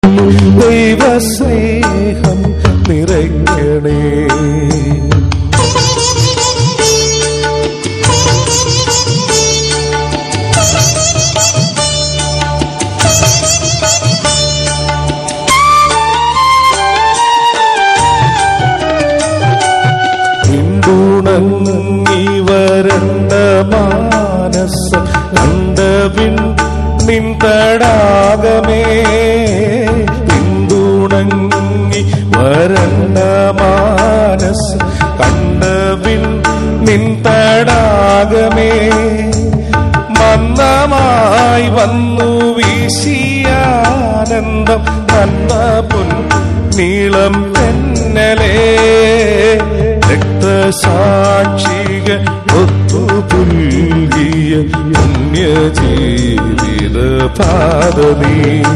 ദൈവസ്നേഹം നിറയ്ക്കണേ പിന്തുണങ്ങി വരണ്ട മാനസം കണ്ടവിൻ നിന്തടാകമേ പിന്തുണങ്ങി വരണ്ട മാനസം കണ്ടവിൻ നിന്തടാകമേ മന്ദമായി വന്നു വീശിയാനന്ദം നന്മ പുൻ നീളം തെന്നലേ രക്തസാക്ഷിക ഒത്തുപുൽകിയ പുണ്യജീവിത പാദനീ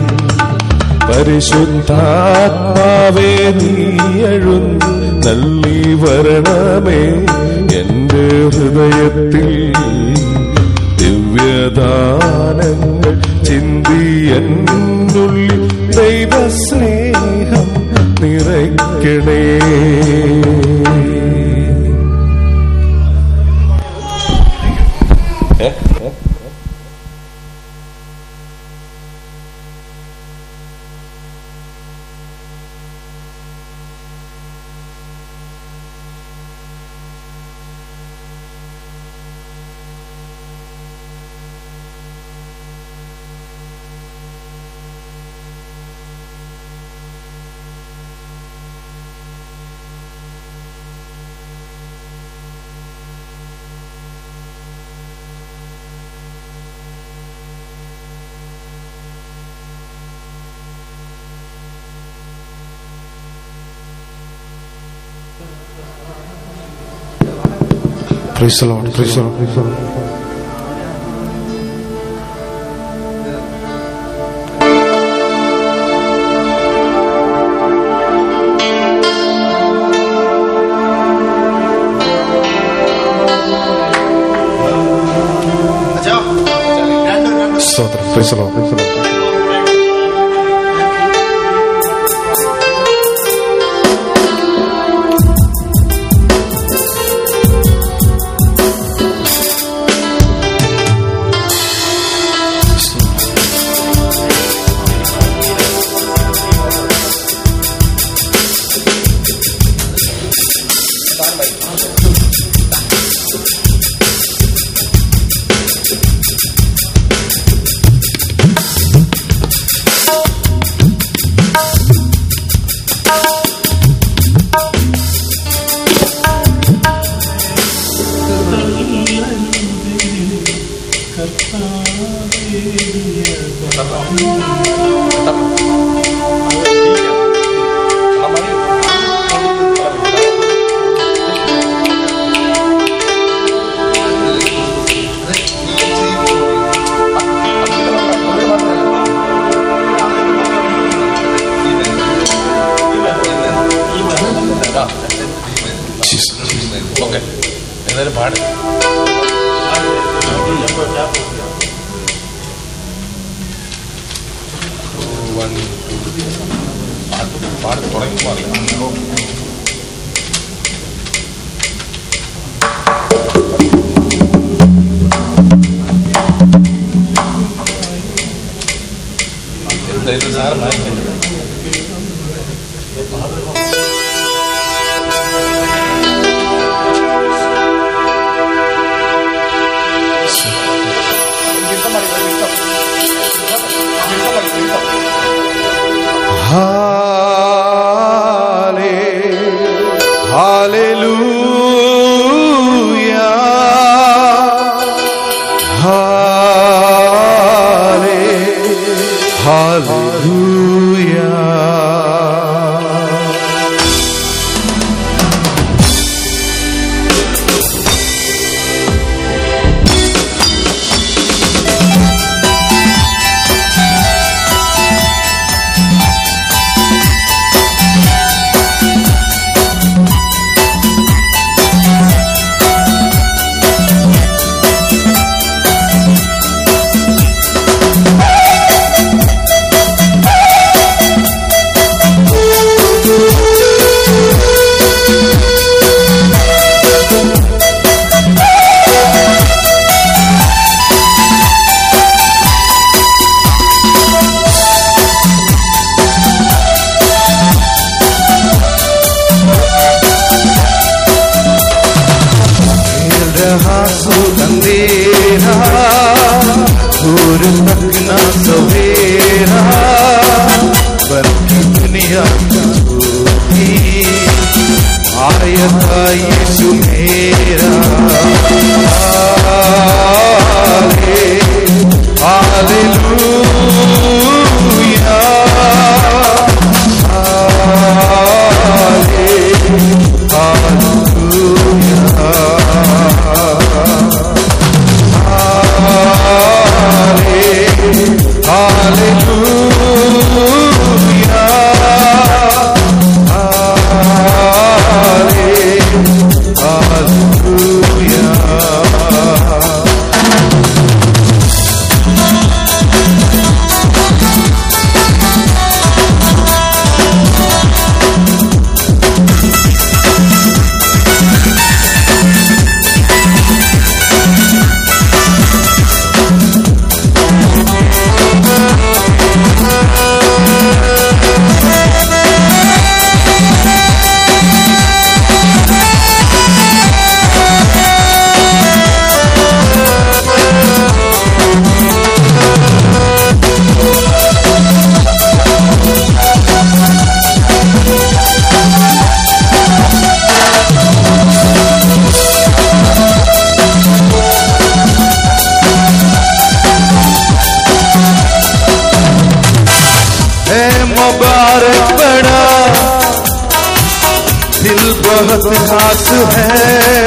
പരിശുദ്ധാത്മാവേ നീയഴുന്നു നല്ലി വരണമേ എന്റെ ഹൃദയത്തിൽ ദിവ്യദാനങ്ങൾ ചിന്തി എന്നുള്ളിൽ ദൈവസ്നേഹം നിറയ്ക്കണേ Praise the Lord. Praise the Lord. Praise the Lord. സ്തോത്രം Praise the Lord. Praise the Lord. Okay എന്തായാലും പാട് വൺ പാട്ട് പാട് തുടങ്ങി അറിയാം എന്തായാലും സാറ് മാറ്റി Hallelujah. मुबारक बड़ा दिल बहुत खास है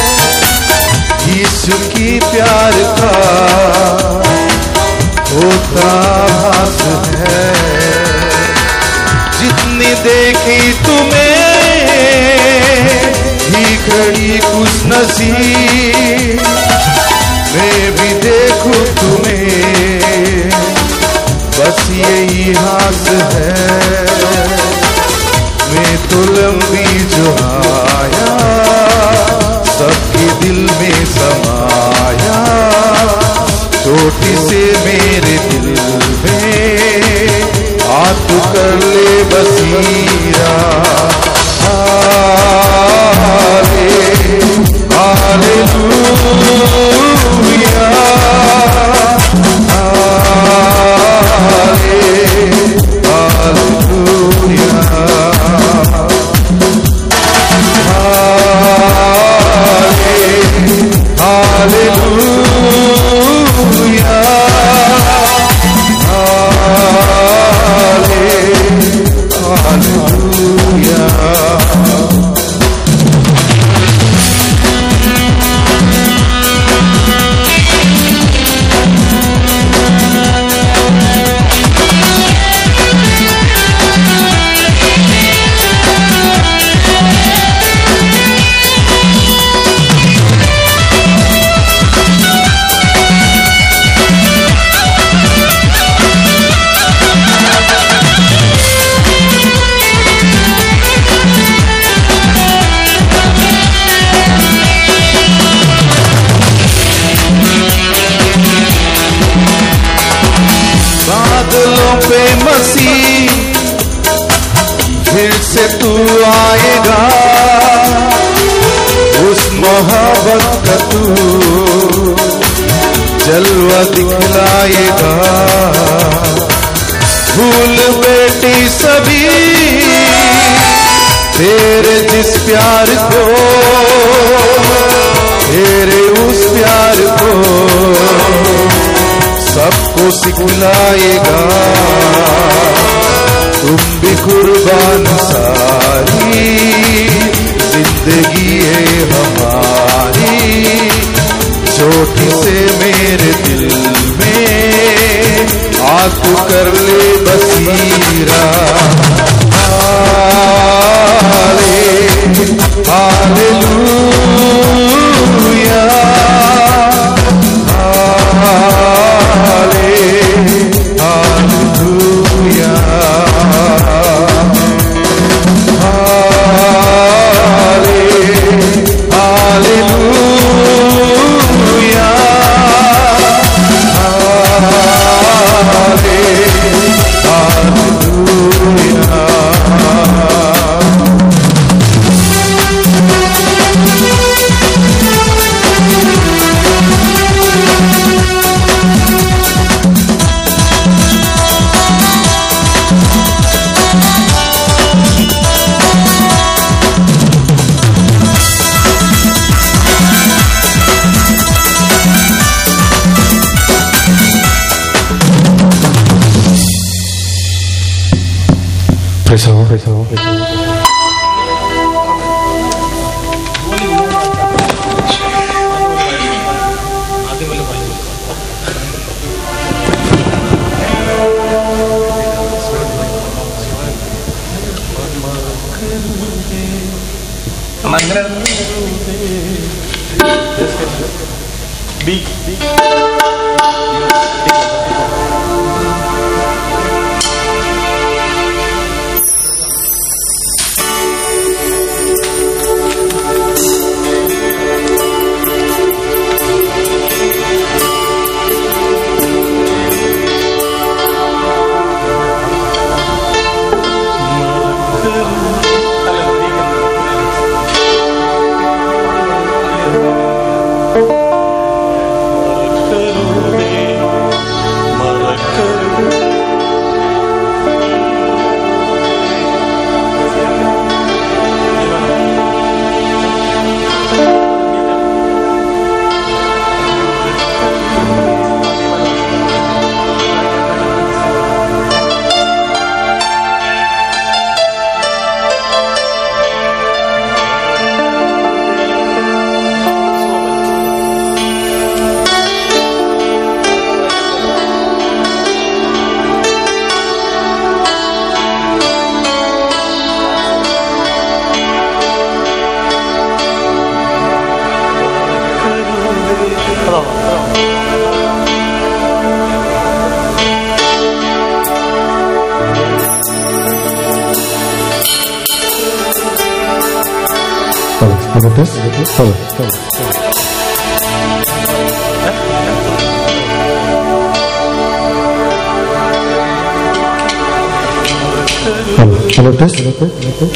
यीशु की प्यार का होता भास है जितनी देखी तुम्हें ही घड़ी खुश नसीब मैं भी देखूं तुम्हें बस यही हास है मैं तो लंबी जो आया सबके दिल में समाया चोटी से मेरे दिल में हाथ कर ले बसीरा हाले हालेलुया बादलों पे मसीह फिर से तू आएगा उस मोहब्बत का तू जलवा दिखलाएगा भूल बेटी सभी तेरे जिस प्यार को तेरे उस प्यार को सबको सिखलाएगा तुम भी कुर्बान सारी जिंदगी है हमारी चोटी से मेरे दिल में आग कर ले बसीरा हाले हालेलुया हाले हालेलुया हाले हालेलुया हाले hallelujah Praise the Lord. Praise the Lord. Praise the Lord. അങ്ങനെ ബി മറക്കരുതേ എന്നിട്ട് hello hello hello test hello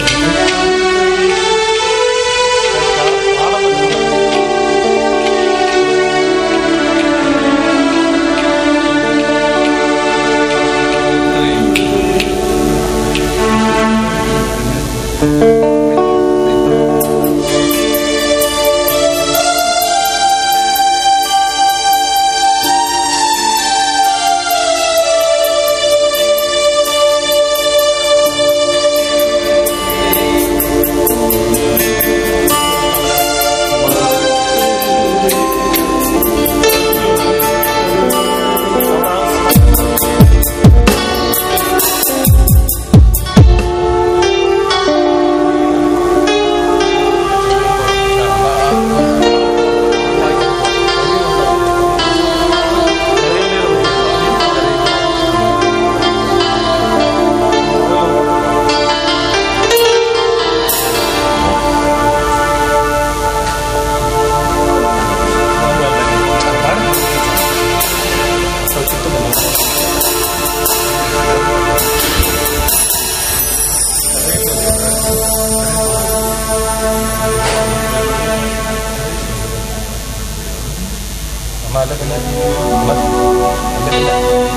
അല്ല പിന്നെ അല്ല പിന്നെ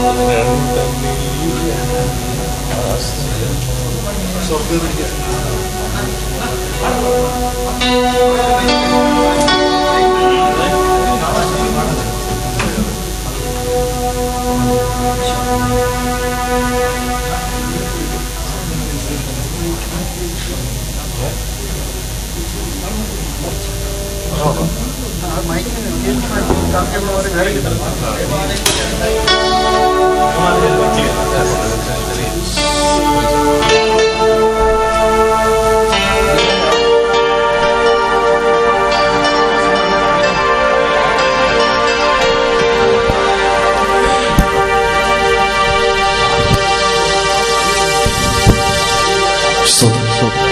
സ്തോത്രം സ്തോത്രം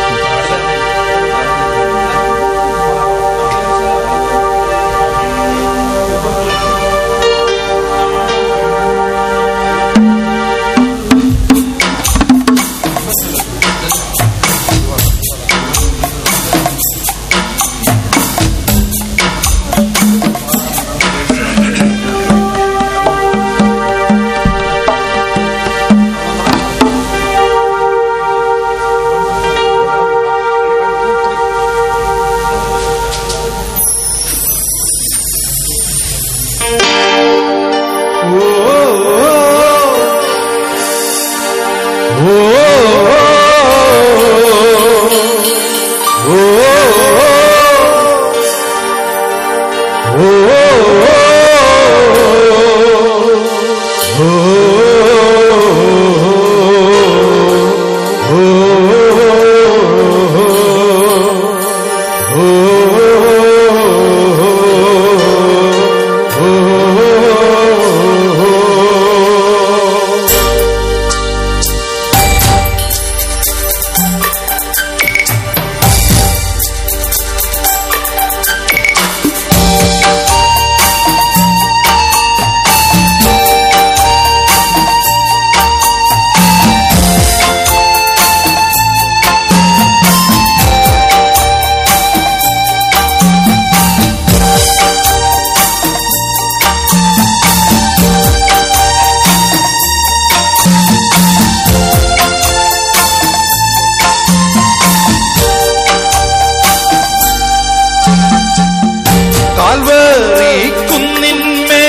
കാൽവറി കുന്നിന്മേ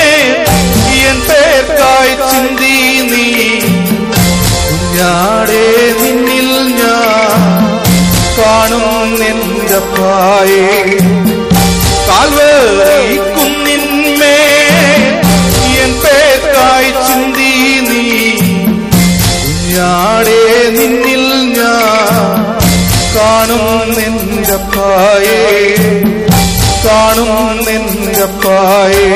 എൻ പേർക്കായി ചിന്തി നീ കുഞ്ഞാടെ നിന്നിൽ ഞാൻ കാണും നിന്റെ പായേ കാൽവറി കുന്നിന്മേ എൻ പേർക്കായി ചിന്തി നീ കുഞ്ഞാടെ നിന്നിൽ ഞാൻ കാണും നിന്റെ പായേ കാണും നിന്റെ പായേ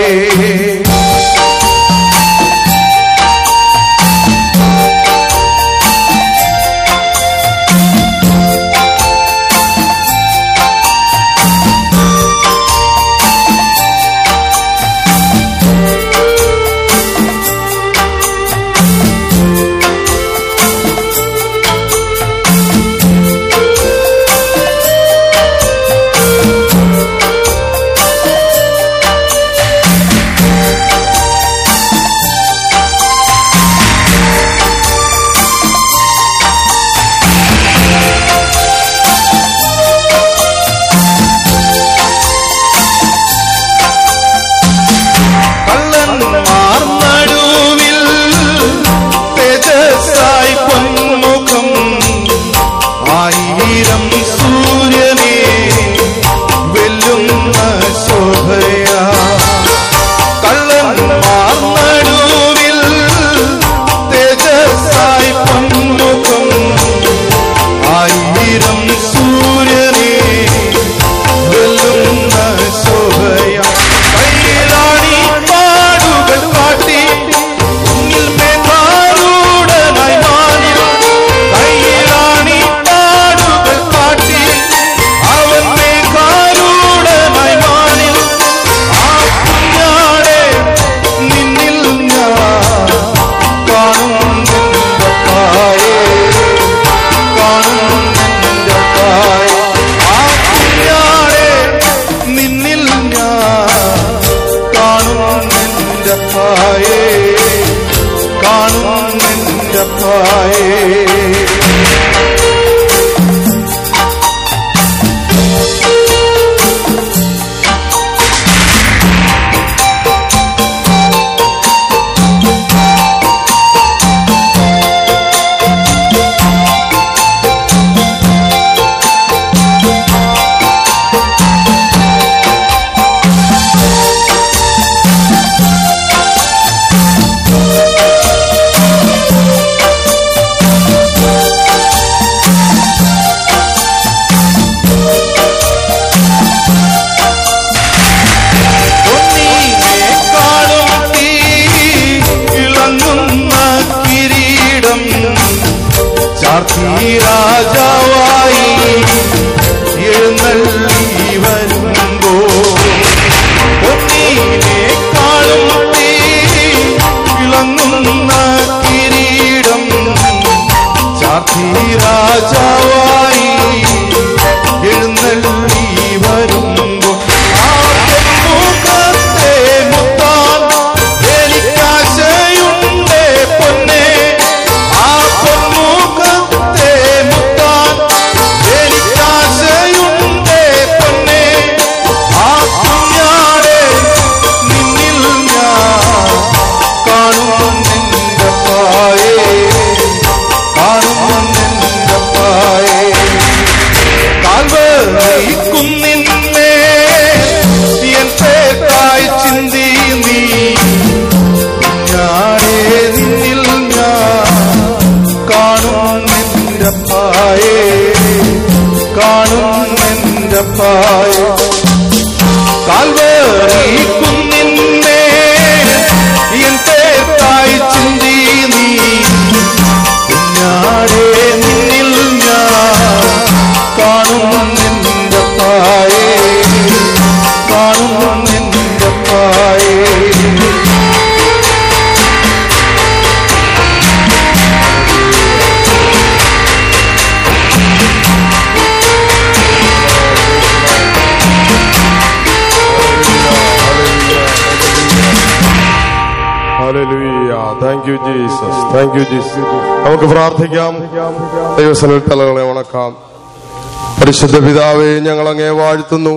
രാത്രി രാജാവായി എഴുന്നള്ളി വരുമ്പോ പൊന്നീനേക്കാളും തീ വിളങ്ങുന്ന കിരീടം ചാത്തി രാജാവായി എഴുന്നള്ളി വരുമ്പോ ആ പൊന്മുഖത്തെ മുത്താൻ എനിക്കാശയുണ്ടേ പൊന്നെ ആ പൊന്മുഖത്തെ മുത്താൻ എനിക്കാശയുണ്ടേ പൊന്നെ ആ കുഞ്ഞാടെ നിന്നിൽ ഞാൻ കാണുമെന്റെ പായേ കാണുമെന്റെ പായേ കാൽവരി കുന്നിന്മേ എൻ പേർക്കായി ചിന്തി നീ ഞാനേ നിന്നിൽ ഞാൻ കാണും നിന്റെ പായേ കാണും നിന്റെ പായേ കാൽവരി കുന്നിന്മേ എൻ പേർക്കായി ചിന്തി നീ ഞാനേ നിന്നിൽ ഞാൻ കാണും നിന്റെ പായേ കാണും നിന്റെ പായേ thank you Jesus thank you Jesus നമുക്ക് പ്രാർത്ഥിക്കാം ദൈവസനിൽ തലകളെ ഉണക്കാം പരിശുദ്ധ പിതാവെ ഞങ്ങൾ അങ്ങേ വാഴ്ത്തുന്നു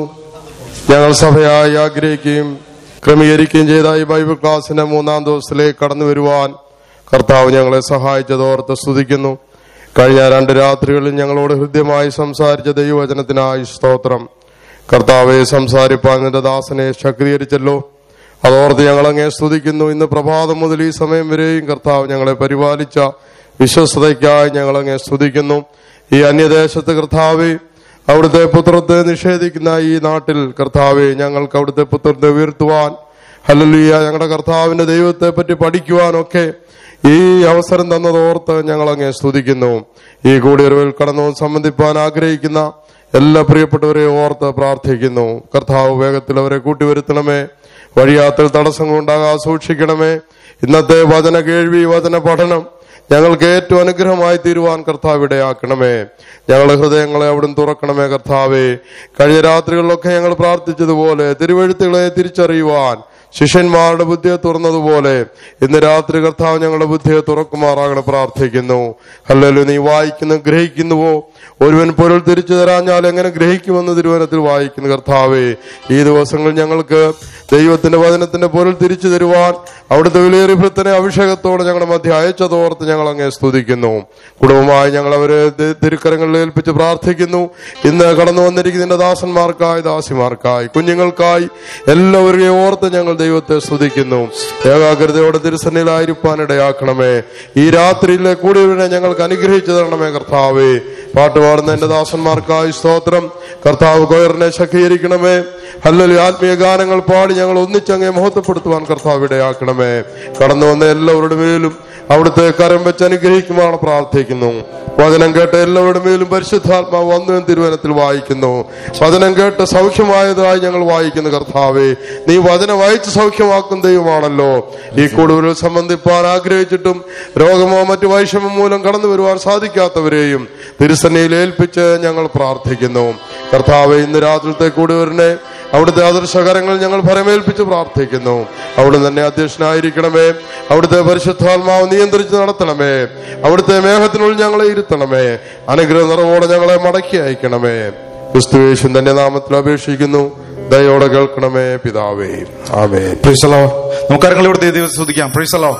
ഞങ്ങൾ സഭയായി ആഗ്രഹിക്കുകയും ക്രമീകരിക്കുകയും ചെയ്ത ഈ ബൈബിൾ ക്ലാസിന്റെ മൂന്നാം ദിവസത്തിലേക്ക് കടന്നു വരുവാൻ കർത്താവ് ഞങ്ങളെ സഹായിച്ചതോർത്ത് സ്തുതിക്കുന്നു കഴിഞ്ഞ രണ്ട് രാത്രികളിൽ ഞങ്ങളോട് ഹൃദ്യമായി സംസാരിച്ച ദൈവവചനത്തിനായി സ്തോത്രം കർത്താവെ സംസാരിപ്പാൻ നിന്റെ ദാസനെ ശക്തീകരിച്ചല്ലോ അതോർത്ത് ഞങ്ങൾ അങ്ങേ സ്തുതിക്കുന്നു ഇന്ന് പ്രഭാതം മുതൽ ഈ സമയം വരെയും കർത്താവ് ഞങ്ങളെ പരിപാലിച്ച വിശ്വസ്തയ്ക്കായി ഞങ്ങൾ അങ്ങേ സ്തുതിക്കുന്നു ഈ അന്യദേശത്ത് കർത്താവെ അവിടുത്തെ പുത്രത്തെ നിഷേധിക്കുന്ന ഈ നാട്ടിൽ കർത്താവെ ഞങ്ങൾക്ക് അവിടുത്തെ പുത്രത്തെ ഉയർത്തുവാൻ ഹല്ലേലൂയ ഞങ്ങളുടെ കർത്താവിന്റെ ദൈവത്തെ പറ്റി പഠിക്കുവാനൊക്കെ ഈ അവസരം തന്നതോർത്ത് ഞങ്ങൾ അങ്ങേ സ്തുതിക്കുന്നു ഈ കൂടിയറിവിൽ കടന്നു സംബന്ധിപ്പാൻ ആഗ്രഹിക്കുന്ന എല്ലാ പ്രിയപ്പെട്ടവരെ ഓർത്ത് പ്രാർത്ഥിക്കുന്നു കർത്താവ് വേഗത്തിൽ അവരെ കൂട്ടിവരുത്തണമേ വഴിയാത്ര തടസ്സങ്ങൾ ഉണ്ടാകാതെ സൂക്ഷിക്കണമേ ഇന്നത്തെ വചന കേൾവി വചന പഠനം ഞങ്ങൾക്ക് ഏറ്റവും അനുഗ്രഹമായി തീരുവാൻ കർത്താവ് ഇടയാക്കണമേ ഞങ്ങളുടെ ഹൃദയങ്ങളെ അവിടുന്ന് തുറക്കണമേ കർത്താവേ കഴിഞ്ഞ രാത്രികളിലൊക്കെ ഞങ്ങൾ പ്രാർത്ഥിച്ചതുപോലെ തിരുവഴുത്തുകളെ തിരിച്ചറിയുവാൻ ശിഷ്യന്മാരുടെ ബുദ്ധിയെ തുറന്നതുപോലെ ഇന്ന് രാത്രി കർത്താവ് ഞങ്ങളുടെ ബുദ്ധിയെ തുറക്കുമാറാകണം പ്രാർത്ഥിക്കുന്നു അല്ലല്ലോ നീ വായിക്കുന്നു ഗ്രഹിക്കുന്നുവോ ഒരുവൻ പൊരുൾ തിരിച്ചു തരാഞ്ഞാൽ എങ്ങനെ ഗ്രഹിക്കുമെന്ന് തിരുവനത്തിൽ വായിക്കുന്നു കർത്താവേ ഈ ദിവസങ്ങൾ ഞങ്ങൾക്ക് ദൈവത്തിന്റെ വചനത്തിന്റെ പൊരുൾ തിരിച്ചു തരുവാൻ അവിടുത്തെ വിലയേറിയ ഭൃത്തനെ അഭിഷേകത്തോടെ ഞങ്ങളുടെ മധ്യ അയച്ചതോർത്ത് ഞങ്ങൾ അങ്ങേ സ്തുതിക്കുന്നു കുടുംബമായി ഞങ്ങൾ അവരെ തി- തിരുക്കരങ്ങളിൽ ഏൽപ്പിച്ച് പ്രാർത്ഥിക്കുന്നു ഇന്ന് കടന്നു വന്നിരിക്കുന്ന നിന്റെ ദാസന്മാർക്കായി ദാസിമാർക്കായി കുഞ്ഞുങ്ങൾക്കായി എല്ലാവരെയും ഓർത്ത് ഞങ്ങൾ ദൈവത്തെ സ്തുതിക്കുന്നു ഏകാഗ്രതയോടെ തിരുസന്നിലായിരിക്കാൻ ഇടയാക്കണമേ ഈ രാത്രിയിലെ കൂടിയവരെ ഞങ്ങൾക്ക് അനുഗ്രഹിച്ചു തരണമേ കർത്താവേ പാട്ടുപാടുന്ന എന്റെ ദാസന്മാർക്കായി സ്തോത്രം കർത്താവ് കൊയറിനെ ശക്തീകരിക്കണമേ അല്ലെങ്കിൽ ആത്മീയ ഗാനങ്ങൾ പാടി ഞങ്ങൾ ഒന്നിച്ചങ്ങെ മഹത്വപ്പെടുത്തുവാൻ കർത്താവ് ഇടയാക്കണമേ കടന്നു വന്ന എല്ലാവരുടെ മേലും അവിടുത്തെ കരം വെച്ച് അനുഗ്രഹിക്കുമാണ് പ്രാർത്ഥിക്കുന്നു വചനം കേട്ട എല്ലാവരുടെ മേലും പരിശുദ്ധാത്മാവ് വന്നു എന്ന് തിരുവനത്തിൽ വായിക്കുന്നു വചനം കേട്ട് സൗഖ്യമായതായി ഞങ്ങൾ വായിക്കുന്നു കർത്താവേ നീ വചനം വായിച്ച് സൗഖ്യമാക്കും ദൈവമാണല്ലോ ഈ കൂടുതൽ സംബന്ധിപ്പാൻ ആഗ്രഹിച്ചിട്ടും രോഗമോ മറ്റു വൈഷമോ മൂലം കടന്നു വരുവാൻ സാധിക്കാത്തവരെയും തിരുസന്നിയിൽ ഏൽപ്പിച്ച് ഞങ്ങൾ പ്രാർത്ഥിക്കുന്നു കർത്താവെ ഇന്ന് രാത്രിത്തെ കൂടുതലിനെ അവിടുത്തെ ആദർശകരങ്ങൾ ഞങ്ങൾ ഫലമേൽപ്പിച്ച് പ്രാർത്ഥിക്കുന്നു അവിടുന്ന് തന്നെ അധ്യക്ഷനായിരിക്കണമേ അവിടുത്തെ പരിശുദ്ധാത്മാവ് നിയന്ത്രിച്ച് നടത്തണമേ അവിടുത്തെ മേഘത്തിനുള്ളിൽ ഞങ്ങളെ ഇരുത്തണമേ അനുഗ്രഹ നിറവോടെ ഞങ്ങളെ മടക്കി അയക്കണമേ ക്രിസ്തുവേശൻ തന്റെ നാമത്തിൽ അപേക്ഷിക്കുന്നു ദയോടെ കേൾക്കണമേ പിതാവേ ആമേ പ്രീസലോ നമുക്കാരെങ്കിലും ഇവിടെ ദൈവം സ്തുതിക്കാം പ്രീസലോ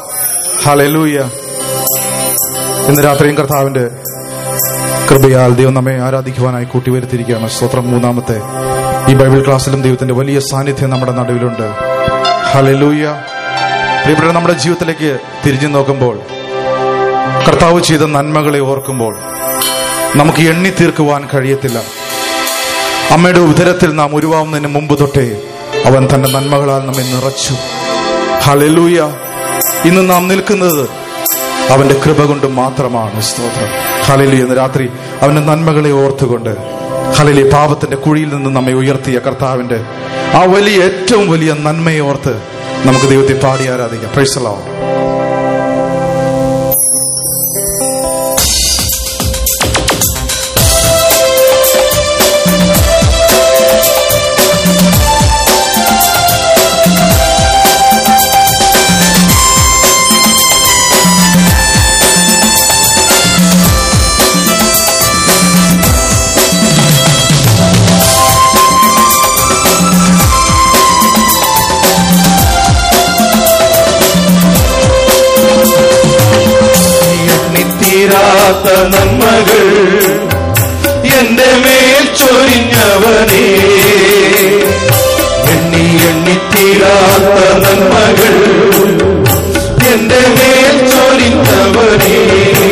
ഹലൂയ ഇന്ന് രാത്രിയും കർത്താവിന്റെ കൃപയാൽ ദൈവം നമ്മെ ആരാധിക്കുവാനായി കൂട്ടിവരുത്തിയിരിക്കുകയാണ് സ്തോത്രം മൂന്നാമത്തെ ഈ ബൈബിൾ ക്ലാസ്സിലും ദൈവത്തിന്റെ വലിയ സാന്നിധ്യം നമ്മുടെ നടുവിലുണ്ട് ഹലലൂയ പ്രിയപ്പെട്ട നമ്മുടെ ജീവിതത്തിലേക്ക് തിരിഞ്ഞു നോക്കുമ്പോൾ കർത്താവ് ചെയ്ത നന്മകളെ ഓർക്കുമ്പോൾ നമുക്ക് എണ്ണി തീർക്കുവാൻ കഴിയത്തില്ല അമ്മയുടെ ഉദരത്തിൽ നാം ഉരുവാവുന്നതിന് മുമ്പ് തൊട്ടേ അവൻ തന്റെ നന്മകളാൽ നമ്മെ നിറച്ചു ഹലലൂയ ഇന്ന് നാം നിൽക്കുന്നത് അവന്റെ കൃപ കൊണ്ട് മാത്രമാണ് സ്തോത്രം ഹലലി ഇന്ന് രാത്രി അവന്റെ നന്മകളെ ഓർത്തുകൊണ്ട് ഹലലി പാപത്തിന്റെ കുഴിയിൽ നിന്ന് നമ്മെ ഉയർത്തിയ കർത്താവിന്റെ ആ വലിയ ഏറ്റവും വലിയ നന്മയെ ഓർത്ത് നമുക്ക് ദൈവത്തെ പാടി ആരാധിക്കാം പ്രൈസലോ എണ്ണിത്തീരാത്ത നന്മകൾ എന്റെ മേൽ ചൊരിഞ്ഞവനേ എണ്ണി എണ്ണിത്തീരാത്ത നന്മകൾ എന്റെ മേൽ ചൊരിഞ്ഞവനേ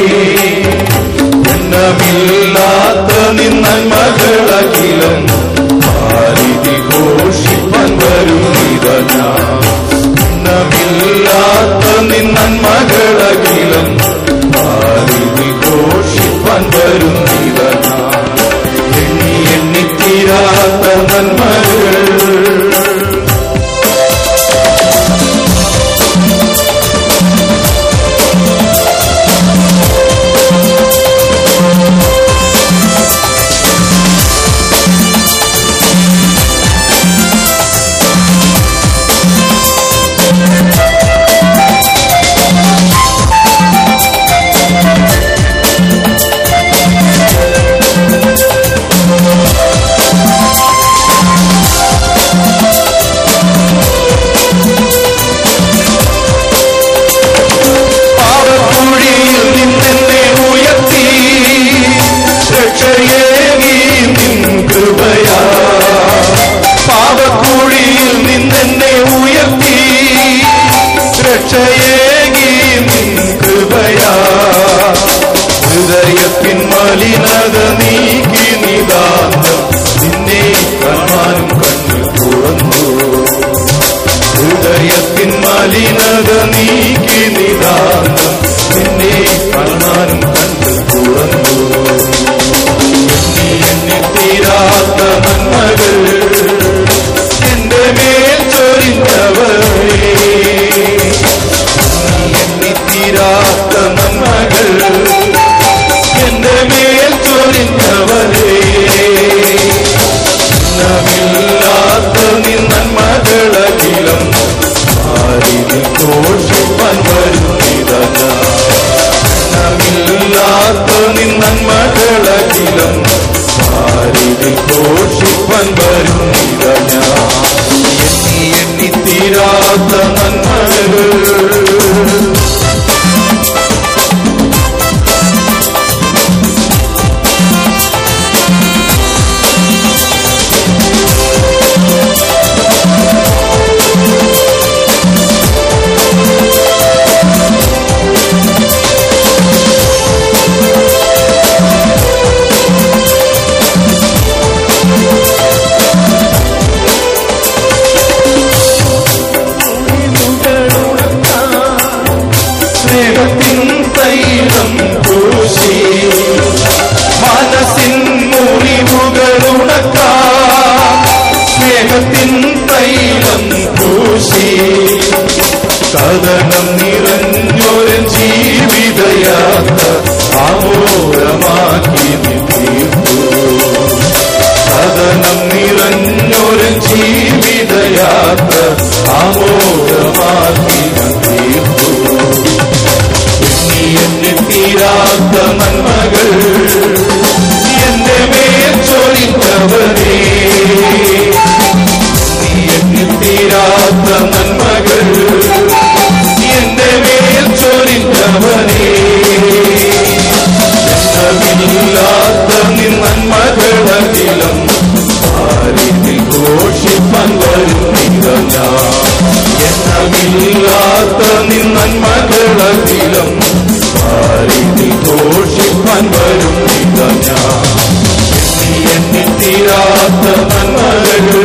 എണ്ണമില്ലാത്ത നിന്നന്മകളകിലും ഭാരിതി ഘോഷിപ്പൻ വരുന്നിത ഞാൻ എണ്ണമില്ലാത്ത നിന്നന്മകളകിലും ഭാരിതി ഘോഷിപ്പൻ വരുന്നിത ഞാൻ എണ്ണി എണ്ണിത്തീരാത്ത നന്മകൾ പാപക്കുഴിയിൽ നിന്നെന്നെ ഉയർത്തി രക്ഷയേകി നിൻ കൃപയാ പാപക്കുഴിയിൽ നിന്നെന്നെ ഉയർത്തി രക്ഷയേകി നിൻ കൃപയാ ഹൃദയത്തിൻ മലിനത നീക്കി നിതാന്തം നിന്നെ കാണാനും കണ്ണു തുറന്നു ഹൃദയത്തിൻ മലിനത നീക്കി നിതാന്തം നിന്നെ കാണാനും കണ്ടു തുറന്നു എണ്ണി എണ്ണി തീരാത്ത നന്മകൾ എന്റെ മേൽ ചൊരിഞ്ഞവരേ എണ്ണി തീരാത്ത നന്മകൾ എന്റെ മേൽ ചൊരിഞ്ഞവരേ ഇന്നമില്ലാത്ത നിന്നന്മകളകിലും ആരിതിൽ ഘോഷിപ്പാൻ വരുന്നിതല്ല ഇന്നമില്ലാത്ത നിന്നന്മകളകിലും ആരിതിൽ ഘോഷിപ്പാൻ വരുന്നിതല്ല എണ്ണി എണ്ണി തീരാത്ത നന്മകൾ സ്നേഹത്തിൻ തൈലം പൂശി മനസ്സിൻ മുറിവുകളുണക്ക സ്നേഹത്തിൻ തൈലം പൂശി കഥനം നിറഞ്ഞൊരു ജീവിതയാത്ര ആമോരമാക്കി നീ തീർത്തു കഥനം നിറഞ്ഞൊരു ജീവിതയാത്ര ആമോദമാക്കി ഞാൻ തീർത്തു എണ്ണി എണ്ണി തീരാത്ത നന്മകൾ എന്റെ മേൽ ചൊരിഞ്ഞവരേ നീ എണ്ണി തീരാത്ത നന്മകൾ എന്റെ മേൽ ചൊരിഞ്ഞവരേ എണ്ണമില്ലാത്ത നിന്നന്മകളകിലും ആരിതിൽ ഘോഷിപ്പാൻ വരുന്നില്ല എണ്ണമില്ലാത്ത നിന്നന്മകളകിലും ആരിതിൽ ഘോഷിപ്പാൻ വരുന്നില്ല എണ്ണി എണ്ണി തീരാത്ത നന്മകൾ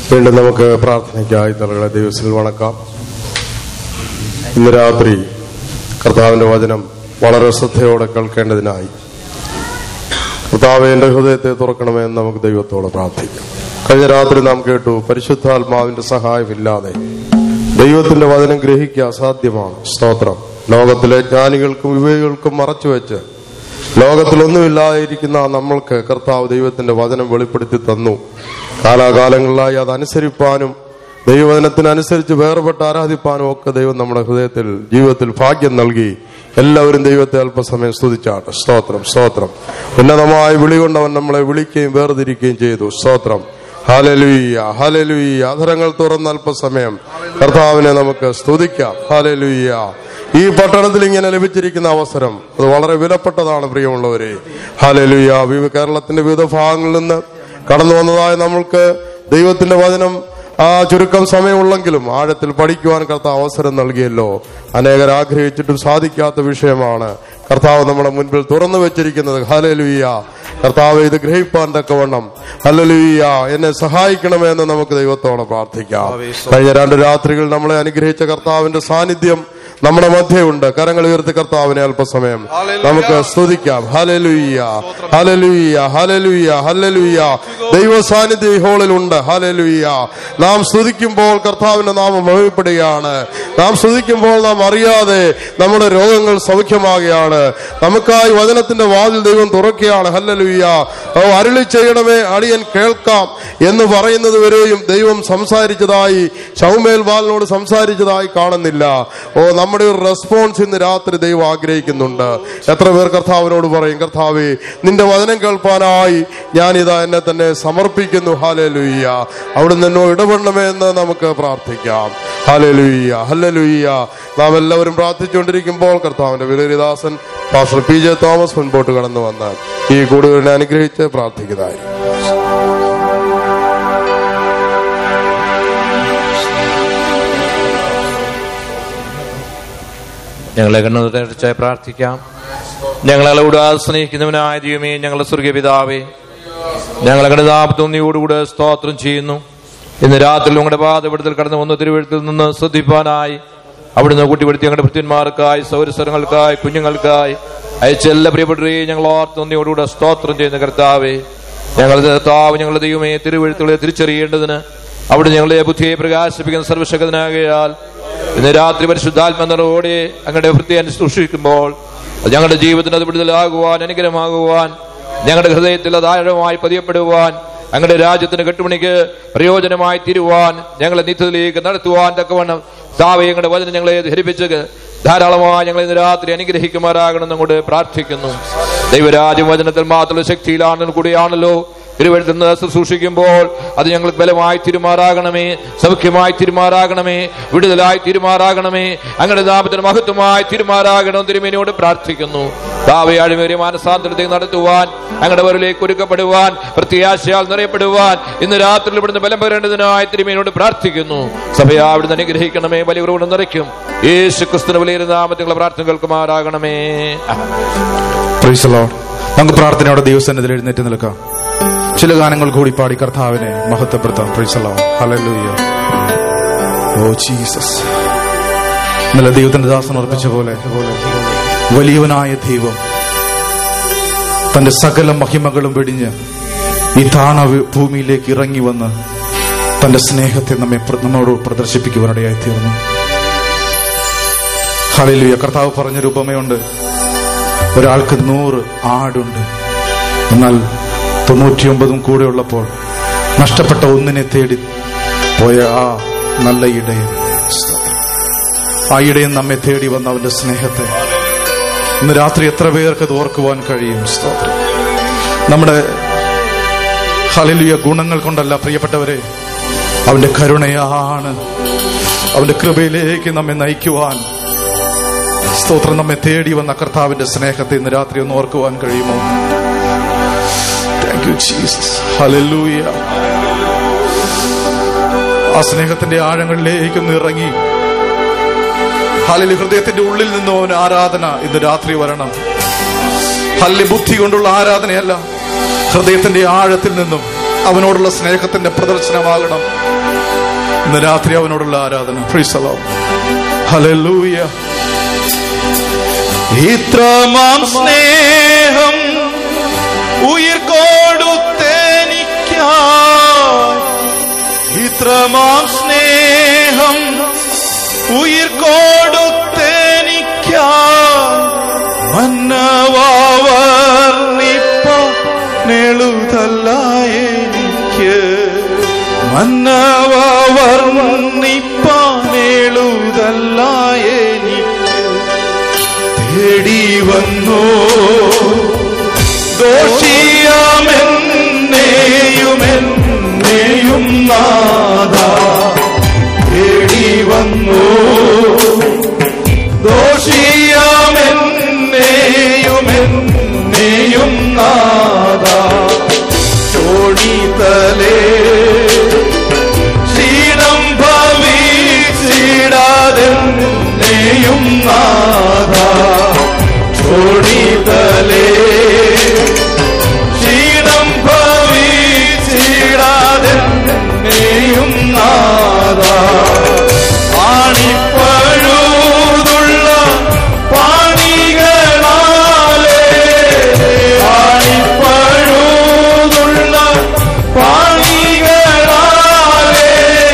വീണ്ടും നമുക്ക് പ്രാർത്ഥനയ്ക്കായി തലകളെ ദിവസത്തിൽ വണക്കാം ഇന്ന് രാത്രി കർത്താവിന്റെ വചനം വളരെ ശ്രദ്ധയോടെ കേൾക്കേണ്ടതിനായി കർത്താവ് എന്റെ ഹൃദയത്തെ തുറക്കണമേ എന്ന് നമുക്ക് ദൈവത്തോട് പ്രാർത്ഥിക്കാം കഴിഞ്ഞ രാത്രി നാം കേട്ടു പരിശുദ്ധാത്മാവിന്റെ സഹായമില്ലാതെ ദൈവത്തിന്റെ വചനം ഗ്രഹിക്കുക അസാധ്യമാണ് സ്തോത്രം ലോകത്തിലെ ജ്ഞാനികൾക്കും വിവേകികൾക്കും മറച്ചുവെച്ച് ലോകത്തിലൊന്നുമില്ലാതിരിക്കുന്ന നമ്മൾക്ക് കർത്താവ് ദൈവത്തിന്റെ വചനം വെളിപ്പെടുത്തി തന്നു കാലാകാലങ്ങളിലായി അത് അനുസരിപ്പാനും ദൈവവചനത്തിനനുസരിച്ച് വേർപെട്ട് ആരാധിപ്പാനും ഒക്കെ ദൈവം നമ്മുടെ ഹൃദയത്തിൽ ജീവിതത്തിൽ ഭാഗ്യം നൽകി എല്ലാവരും ദൈവത്തെ അല്പസമയം സ്തുതിച്ചാട്ടെ സ്തോത്രം സ്തോത്രം ഉന്നതമായ വിളി കൊണ്ടവൻ നമ്മളെ വിളിക്കുകയും വേർതിരിക്കുകയും ചെയ്തു സ്തോത്രം ഹാലലുയ്യ ഹാലലുയ്യ അധരങ്ങൾ തുറന്ന അല്പസമയം കർത്താവിനെ നമുക്ക് സ്തുതിക്കാം ഹാലലുയ്യ ഈ പട്ടണത്തിൽ ഇങ്ങനെ ലഭിച്ചിരിക്കുന്ന അവസരം അത് വളരെ വിലപ്പെട്ടതാണ് പ്രിയമുള്ളവരെ ഹാലലുയ്യ വിവ- കേരളത്തിന്റെ വിവിധ ഭാഗങ്ങളിൽ നിന്ന് കടന്നു വന്നതായ നമ്മൾക്ക് ദൈവത്തിന്റെ വചനം ആ ചുരുക്കം സമയമുള്ളെങ്കിലും ആഴത്തിൽ പഠിക്കുവാൻ കർത്താവ് അവസരം നൽകിയല്ലോ അനേകർ ആഗ്രഹിച്ചിട്ടും സാധിക്കാത്ത വിഷയമാണ് കർത്താവ് നമ്മുടെ മുൻപിൽ തുറന്നു വെച്ചിരിക്കുന്നത് ഹലലുയ്യ കർത്താവ് ഇത് ഗ്രഹിപ്പാൻ തക്കവണ്ണം ഹലലുയ്യ എന്നെ സഹായിക്കണമെന്ന് നമുക്ക് ദൈവത്തോടെ പ്രാർത്ഥിക്കാം കഴിഞ്ഞ രണ്ട് രാത്രികൾ നമ്മളെ അനുഗ്രഹിച്ച കർത്താവിന്റെ സാന്നിധ്യം നമ്മുടെ മധ്യയുണ്ട് കരങ്ങൾ ഉയർത്തി കർത്താവിനെ അല്പസമയം നമുക്ക് സ്തുതിക്കാം ഹലലുയ്യ ഹലലുയ്യ ഹലലുയ്യ ഹലലുയ്യ ദൈവ സാന്നിധ്യം ഈ ഹോളിലുണ്ട് ഹലലുയ്യ നാം സ്തുതിക്കുമ്പോൾ കർത്താവിന്റെ നാമം മഹിമപ്പെടുകയാണ് നാം സ്തുതിക്കുമ്പോൾ നാം അറിയാതെ നമ്മുടെ രോഗങ്ങൾ സൗഖ്യമാകുകയാണ് നമുക്കായി വചനത്തിന്റെ വാതിൽ ദൈവം തുറക്കുകയാണ് ഹല്ലലുയ്യ ഓ അരുളി ചെയ്യണമേ അടിയൻ കേൾക്കാം എന്ന് പറയുന്നത് വരെയും ദൈവം സംസാരിച്ചതായി ശൗമേൽ ബാലിനോട് സംസാരിച്ചതായി കാണുന്നില്ല ഓ നമ്മുടെ ഒരു റെസ്പോൺസ് ഇന്ന് രാത്രി ദൈവം ആഗ്രഹിക്കുന്നുണ്ട് എത്ര പേർ കർത്താവിനോട് പറയും കർത്താവേ നിന്റെ വചനം കേൾപ്പാനായി ഞാനിതാ എന്നെ തന്നെ സമർപ്പിക്കുന്നു ഹാലലുയ്യ അവിടുന്ന് എന്നോ ഇടപെടണമേ എന്ന് നമുക്ക് പ്രാർത്ഥിക്കാം ഹാലലുയ്യ ഹല്ലലുയ്യ നാം എല്ലാവരും പ്രാർത്ഥിച്ചുകൊണ്ടിരിക്കുമ്പോൾ കർത്താവിന്റെ വിലരിദാസൻ പാസ്റ്റർ പി ജെ തോമസ് മുൻപോട്ട് കടന്നു വന്ന് ഈ കൂടുതലിനെ അനുഗ്രഹിച്ച് പ്രാർത്ഥിക്കുന്നതായി ഞങ്ങളെ കണ്ണുറച്ച് പ്രാർത്ഥിക്കാം ഞങ്ങളെ കൂടാതെ സ്നേഹിക്കുന്നവനായ ദൈവമേ ഞങ്ങളുടെ സ്വർഗീയ പിതാവേ ഞങ്ങളെ കടുതാപത്തൊന്നിയോടുകൂടെ സ്തോത്രം ചെയ്യുന്നു ഇന്ന് രാത്രി ഞങ്ങളുടെ പാതപെടുത്തൽ കടന്നു വന്ന തിരുവഴുത്തിൽ നിന്ന് ശ്രദ്ധിപ്പാനായി അവിടുന്ന് കൂട്ടിപ്പെടുത്തി ഞങ്ങളുടെ ഭൃത്യന്മാർക്കായി സൗരസ്വരങ്ങൾക്കായി കുഞ്ഞുങ്ങൾക്കായി അയച്ച എല്ലാ പ്രിയപ്പെട്ടവരെയും ഞങ്ങൾ ഓർത്തൊന്നിയോടുകൂടെ സ്തോത്രം ചെയ്യുന്ന കർത്താവേ ഞങ്ങളുടെ കർത്താവ് ഞങ്ങളുടെ ദൈവമേ തിരുവഴുത്തുകളെ തിരിച്ചറിയേണ്ടതിന് അവിടെ ഞങ്ങളെ ബുദ്ധിയെ പ്രകാശിപ്പിക്കുന്ന സർവശക്തനാകയാൽ ഇന്ന് രാത്രി പരിശുദ്ധാത്മനോടെ അങ്ങയുടെ വൃത്തിയെ സൂക്ഷിക്കുമ്പോൾ അത് ഞങ്ങളുടെ ജീവിതത്തിന് അത് വിടുതലാകുവാൻ അനുഗ്രഹമാകുവാൻ ഞങ്ങളുടെ ഹൃദയത്തിൽ അത് ആഴമായി പതിയപ്പെടുവാൻ ഞങ്ങളുടെ രാജ്യത്തിന് കെട്ടുമണിക്ക് പ്രയോജനമായി തീരുവാൻ ഞങ്ങളെ നിത്യത്തിലേക്ക് നടത്തുവാൻ തക്കവണ്ണം താവേ ഞങ്ങളുടെ വചനം ഞങ്ങളെ ധരിപ്പിച്ച് ധാരാളമായി ഞങ്ങളെ ഇന്ന് രാത്രി അനുഗ്രഹിക്കുമാറാകണം അങ്ങോട്ട് പ്രാർത്ഥിക്കുന്നു ദൈവരാജ്യം വചനത്തിൽ മാത്രമുള്ള ശക്തിയിലാണ് കൂടിയാണല്ലോ തിരുവഴുത്തിൽ നിന്ന് ശുശ്രൂഷിക്കുമ്പോൾ അത് ഞങ്ങൾക്ക് ബലമായി തിരുമാറാകണമേ സൗഖ്യമായി തിരുമാറാകണമേ വിടുതലായി തിരുമാറാകണമേ അങ്ങനെ നാമത്തിന് മഹത്വമായി തിരുമാറാകണം തിരുമേനിയോട് പ്രാർത്ഥിക്കുന്നു താവയാഴിമേറിയ മാനസാന്തരത്തെ നടത്തുവാൻ ഞങ്ങളുടെ വരിലേക്ക് ഒരുക്കപ്പെടുവാൻ പ്രത്യാശയാൽ നിറയപ്പെടുവാൻ ഇന്ന് രാത്രി ഇവിടുന്ന് ബലം വരേണ്ടതിനായി തിരുമേനിയോട് പ്രാർത്ഥിക്കുന്നു സഭയാ അവിടുന്ന് അനുഗ്രഹിക്കണമേ വലിയ കുറവുകൊണ്ട് നിറയ്ക്കും യേശു ക്രിസ്തുവിന്റെ വലിയ നാമത്തിലുള്ള പ്രാർത്ഥന കേൾക്കുമാറാകണമേ പ്രൈസ് ലോഡ് നമുക്ക് പ്രാർത്ഥനയോടെ ദൈവസന്നിധിയിൽ എഴുന്നേറ്റ് നിൽക്കാം ചില ഗാനങ്ങൾ കൂടി പാടി കർത്താവിനെ മഹത്വപ്പെടുത്താം praise Lord hallelujah O Jesus ഇന്നലെ ദൈവത്തിന്റെ ദാസൻ അർപ്പിച്ച പോലെ വലിയവനായ ദൈവം തന്റെ സകല മഹിമകളും വെടിഞ്ഞ് ഈ താണ വി- ഭൂമിയിലേക്ക് ഇറങ്ങി വന്ന് തന്റെ സ്നേഹത്തെ നമ്മെ പ്ര- നമ്മോട് പ്രദർശിപ്പിക്കുവാനിടയായി തീർന്നു ഹളിലുയ കർത്താവ് പറഞ്ഞൊരു ഉപമയുണ്ട് ഒരാൾക്ക് നൂറ് ആടുണ്ട് എന്നാൽ തൊണ്ണൂറ്റിയൊമ്പതും കൂടെ ഉള്ളപ്പോൾ നഷ്ടപ്പെട്ട ഒന്നിനെ തേടി പോയ ആ നല്ല ഇടയൻ സ്തോത്രം. ആ ഇടയൻ നമ്മെ തേടി വന്ന അവന്റെ സ്നേഹത്തെ ഇന്ന് രാത്രി എത്ര പേർക്ക് അത് ഓർക്കുവാൻ കഴിയും സ്തോത്രം നമ്മുടെ ഹലിലുയ ഗുണങ്ങൾ കൊണ്ടല്ല പ്രിയപ്പെട്ടവരെ അവന്റെ കരുണയാണ് അവന്റെ കൃപയിലേക്ക് നമ്മെ നയിക്കുവാൻ സ്തോത്രം നമ്മെ തേടി വന്ന കർത്താവിന്റെ സ്നേഹത്തെ ഇന്ന് രാത്രി ഒന്ന് ഓർക്കുവാൻ കഴിയുമോ താങ്ക് യു ജീസസ് ഹല്ലേലൂയ ആ സ്നേഹത്തിന്റെ ആഴങ്ങളിലേക്ക് ഒന്ന് ഇറങ്ങി ഹല്ലേലൂയ ഹൃദയത്തിന്റെ ഉള്ളിൽ നിന്ന് അവന് ആരാധന ഇന്ന് രാത്രി വരണം ഹല്ലെ ബുദ്ധി കൊണ്ടുള്ള ആരാധനയല്ല ഹൃദയത്തിന്റെ ആഴത്തിൽ നിന്നും അവനോടുള്ള സ്നേഹത്തിന്റെ പ്രദർശനമാകണം ഇന്ന് രാത്രി അവനോടുള്ള ആരാധന ഫ്രീസലോ ഹലൂയ ഇത്രമാം സ്നേഹം ഉയിർ കൊടുത്തെനിക്കായി ഇത്രമാം സ്നേഹം ഉയിർ കൊടുത്തെനിക്കായി മന്നവാവർണിപ്പ നെളുതല്ല എനിക്ക് മന്നവാവർണിപ്പാനെളുതല്ല എനിക്ക് തേടി വന്നു ദോഷിയാമെന്നെയുമെന്നെയും നാദ തേടി വന്നു ദോഷിയാമെന്നെയുമെന്നെയും നാദ ചോണിതലേ ക്ഷീണം ഭവിച്ചിടാതെന്നെയും നാദ ചോണിതലേ ക്ഷീണം ഭവിച്ചിടാതെന്നെയും നാദ ആണിപ്പഴുതുള്ള പാണികളാലേ ആണിപ്പഴുതുള്ള പാണികളാലേ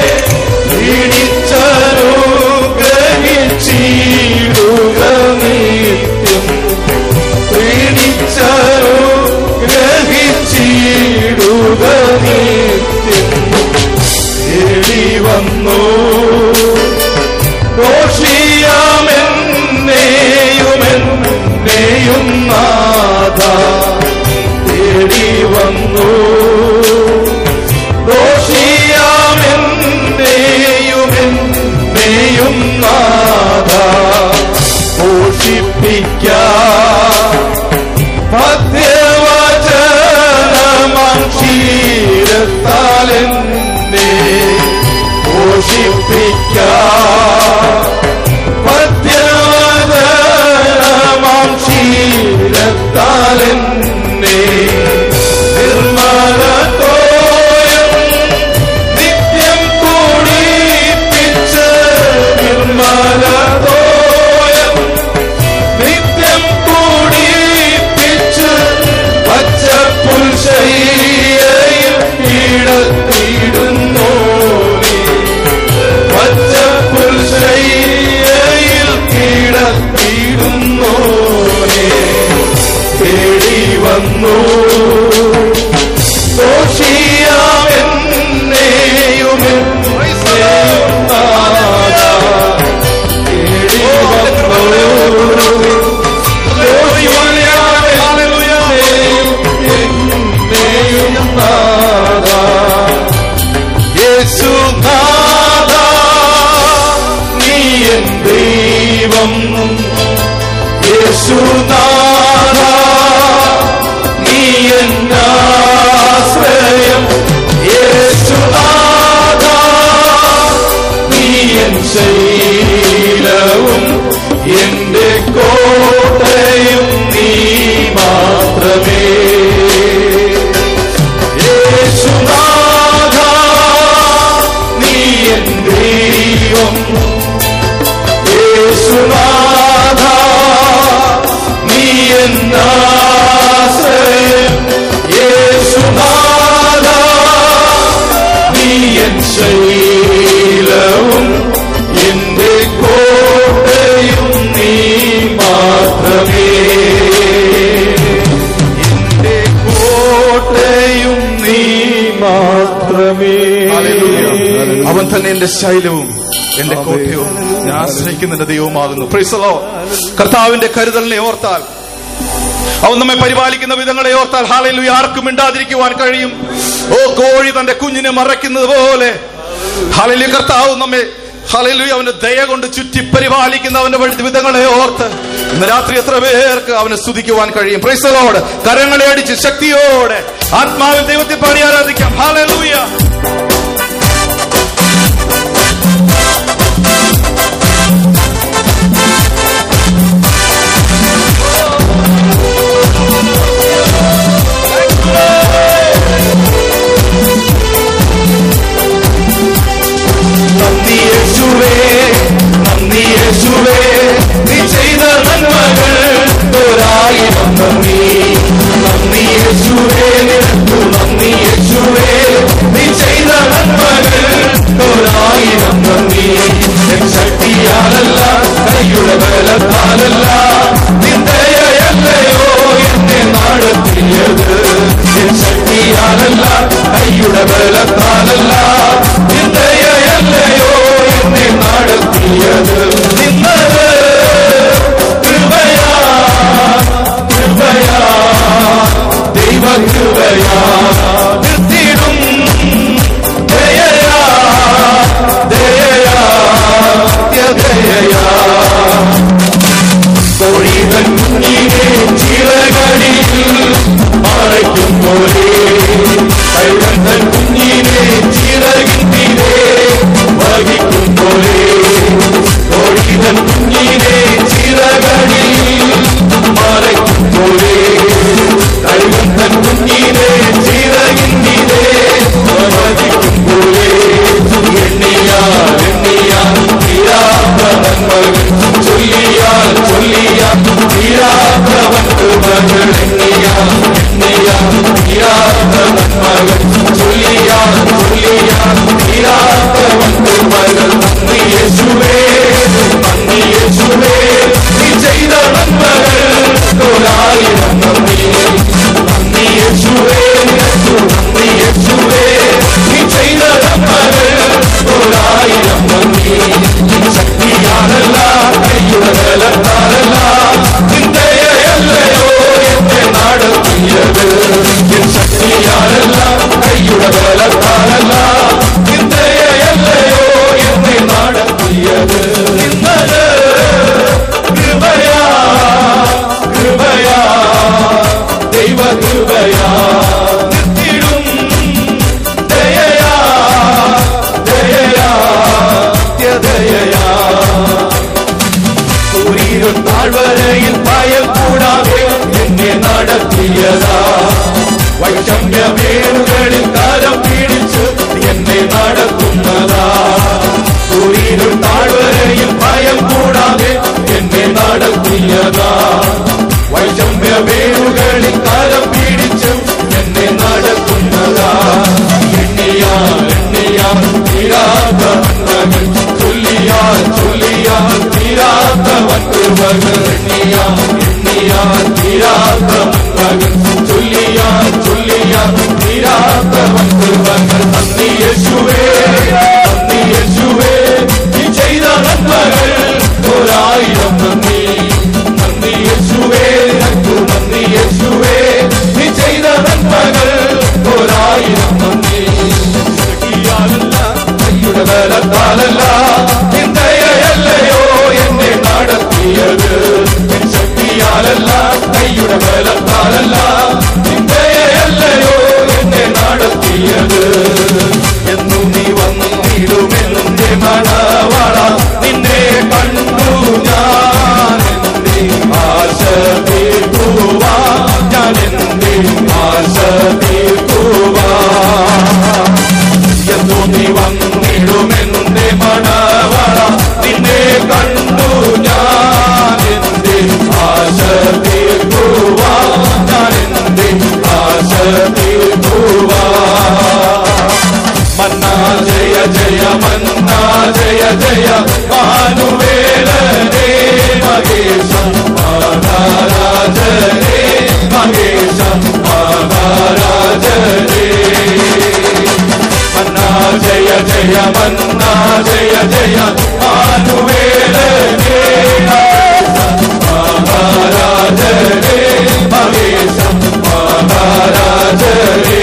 പീഡിച്ചനുഗ്രഹിച്ചിടുക നിത്യം പീഡിച്ചനുഗ്രഹിച്ചിടുക നിത്യം തേടി വന്നു ദോഷിയാമെന്നെയുമെന്നെയും നാഥ തേടി വന്നു ദോഷിയാമെന്നെയുമെന്നെയും നാഥ പോഷിപ്പിക്കാം മധ്യവചനമാം ക്ഷീരത്താലെന്നെ പോഷിപ്പിക്കാം മധ്യവചനമാം ക്ഷീരത്താലെന്നെ നിർമ്മലത്തോയം നിത്യം കുടിപ്പിച്ച് നിർമ്മലത്തോയം നിത്യം കുടിപ്പിച്ച് പച്ചപ്പുൽശയ്യയിൽ കിടത്തിയിടുന്നു പച്ചപ്പുൽശയ്യയിൽ കിടത്തിയിടുന്നു തേടി വന്നു ദോഷിയാമെന്നെയുമെന്നെയും നാഥ തേടി വന്നു യേശുനാഥ നീ എൻ ദൈവം യേശുനാഥ നീ എൻ ആശ്രയം യേശുനാഥ നീ എൻ ശൈലവും എന്റെ കോട്ടയും നീ മാത്രമേ യേശുനാഥ നീ എൻ ദൈവം യേശുനാഥ നീ എൻ ആശ്രയം യേശുനാഥ നീ എൻ ശൈലവും എന്റെ കോട്ടയും നീ മാത്രമേ എന്റെ കോട്ടയും നീ മാത്രമേ അവൻ തന്നെ എന്റെ ശൈലവും എന്റെ കോട്ടയവും ഞാൻ ആശ്രയിക്കുന്ന എന്റെ ദൈവമാകുന്നു പ്രിസലോ കർത്താവിന്റെ കരുതലിനെ ഓർത്താൽ അവൻ നമ്മെ പരിപാലിക്കുന്ന വിധങ്ങളെ ഓർത്താൽ ഹാലയിലു ആർക്കും മിണ്ടാതിരിക്കുവാൻ കഴിയും ഓ കോഴി തന്റെ കുഞ്ഞിനെ മറയ്ക്കുന്നത് പോലെ ഹാലയിലു കർത്താവ് നമ്മെ ഹാലയിലു അവന്റെ ദയ കൊണ്ട് ചുറ്റി പരിപാലിക്കുന്ന അവന്റെ വഴി വിധങ്ങളെ ഓർത്ത് ഇന്ന് രാത്രി എത്ര പേർക്ക് അവനെ സ്തുതിക്കുവാൻ കഴിയും പ്രൈസലോട് കരങ്ങളെ അടിച്ച് ശക്തിയോടെ ആത്മാവിൽ ദൈവത്തെ പാടി ആരാധിക്കാം ഹാലലൂയ നന്ദി നന്ദി യേശുവേ നിനക്കു നന്ദി യേശുവേ നീ ചെയ്ത നന്മകൾ ഒരായിരം നന്ദി എൻ ശക്തിയാലല്ല കൈയുടെ ബലത്താലല്ല നിന്ദയല്ലയോ എന്നെ നടത്തിയത് എൻ ശക്തിയാലല്ല കൈയുടെ ബലത്താലല്ല നിന്ദയല്ലയോ എന്നെ നടത്തിയത് നിന്നത് കൃപയാ കൃപയാ ദൈവ കൃപയാ നിർത്തിയിടും ദയയാ ദയയാ ദയയാ കോഴിതൻ കുഞ്ഞിനെ ചിറകടിയിൽ മറയ്ക്കും പോലെ കഴുകൻ കുഞ്ഞിനെ ചിറകിന്തിരെ വഹിക്കും പോലെ കോഴിതൻ കുഞ്ഞിനെ ചിറകടിയിൽ മറയ്ക്കും പോലെ കഴുകൻ കുഞ്ഞിനെ ചിറകിന്തിരെ വഹിക്കും പോലെ എണ്ണിയാൽ എണ്ണിയാൽ തീരാത്ത നന്മകൾ ചൊല്ലിയാൽ ചൊല്ലിയാൽ തീരാത്തവൻ കൃപകൾ എണ്ണിയാൽ എണ്ണിയാൽ തീരാത്ത നന്മകൾ ചൊല്ലിയാൽ ചൊല്ലിയാൽ തീരാത്തവൻ കൃപകൾ നന്ദി യേശുവേ നന്ദി യേശുവേ നീ ചെയ്ത നന്മകൾ ഒരായിരം നന്ദി നന്ദി യേശുവേ നിനക്കു നന്ദി യേശുവേ നീ ചെയ്ത നന്മകൾ ഒരായിരം നന്ദി ശക്തിയാണല്ല കൈയുടെ ബലത്താലല്ല ചിന്തയല്ലയോ എന്നെ നടത്തിയത് എൻ ശക്തിയാണല്ല കൈയുടെ ബലത്താലല്ല ചിന്തയല്ലയോ എന്നെ നടത്തിയത് ഇന്നത് കൃപയാ കൃപയാ ദൈവ കൃപയാ നിർത്തിടും ദയയാ ദയയാ നിത്യദയയാ സൂര്യൻ താഴ്വരയിൽ ഭയം കൂടാതെ എന്നെ നടത്തിയതാ വൈഷമ്യമേറുകളിൽ കരം പിടിച്ച് എന്നെ നടത്തുന്നതാ സൂര്യൻ താഴ്വരയിൽ ഭയം കൂടാതെ എന്നെ നടത്തിയതാ വൈഷമ്യമേറുകളിൽ കരം പിടിച്ച് എന്നെ നടത്തുന്നതാ എണ്ണിയാ എണ്ണിയാ തീരാത്ത നന്മകൾ ചൊല്ലിയാൽ ചൊല്ലിയാൽ തീരാത്ത വൻകൃപകൾ എണ്ണിയാ എണ്ണിയാ തീരാത്ത നന്മകൾ ചൊല്ലിയാൽ ചൊല്ലിയാൽ തീരാത്ത വൻകൃപകൾ നന്ദി യേശുവേ നന്ദി യേശുവേ നീ ചെയ്ത നന്മകൾ ഒരായിരം നന്ദി നന്ദി യേശുവേ നിനക്കു നന്ദി യേശുവേ നീ ചെയ്ത നന്മകൾ ഒരായിരം നന്ദി ശക്തിയാലല്ല കൈയുടെ ബലത്താലല്ല ചിന്തയല്ലയോ എന്നെ നടത്തിയത് എൻ ശക്തിയാലല്ല കൈയുടെ ബലത്താലല്ല ചിന്തയല്ലയോ എന്നെ നടത്തിയത് എന്നു നീ വന്നിടുമെന്നെ മണവാള നിന്നെ കണ്ടു ഞാൻ എന്റെ ആശ തീർക്കുവാ ഞാൻ എന്റെ ആശ തീർക്കുവാ എന്നു നീ വന്നിടുമെന്റെ മണവള നിന്നെ കണ്ടു ഞാൻ എന്റെ ആശ തീർക്കുവാ ഞാൻ എന്റെ ആശ തീർക്കുവാ മന്നാ ജയ ജയ മന്നാ ജയ ജയ മാനുവേലനേ മഹേശ മഹാരാജനേ മഹേശ മഹാരാജനേ മന്നാ ജയ ജയ മന്നാ ജയ ജയ മാനുവേലനേ മഹാരാജനേ മഹേശ മഹാരാജനേ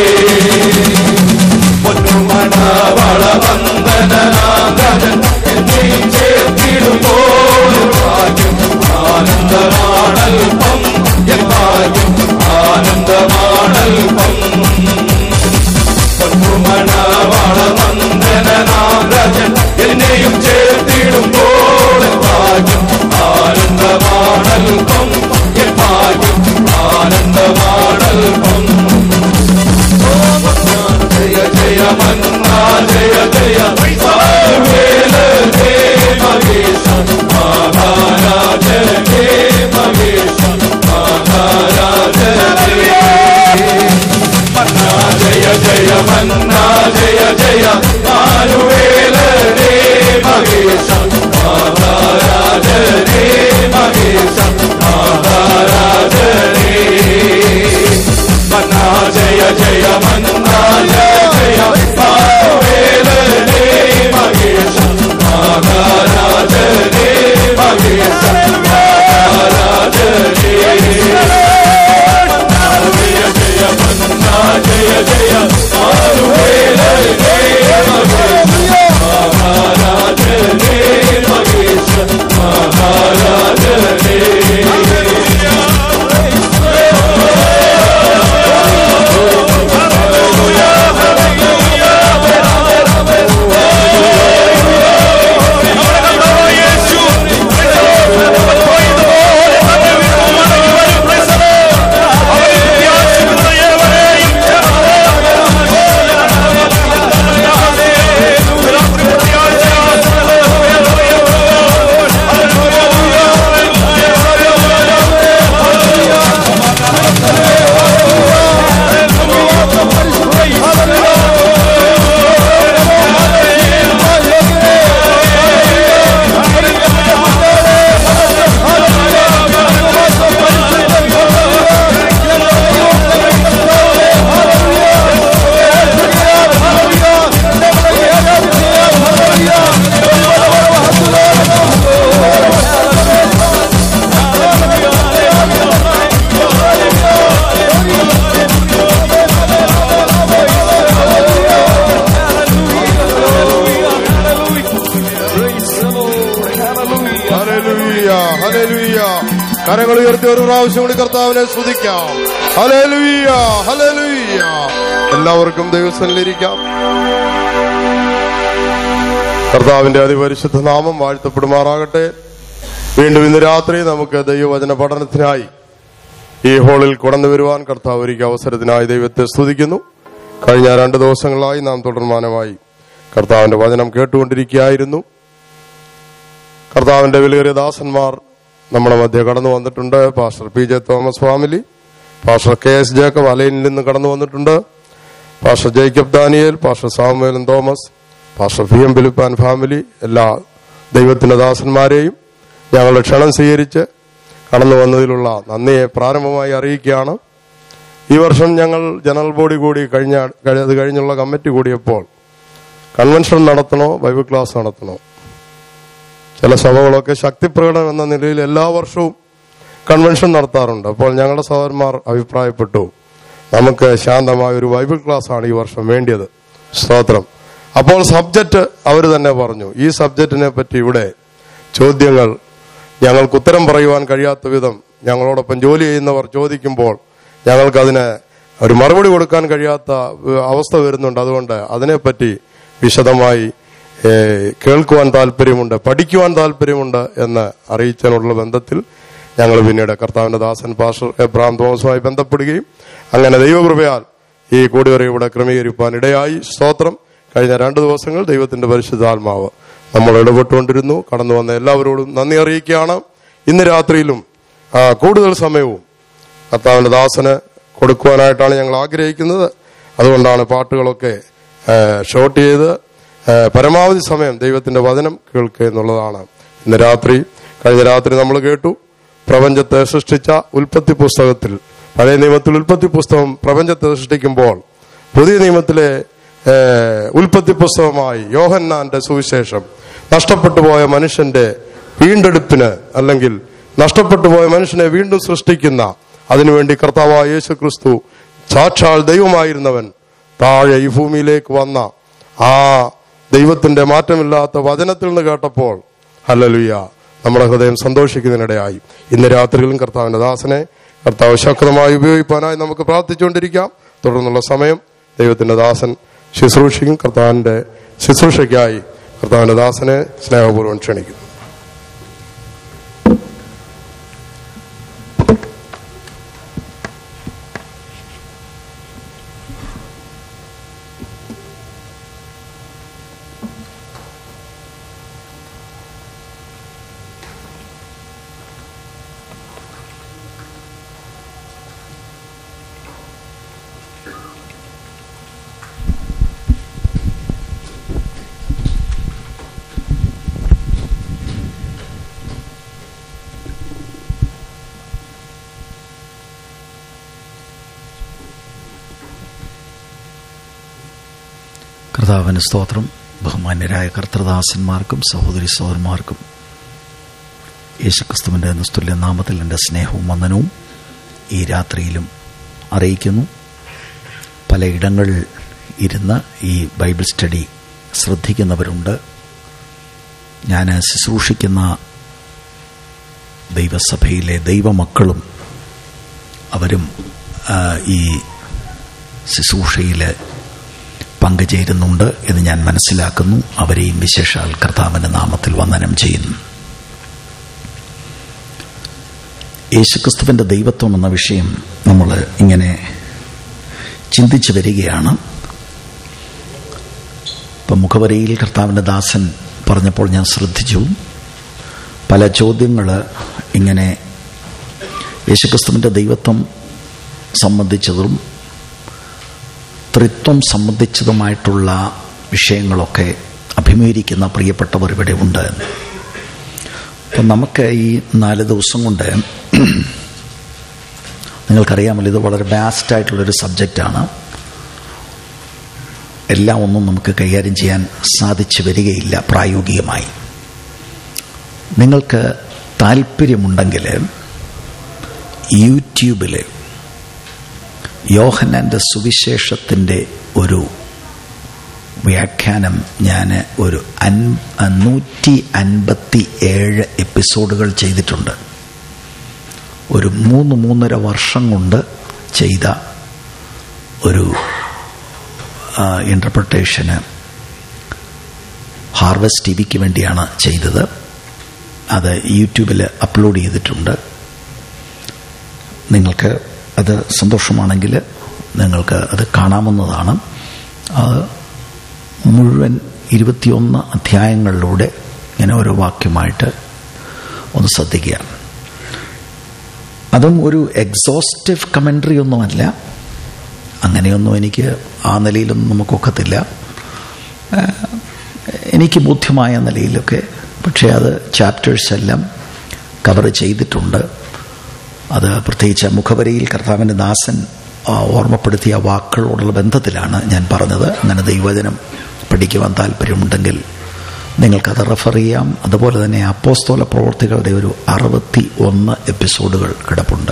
പൊന്നുമണവള വന്ദനാഗതൻ എന്നെ ചേർത്തിടുമ്പോൾ ഭാഗ്യം ആനന്ദമാണൽപ്പം എൻ ഭാഗ്യം ആനന്ദമാണൽപ്പം പൊന്നുമണവള വന്ദനാഗതൻ എന്നെയും ചേർത്തിടുമ്പോൾ ഒരു പ്രാവശ്യം കൂടി കർത്താവിനെ സ്തുതിക്കാം ഹല്ലേലൂയ ഹല്ലേലൂയ എല്ലാവർക്കും ദൈവസ്ഥലിരിക്കാം കർത്താവിന്റെ അതിപരിശുദ്ധ നാമം വാഴ്ത്തപ്പെടുമാറാകട്ടെ വീണ്ടും ഇന്ന് രാത്രി നമുക്ക് ദൈവവചന പഠനത്തിനായി ഈ ഹാളിൽ കടന്നു വരുവാൻ കർത്താവ് ഒരുക്കിയ അവസരത്തിനായി ദൈവത്തെ സ്തുതിക്കുന്നു കഴിഞ്ഞ രണ്ട് ദിവസങ്ങളായി നാം തുടർമാനമായി കർത്താവിന്റെ വചനം കേട്ടുകൊണ്ടിരിക്കുകയായിരുന്നു കർത്താവിന്റെ വിലയേറിയ ദാസന്മാർ നമ്മുടെ മധ്യ കടന്നു വന്നിട്ടുണ്ട് pastor P J Thomas family pastor K S Jacob അലൈനിൽ നിന്ന് കടന്നു വന്നിട്ടുണ്ട് പാസ്റ്റർ ജേക്കബ് ദാനിയേൽ പാസ്റ്റർ സാമുവേലൻ തോമസ് പാസ്റ്റർ പി എം ഫിലിപ്പാൻ ഫാമിലി എല്ലാ ദൈവത്തിന്റെ ദാസന്മാരെയും ഞങ്ങളുടെ ക്ഷണം സ്വീകരിച്ച് കടന്നു വന്നതിലുള്ള നന്ദിയെ പ്രാരംഭമായി അറിയിക്കുകയാണ് ഈ വർഷം ഞങ്ങൾ ജനറൽ ബോഡി കൂടി കഴിഞ്ഞ കഴി- അത് കഴിഞ്ഞുള്ള കമ്മിറ്റി കൂടിയപ്പോൾ കൺവെൻഷൻ നടത്തണോ ബൈബിൾ ക്ലാസ് നടത്തണോ ചില സഭകളൊക്കെ ശക്തിപ്രകടനം എന്ന നിലയിൽ എല്ലാ വർഷവും കൺവെൻഷൻ നടത്താറുണ്ട് അപ്പോൾ ഞങ്ങളുടെ സഹോദരന്മാർ അഭിപ്രായപ്പെട്ടു നമുക്ക് ശാന്തമായ ഒരു ബൈബിൾ ക്ലാസ് ആണ് ഈ വർഷം വേണ്ടിയത് സ്തോത്രം അപ്പോൾ സബ്ജക്റ്റ് അവർ തന്നെ പറഞ്ഞു ഈ സബ്ജക്റ്റിനെ പറ്റി ഇവിടെ ചോദ്യങ്ങൾ ഞങ്ങൾക്ക് ഉത്തരം പറയുവാൻ കഴിയാത്ത വിധം ഞങ്ങളോടൊപ്പം ജോലി ചെയ്യുന്നവർ ചോദിക്കുമ്പോൾ ഞങ്ങൾക്കതിന് ഒരു മറുപടി കൊടുക്കാൻ കഴിയാത്ത ഏഹ്, അവസ്ഥ വരുന്നുണ്ട് അതുകൊണ്ട് അതിനെപ്പറ്റി വിശദമായി ഏഹ്, കേൾക്കുവാൻ താല്പര്യമുണ്ട് പഠിക്കുവാൻ താല്പര്യമുണ്ട് എന്ന് അറിയിച്ചതിനുള്ള ബന്ധത്തിൽ ഞങ്ങൾ പിന്നീട് കർത്താവിന്റെ ദാസൻ പാസ്റ്റർ എബ്രാം തോമസുമായി ബന്ധപ്പെടുകയും അങ്ങനെ ദൈവകൃപയാൽ ഈ കൂടിവരെ ഇവിടെ ക്രമീകരിക്കാൻ ഇടയായി സ്തോത്രം കഴിഞ്ഞ രണ്ട് ദിവസങ്ങൾ ദൈവത്തിന്റെ പരിശുദ്ധാത്മാവ് നമ്മൾ ഇടപെട്ടുകൊണ്ടിരുന്നു കടന്നു വന്ന എല്ലാവരോടും നന്ദി അറിയിക്കുകയാണ് ഇന്ന് രാത്രിയിലും ആ, കൂടുതൽ സമയവും കർത്താവിന്റെ ദാസന് കൊടുക്കുവാനായിട്ടാണ് ഞങ്ങൾ ആഗ്രഹിക്കുന്നത് അതുകൊണ്ടാണ് പാട്ടുകളൊക്കെ ആ, ഷോർട്ട് ചെയ്ത് ആ, പരമാവധി സമയം ദൈവത്തിന്റെ വചനം കേൾക്കുക എന്നുള്ളതാണ് ഇന്ന് രാത്രി കഴിഞ്ഞ രാത്രി നമ്മൾ കേട്ടു പ്രപഞ്ചത്തെ സൃഷ്ടിച്ച ഉൽപ്പത്തി പുസ്തകത്തിൽ പഴയ നിയമത്തിൽ ഉൽപ്പത്തി പുസ്തകം പ്രപഞ്ചത്തെ സൃഷ്ടിക്കുമ്പോൾ പുതിയ നിയമത്തിലെ ഏ, ഉൽപ്പത്തി പുസ്തകമായി യോഹന്നാന്റെ സുവിശേഷം നഷ്ടപ്പെട്ടു പോയ മനുഷ്യന്റെ വീണ്ടെടുപ്പിന് അല്ലെങ്കിൽ നഷ്ടപ്പെട്ടു പോയ മനുഷ്യനെ വീണ്ടും സൃഷ്ടിക്കുന്ന അതിനുവേണ്ടി കർത്താവായ യേശു ക്രിസ്തു സാക്ഷാൽ ദൈവമായിരുന്നവൻ താഴെ ഈ ഭൂമിയിലേക്ക് വന്ന ആ ദൈവത്തിന്റെ മാറ്റമില്ലാത്ത വചനത്തിൽ നിന്ന് കേട്ടപ്പോൾ ഹല്ലലുയ നമ്മുടെ ഹൃദയം സന്തോഷിക്കുന്നതിനിടയായി ഇന്ന് രാത്രിയിലും കർത്താവിന്റെ ദാസനെ കർത്താവ് ശക്തമായി ഉപയോഗിക്കാനായി നമുക്ക് പ്രാർത്ഥിച്ചുകൊണ്ടിരിക്കാം തുടർന്നുള്ള സമയം ദൈവത്തിന്റെ ദാസൻ ശുശ്രൂഷയ്ക്കും കർത്താവിന്റെ ശുശ്രൂഷയ്ക്കായി കർത്താവിന്റെ ദാസനെ സ്നേഹപൂർവ്വം ക്ഷണിക്കുന്നു കർത്താവിന് സ്തോത്രം ബഹുമാന്യരായ കർത്തൃദാസന്മാർക്കും സഹോദരി സഹോദരന്മാർക്കും യേശുക്രിസ്തുവിന്റെ നിസ്തുല്യ നാമത്തിൽ എൻ്റെ സ്നേഹവും വന്ദനവും ഈ രാത്രിയിലും അറിയിക്കുന്നു പലയിടങ്ങളിൽ ഇരുന്ന് ഈ ബൈബിൾ സ്റ്റഡി ശ്രദ്ധിക്കുന്നവരുണ്ട് ഞാൻ ശുശ്രൂഷിക്കുന്ന ദൈവസഭയിലെ ദൈവമക്കളും അവരും ആ, ഈ ശുശ്രൂഷയിൽ പങ്കുചേരുന്നുണ്ട് എന്ന് ഞാൻ മനസ്സിലാക്കുന്നു അവരെയും വിശേഷാൽ കർത്താവിന്റെ നാമത്തിൽ വന്ദനം ചെയ്യുന്നു യേശുക്രിസ്തുവിന്റെ ദൈവത്വം എന്ന വിഷയം നമ്മൾ ഇങ്ങനെ ചിന്തിച്ചു വരികയാണ് ഇപ്പം മുഖവരയിൽ കർത്താവിന്റെ ദാസൻ പറഞ്ഞപ്പോൾ ഞാൻ ശ്രദ്ധിച്ചു പല ചോദ്യങ്ങൾ ഇങ്ങനെ യേശുക്രിസ്തുവിന്റെ ദൈവത്വം സംബന്ധിച്ചതും ത്രിത്വം സംബന്ധിച്ചതുമായിട്ടുള്ള വിഷയങ്ങളൊക്കെ അഭിമുഖീകരിക്കുന്ന പ്രിയപ്പെട്ടവർ ഇവിടെ ഉണ്ട് അപ്പം നമുക്ക് ഈ നാല് ദിവസം കൊണ്ട് നിങ്ങൾക്കറിയാമല്ലോ ഇത് വളരെ വാസ്റ്റ് ആയിട്ടുള്ളൊരു സബ്ജക്റ്റാണ് എല്ലാം ഒന്നും നമുക്ക് കൈകാര്യം ചെയ്യാൻ സാധിച്ചു വരികയില്ല പ്രായോഗികമായി നിങ്ങൾക്ക് താല്പര്യമുണ്ടെങ്കിൽ യൂട്യൂബിൽ യോഹന്നാന്റെ സുവിശേഷത്തിൻ്റെ ഒരു വ്യാഖ്യാനം ഞാൻ ഒരു അൻ നൂറ്റി അൻപത്തി ഏഴ് എപ്പിസോഡുകൾ ചെയ്തിട്ടുണ്ട് ഒരു മൂന്ന് മൂന്നര വർഷം കൊണ്ട് ചെയ്ത ഒരു ഇൻ്റർപ്രിട്ടേഷന് ഹാർവസ്റ്റ് ടി വിക്ക് വേണ്ടിയാണ് ചെയ്തത് അത് യൂട്യൂബിൽ അപ്ലോഡ് ചെയ്തിട്ടുണ്ട് നിങ്ങൾക്ക് അത് സന്തോഷമാണെങ്കിൽ നിങ്ങൾക്ക് അത് കാണാവുന്നതാണ് അത് മുഴുവൻ ഇരുപത്തിയൊന്ന് അധ്യായങ്ങളിലൂടെ ഇങ്ങനെ ഓരോ വാക്യമായിട്ട് ഒന്ന് ശ്രദ്ധിക്കുക അതും ഒരു എക്സോസ്റ്റീവ് കമൻട്രി ഒന്നുമല്ല അങ്ങനെയൊന്നും എനിക്ക് ആ നിലയിലൊന്നും നമുക്കൊക്കത്തില്ല ഏഹ് എനിക്ക് ബോധ്യമായ നിലയിലൊക്കെ പക്ഷേ അത് ചാപ്റ്റേഴ്സ് എല്ലാം കവർ ചെയ്തിട്ടുണ്ട് അത് പ്രത്യേകിച്ച് മുഖവരയിൽ കർത്താവിൻ്റെ ദാസൻ ആ, ഓർമ്മപ്പെടുത്തിയ വാക്കുകളോടുള്ള ബന്ധത്തിലാണ് ഞാൻ പറഞ്ഞത് അങ്ങനെ ദൈവജനം പഠിക്കുവാൻ താല്പര്യമുണ്ടെങ്കിൽ നിങ്ങൾക്കത് റെഫർ ചെയ്യാം അതുപോലെ തന്നെ അപ്പോസ്തോല പ്രവർത്തികളുടെ ഒരു അറുപത്തി ഒന്ന് എപ്പിസോഡുകൾ കിടപ്പുണ്ട്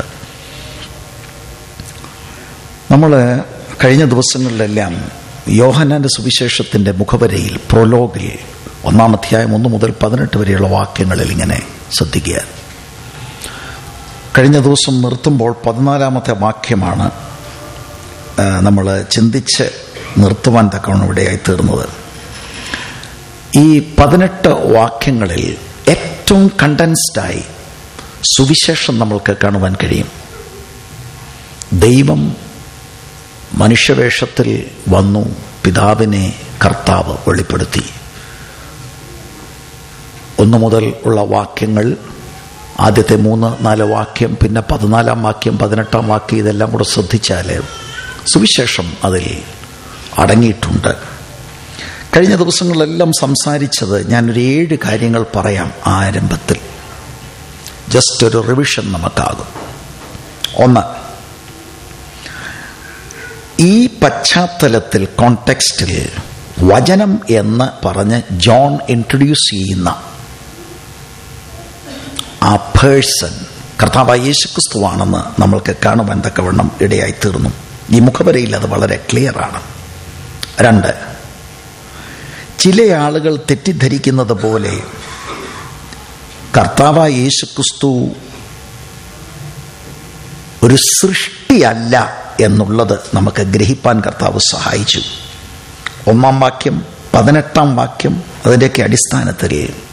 നമ്മൾ കഴിഞ്ഞ ദിവസങ്ങളിലെല്ലാം യോഹന്നാന്റെ സുവിശേഷത്തിന്റെ മുഖവരയിൽ പ്രൊലോഗിൽ ഒന്നാം അധ്യായം ഒന്ന് മുതൽ പതിനെട്ട് വരെയുള്ള വാക്യങ്ങളിൽ ഇങ്ങനെ ശ്രദ്ധിക്കുക കഴിഞ്ഞ ദിവസം നിർത്തുമ്പോൾ പതിനാലാമത്തെ വാക്യമാണ് നമ്മൾ ചിന്തിച്ച് നിർത്തുവാൻ തക്കവണ്ണം ഇവിടെയായി തീർന്നത് ഈ പതിനെട്ട് വാക്യങ്ങളിൽ ഏറ്റവും കണ്ടൻസ്ഡായി സുവിശേഷം നമ്മൾക്ക് കാണുവാൻ കഴിയും ദൈവം മനുഷ്യവേഷത്തിൽ വന്നു പിതാവിനെ കർത്താവ് വെളിപ്പെടുത്തി ഒന്നു മുതൽ ഉള്ള വാക്യങ്ങൾ ആദ്യത്തെ മൂന്ന് നാല് വാക്യം പിന്നെ പതിനാലാം വാക്യം പതിനെട്ടാം വാക്യം ഇതെല്ലാം കൂടെ ശ്രദ്ധിച്ചാൽ സുവിശേഷം അതിൽ അടങ്ങിയിട്ടുണ്ട് കഴിഞ്ഞ ദിവസങ്ങളിലെല്ലാം സംസാരിച്ചത് ഞാനൊരു ഏഴ് കാര്യങ്ങൾ പറയാം ആരംഭത്തിൽ ജസ്റ്റ് ഒരു റിവിഷൻ നമുക്കാകും ഒന്ന് ഈ പശ്ചാത്തലത്തിൽ കോണ്ടെക്സ്റ്റിൽ വചനം എന്ന് പറഞ്ഞ് ജോൺ ഇൻട്രൊഡ്യൂസ് ചെയ്യുന്ന ആ പേഴ്സൺ കർത്താവായ യേശുക്രിസ്തുവാണെന്ന് നമ്മൾക്ക് കാണുവാൻ തക്കവണ്ണം ഇടയായി തീർന്നു ഈ മുഖവരയിൽ അത് വളരെ ക്ലിയറാണ് രണ്ട് ചില ആളുകൾ തെറ്റിദ്ധരിക്കുന്നത് പോലെ കർത്താവായ യേശുക്രിസ്തു ഒരു സൃഷ്ടിയല്ല എന്നുള്ളത് നമുക്ക് ഗ്രഹിപ്പാൻ കർത്താവ് സഹായിച്ചു ഒന്നാം വാക്യം പതിനെട്ടാം വാക്യം അതിൻ്റെയൊക്കെ അടിസ്ഥാനത്തിൽ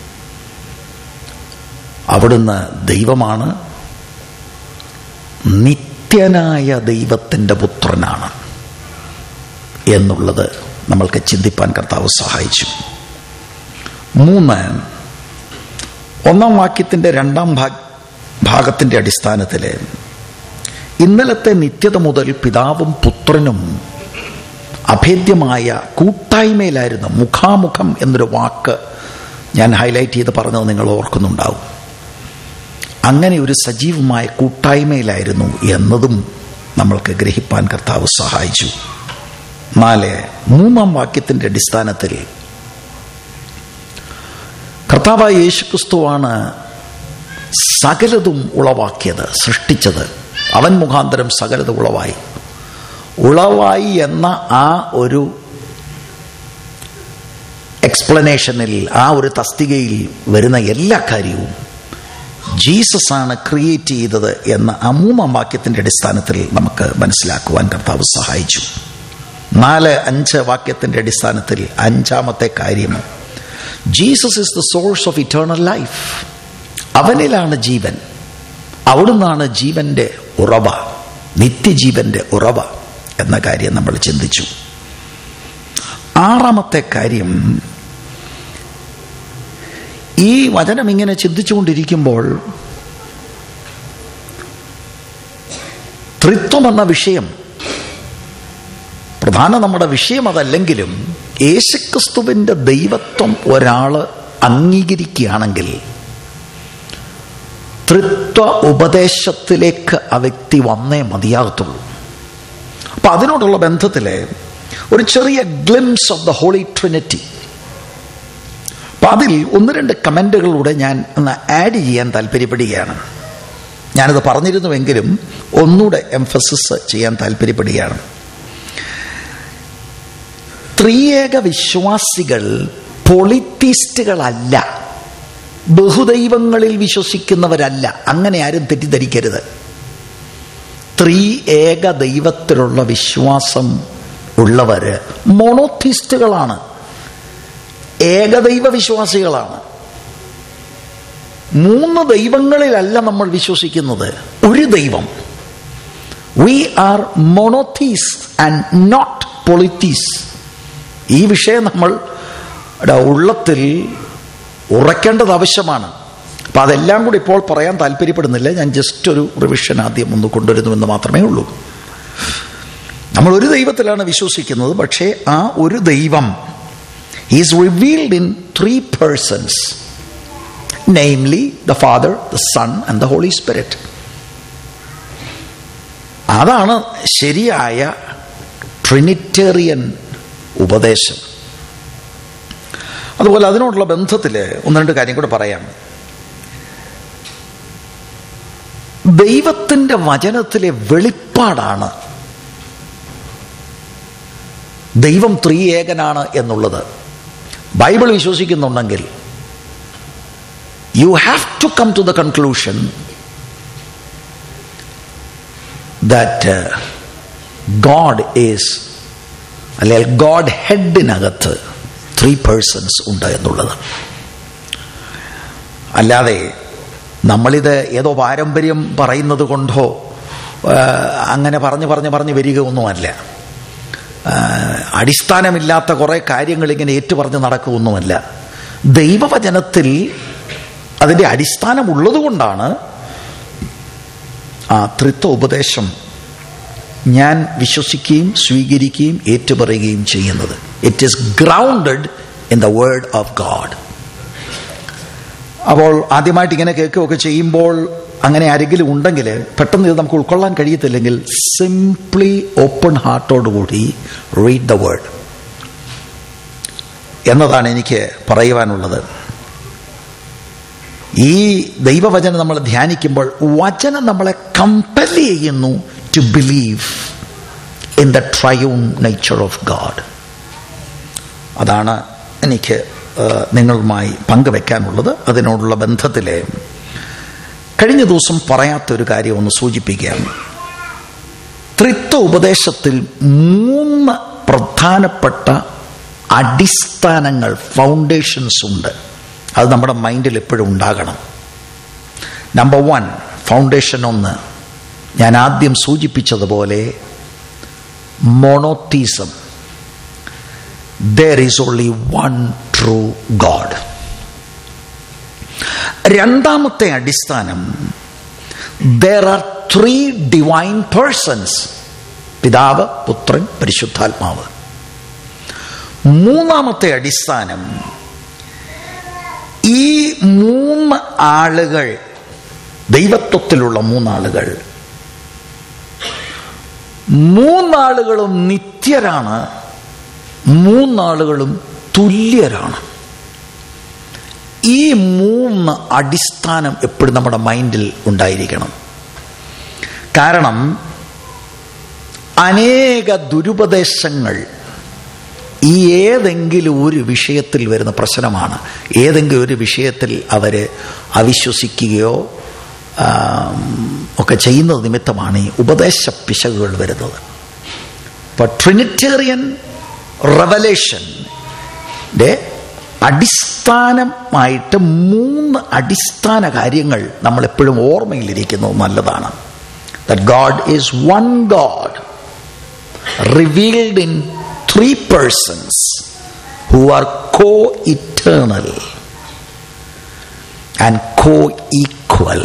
അവിടുന്ന് ദൈവമാണ് നിത്യനായ ദൈവത്തിൻ്റെ പുത്രനാണ് എന്നുള്ളത് നമ്മൾക്ക് ചിന്തിപ്പാൻ കർത്താവ് സഹായിച്ചു മൂന്ന് ഒന്നാം വാക്യത്തിൻ്റെ രണ്ടാം ഭാഗ ഭാഗത്തിൻ്റെ അടിസ്ഥാനത്തിൽ ഇന്നലത്തെ നിത്യത മുതൽ പിതാവും പുത്രനും അഭേദ്യമായ കൂട്ടായ്മയിലായിരുന്നു മുഖാമുഖം എന്നൊരു വാക്ക് ഞാൻ ഹൈലൈറ്റ് ചെയ്ത് പറഞ്ഞത് നിങ്ങൾ ഓർക്കുന്നുണ്ടാവും അങ്ങനെ ഒരു സജീവമായ കൂട്ടായ്മയിലായിരുന്നു എന്നതും നമ്മൾക്ക് ഗ്രഹിപ്പാൻ കർത്താവ് സഹായിച്ചു നാല് മൂന്നാം വാക്യത്തിന്റെ അടിസ്ഥാനത്തിൽ കർത്താവായ യേശുക്രിസ്തുവാണ് സകലതും ഉളവാക്കിയത് സൃഷ്ടിച്ചത് അവൻ മുഖാന്തരം സകലത് ഉളവായി ഉളവായി എന്ന ആ ഒരു എക്സ്പ്ലനേഷനിൽ ആ ഒരു തസ്തികയിൽ വരുന്ന എല്ലാ കാര്യവും ജീസസ് ആണ് ക്രിയേറ്റ് ചെയ്തത് എന്ന ആ മൂന്നാം വാക്യത്തിന്റെ അടിസ്ഥാനത്തിൽ നമുക്ക് മനസ്സിലാക്കുവാൻ കർത്താവ് സഹായിച്ചു നാല് അഞ്ച് വാക്യത്തിന്റെ അടിസ്ഥാനത്തിൽ അഞ്ചാമത്തെ കാര്യം Jesus is the source of eternal life അവനിലാണ് ജീവൻ അവിടുന്നാണ് ജീവന്റെ ഉറവ നിത്യജീവന്റെ ഉറവ എന്ന കാര്യം നമ്മൾ ചിന്തിച്ചു ആറാമത്തെ കാര്യം ഈ വചനം ഇങ്ങനെ ചിന്തിച്ചുകൊണ്ടിരിക്കുമ്പോൾ ത്രിത്വം എന്ന വിഷയം പ്രധാന നമ്മുടെ വിഷയം അതല്ലെങ്കിലും യേശുക്രിസ്തുവിന്റെ ദൈവത്വം ഒരാള് അംഗീകരിക്കുകയാണെങ്കിൽ ത്രിത്വ ഉപദേശത്തിലേക്ക് ആ വ്യക്തി വന്നേ മതിയാകത്തുള്ളൂ അപ്പൊ അതിനോടുള്ള ബന്ധത്തില് ഒരു ചെറിയ glimpse of the holy trinity അപ്പൊ അതിൽ ഒന്ന് രണ്ട് കമന്റുകളിലൂടെ ഞാൻ ഒന്ന് ആഡ് ചെയ്യാൻ താല്പര്യപ്പെടുകയാണ് ഞാനത് പറഞ്ഞിരുന്നുവെങ്കിലും ഒന്നുകൂടെ എംഫസിസ് ചെയ്യാൻ താല്പര്യപ്പെടുകയാണ് ത്രിയേക വിശ്വാസികൾ പൊളിറ്റിസ്റ്റുകളല്ല ബഹുദൈവങ്ങളിൽ വിശ്വസിക്കുന്നവരല്ല അങ്ങനെ ആരും തെറ്റിദ്ധരിക്കരുത് ത്രീ ഏക ദൈവത്തിലുള്ള വിശ്വാസം ഉള്ളവര് മോണോത്തിസ്റ്റുകളാണ് ഏകദൈവ വിശ്വാസികളാണ് മൂന്ന് ദൈവങ്ങളിലല്ല നമ്മൾ വിശ്വസിക്കുന്നത് ഒരു ദൈവം we are monotheists and not polytheists ഈ വിഷയം നമ്മൾ ടെ ഉള്ളത്തിൽ ഉറക്കേണ്ടത് ആവശ്യമാണ് അപ്പം അതെല്ലാം കൂടി ഇപ്പോൾ പറയാൻ താല്പര്യപ്പെടുന്നില്ല ഞാൻ ജസ്റ്റ് ഒരു റിവിഷൻ ആദ്യം ഒന്ന് കൊണ്ടുവരുന്നുവെന്ന് മാത്രമേ ഉള്ളൂ നമ്മൾ ഒരു ദൈവത്തിലാണ് വിശ്വസിക്കുന്നത് പക്ഷേ ആ ഒരു ദൈവം is revealed in three persons namely the father the son and the holy spirit അതാണ് ശരിയായ ട്രിനിറ്റേറിയൻ ഉപദേശം അതുപോലെ അതിനോടുള്ള ബന്ധത്തിൽ ഒന്ന് രണ്ട് കാര്യം കൂടെ പറയാം ദൈവത്തിൻ്റെ വചനത്തിലെ വെളിപ്പാടാണ് ദൈവം ത്രിയേകനാണ് എന്നുള്ളത് ബൈബിൾ വിശ്വസിക്കുന്നുണ്ടെങ്കിൽ you have to come to the conclusion that God is അല്ലെങ്കിൽ ഗോഡ് ഹെഡിനകത്ത് ത്രീ പേഴ്സൺസ് ഉണ്ട് എന്നുള്ളത് അല്ലാതെ നമ്മളിത് ഏതോ പാരമ്പര്യം പറയുന്നത് കൊണ്ടോ ആ, അങ്ങനെ പറഞ്ഞ് പറഞ്ഞ് പറഞ്ഞ് വരിക ഒന്നുമല്ല ആ, അടിസ്ഥാനമില്ലാത്ത കുറേ കാര്യങ്ങൾ ഇങ്ങനെ ഏറ്റുപറഞ്ഞ് നടക്കുകയൊന്നുമല്ല ദൈവവചനത്തിൽ അതിൻ്റെ അടിസ്ഥാനമുള്ളത് കൊണ്ടാണ് ആ ത്രിത്വ ഉപദേശം ഞാൻ വിശ്വസിക്കുകയും സ്വീകരിക്കുകയും ഏറ്റുപറയുകയും ചെയ്യുന്നത് it is grounded in the word of God അപ്പോൾ ആദ്യമായിട്ട് ഇങ്ങനെ കേൾക്കുകയൊക്കെ ചെയ്യുമ്പോൾ അങ്ങനെ ആരെങ്കിലും ഉണ്ടെങ്കിൽ പെട്ടെന്ന് ഇത് നമുക്ക് ഉൾക്കൊള്ളാൻ കഴിയത്തില്ലെങ്കിൽ സിംപ്ലി ഓപ്പൺ ഹാർട്ടോടുകൂടി റീഡ് ദ വേർഡ് എന്നതാണ് എനിക്ക് പറയുവാനുള്ളത് ഈ ദൈവവചനം നമ്മൾ ധ്യാനിക്കുമ്പോൾ വചനം നമ്മളെ കമ്പൽ ചെയ്യുന്നു to believe in the triune nature of God അതാണ് എനിക്ക് ആ, നിങ്ങളുമായി പങ്കുവെക്കാനുള്ളത് അതിനോടുള്ള ബന്ധത്തിലെ കഴിഞ്ഞ ദിവസം പറയാത്തൊരു കാര്യം ഒന്ന് സൂചിപ്പിക്കാം ത്രിത്വ ഉപദേശത്തിൽ മൂന്ന് പ്രധാനപ്പെട്ട അടിസ്ഥാനങ്ങൾ ഫൗണ്ടേഷൻസ് ഉണ്ട് അത് നമ്മുടെ മൈൻഡിൽ എപ്പോഴും ഉണ്ടാകണം നമ്പർ വൺ ഫൗണ്ടേഷൻ ഒന്ന് ഞാൻ ആദ്യം സൂചിപ്പിച്ചതുപോലെ monotheism there is only one true God രണ്ടാമത്തെ അടിസ്ഥാനം there are three divine persons പിതാവ് പുത്രൻ പരിശുദ്ധാത്മാവ് മൂന്നാമത്തെ അടിസ്ഥാനം ഈ മൂന്ന് ആളുകൾ ദൈവത്വത്തിലുള്ള മൂന്നാളുകൾ മൂന്നാളുകളും നിത്യരാണ് മൂന്നാളുകളും തുല്യരാണ് ഈ മൂന്ന് അടിസ്ഥാനം എപ്പോഴും നമ്മുടെ മൈൻഡിൽ ഉണ്ടായിരിക്കണം കാരണം അനേക ദുരുപദേശങ്ങൾ ഈ ഏതെങ്കിലും ഒരു വിഷയത്തിൽ വരുന്ന പ്രശ്നമാണ് ഏതെങ്കിലും ഒരു വിഷയത്തിൽ അവർ അവിശ്വസിക്കുകയോ ആം, ഒക്കെ ചെയ്യുന്നത് നിമിത്തമാണ് ഈ ഉപദേശ പിശകുകൾ വരുന്നത് അപ്പോൾ ട്രിനിറ്റേറിയൻ റെവലേഷൻ്റെ അടിസ്ഥാനമായിട്ട് മൂന്ന് അടിസ്ഥാന കാര്യങ്ങൾ നമ്മൾ എപ്പോഴും ഓർമ്മയിലിരിക്കുന്നത് നല്ലതാണ് that God is one God revealed in three persons who are co eternal and co equal.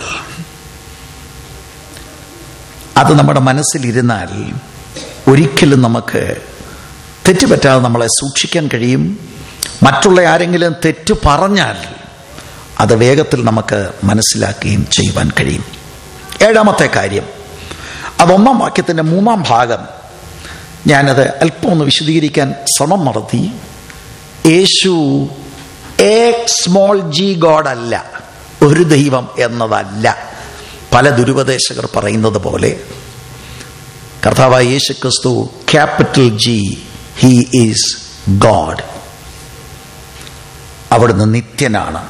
അത് നമ്മുടെ മനസ്സിലിരുന്നാൽ ഒരിക്കലും നമുക്ക് തെറ്റുപറ്റാതെ നമ്മളെ സൂക്ഷിക്കാൻ കഴിയും മറ്റുള്ള ആരെങ്കിലും തെറ്റ് പറഞ്ഞാൽ അത് വേഗത്തിൽ നമുക്ക് മനസ്സിലാക്കുകയും ചെയ്യുവാൻ കഴിയും ഏഴാമത്തെ കാര്യം അതൊന്നാം വാക്യത്തിൻ്റെ മൂന്നാം ഭാഗം ഞാനത് അല്പം ഒന്ന് വിശദീകരിക്കാൻ ശ്രമം നടത്തി യേശു എ സ്മോൾ ജി ഗോഡ് അല്ല ഒരു ദൈവം എന്നതല്ല പല ദുരുപദേശകർ പറയുന്നത് പോലെ കർത്താവായ യേശു ക്രിസ്തു capital G he is God അവിടുന്ന് നിത്യനാണ്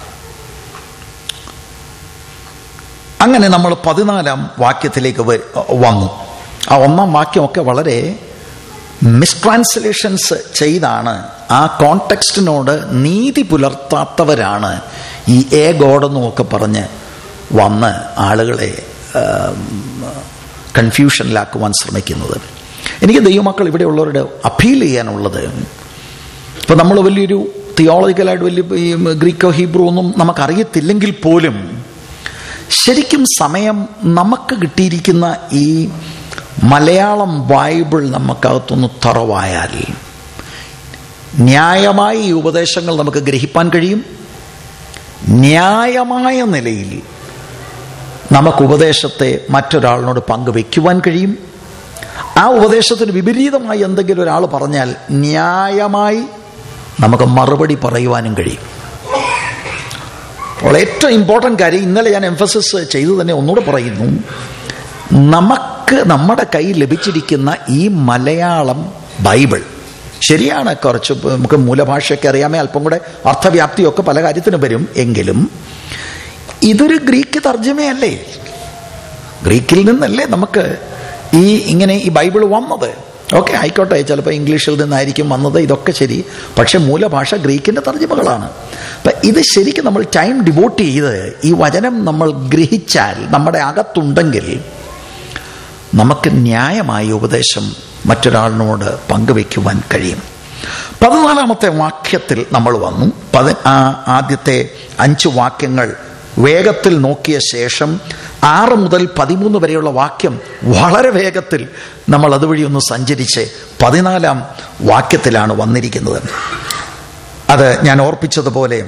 അങ്ങനെ നമ്മൾ പതിനാലാം വാക്യത്തിലേക്ക് വ- വന്നു ആ ഒന്നാം വാക്യമൊക്കെ വളരെ മിസ്ട്രാൻസ്ലേഷൻസ് ചെയ്താണ് ആ കോണ്ടെക്സ്റ്റിനോട് നീതി പുലർത്താത്തവരാണ് ഈ എ ഗോഡെന്നും ഒക്കെ പറഞ്ഞ് വന്ന് ആളുകളെ കൺഫ്യൂഷനിലാക്കുവാൻ ശ്രമിക്കുന്നത് എനിക്ക് ദൈവമക്കൾ ഇവിടെയുള്ളവരുടെ അപ്പീൽ ചെയ്യാനുള്ളത് ഇപ്പൊ നമ്മൾ വലിയൊരു തിയോളജിക്കലായിട്ട് വലിയ ഈ ഗ്രീക്കോ ഹീബ്രു ഒന്നും നമുക്കറിയത്തില്ലെങ്കിൽ പോലും ശരിക്കും സമയം നമുക്ക് കിട്ടിയിരിക്കുന്ന ഈ മലയാളം ബൈബിൾ നമുക്കകത്തൊന്ന് തറവായാൽ ന്യായമായി ഈ ഉപദേശങ്ങൾ നമുക്ക് ഗ്രഹിപ്പാൻ കഴിയും ന്യായമായ നിലയിൽ നമുക്ക് ഉപദേശത്തെ മറ്റൊരാളിനോട് പങ്കുവെക്കുവാൻ കഴിയും ആ ഉപദേശത്തിന് വിപരീതമായി എന്തെങ്കിലും ഒരാൾ പറഞ്ഞാൽ ന്യായമായി നമുക്ക് മറുപടി പറയുവാനും കഴിയും അപ്പോൾ ഏറ്റവും ഇമ്പോർട്ടൻ്റ് കാര്യം ഇന്നലെ ഞാൻ എംഫസിസ് ചെയ്തു തന്നെ ഒന്നുകൂടെ പറയുന്നു നമുക്ക് നമ്മുടെ കയ്യിൽ ലഭിച്ചിരിക്കുന്ന ഈ മലയാളം ബൈബിൾ ശരിയാണ് കുറച്ച് നമുക്ക് മൂലഭാഷയൊക്കെ അറിയാമേ അല്പം കൂടെ അർത്ഥവ്യാപ്തിയൊക്കെ പല കാര്യത്തിനും വരും എങ്കിലും ഇതൊരു ഗ്രീക്ക് തർജ്ജമയല്ലേ ഗ്രീക്കിൽ നിന്നല്ലേ നമുക്ക് ഈ ഇങ്ങനെ ഈ ബൈബിൾ വന്നത് ഓക്കെ ആയിക്കോട്ടെ ചിലപ്പോൾ ഇംഗ്ലീഷിൽ നിന്നായിരിക്കും വന്നത് ഇതൊക്കെ ശരി പക്ഷെ മൂലഭാഷ ഗ്രീക്കിന്റെ തർജ്ജമകളാണ് അപ്പം ഇത് ശരിക്കും നമ്മൾ ടൈം ഡിവോട്ട് ചെയ്ത് ഈ വചനം നമ്മൾ ഗ്രഹിച്ചാൽ നമ്മുടെ അകത്തുണ്ടെങ്കിൽ നമുക്ക് ന്യായമായ ഉപദേശം മറ്റൊരാളിനോട് പങ്കുവെക്കുവാൻ കഴിയും പതിനാലാമത്തെ വാക്യത്തിൽ നമ്മൾ വന്നു പതി ആ ആദ്യത്തെ അഞ്ച് വാക്യങ്ങൾ വേഗത്തിൽ നോക്കിയ ശേഷം ആറ് മുതൽ പതിമൂന്ന് വരെയുള്ള വാക്യം വളരെ വേഗത്തിൽ നമ്മൾ അതുവഴി ഒന്ന് സഞ്ചരിച്ച് പതിനാലാം വാക്യത്തിലാണ് വന്നിരിക്കുന്നത് അത് ഞാൻ ഓർപ്പിച്ചതുപോലെ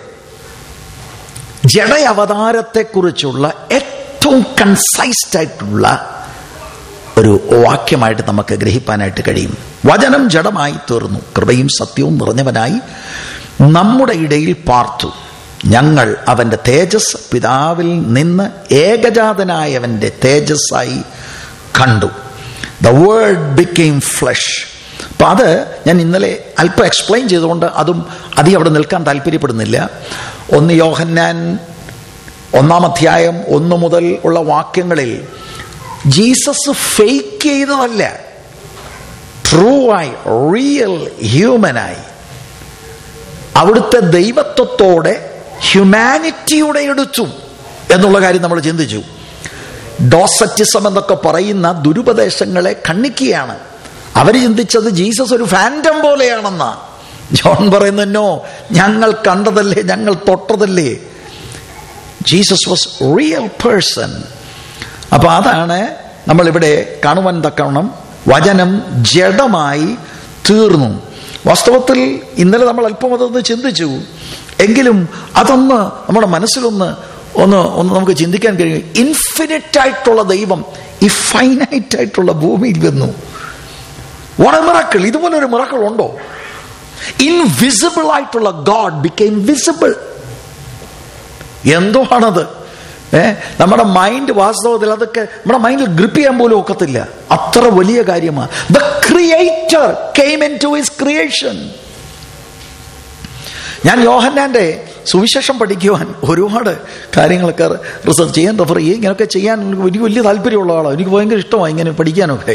ജഡ അവതാരത്തെക്കുറിച്ചുള്ള ഏറ്റവും കൺസൈസ്ഡ് ആയിട്ടുള്ള ഒരു വാക്യമായിട്ട് നമുക്ക് ഗ്രഹിപ്പാനായിട്ട് കഴിയും വചനം ജഡമായി തീർന്നു കൃപയും സത്യവും നിറഞ്ഞവനായി നമ്മുടെ ഇടയിൽ പാർത്തു ഞങ്ങൾ അവന്റെ തേജസ് പിതാവിൽ നിന്ന് ഏകജാതനായവന്റെ തേജസ്സായി കണ്ടു ദ വേർഡ് ബിക്കെയിം ഫ്ലഷ് അപ്പം അത് ഞാൻ ഇന്നലെ അല്പം എക്സ്പ്ലെയിൻ ചെയ്തുകൊണ്ട് അതും അധികം അവിടെ നിൽക്കാൻ താല്പര്യപ്പെടുന്നില്ല ഒന്ന് യോഹന്നാൻ ഒന്നാം അധ്യായം ഒന്ന് മുതൽ ഉള്ള വാക്യങ്ങളിൽ ജീസസ് ഫേക്ക് ചെയ്തതല്ല ട്രൂ ആയി റിയൽ ഹ്യൂമനായി അവിടുത്തെ ദൈവത്വത്തോടെ ഹ്യൂമാനിറ്റിയുടെ എടുത്തു എന്നുള്ള കാര്യം നമ്മൾ ചിന്തിച്ചു ഡോസറ്റിസം എന്നൊക്കെ പറയുന്ന ദുരുപദേശങ്ങളെ ഖണ്ഡിക്കുകയാണ് അവർ ചിന്തിച്ചത് ജീസസ് ഒരു ഫാൻറ്റം പോലെയാണെന്നാ ജോൺ പറയുന്നോ ഞങ്ങൾ കണ്ടതല്ലേ ഞങ്ങൾ തൊട്ടതല്ലേ ജീസസ് വാസ് റിയൽ പേഴ്സൺ അപ്പൊ അതാണ് നമ്മളിവിടെ കാണുവാൻ തക്കവണ്ണം വചനം ജഡമായി തീർന്നു വാസ്തവത്തിൽ ഇന്നലെ നമ്മൾ അല്പം അതൊന്ന് ചിന്തിച്ചു എങ്കിലും അതൊന്ന് നമ്മുടെ മനസ്സിലൊന്ന് ഒന്ന് ഒന്ന് നമുക്ക് ചിന്തിക്കാൻ കഴിയും ഇൻഫിനിറ്റ് ആയിട്ടുള്ള ദൈവം ഈ ഫൈനൈറ്റ് ആയിട്ടുള്ള ഭൂമിയിൽ വന്നു വാട്ട് മിറക്കിൾ ഇതുപോലെ ഒരു മിറക്കിൾ ഉണ്ടോ ഇൻവിസിബിൾ ആയിട്ടുള്ള ഗോഡ് ബിക്കെയിം വിസിബിൾ എന്തോ ആണത് ഏ നമ്മുടെ മൈൻഡ് വാസ്തവത്തിൽ അതൊക്കെ നമ്മുടെ മൈൻഡിൽ ഗ്രിപ്പ് ചെയ്യാൻ പോലും ഒക്കത്തില്ല അത്ര വലിയ കാര്യമാണ് the creator came in to his creation ഞാൻ യോഹന്നാന്റെ സുവിശേഷം പഠിക്കുവാൻ ഒരുപാട് കാര്യങ്ങളൊക്കെ റിസർച്ച് ചെയ്യാൻ റെഫർ ചെയ്യും ഇങ്ങനെയൊക്കെ ചെയ്യാൻ എനിക്ക് വലിയ താല്പര്യമുള്ള ആളാണ് എനിക്ക് ഭയങ്കര ഇഷ്ടമാണ് ഇങ്ങനെ പഠിക്കാനൊക്കെ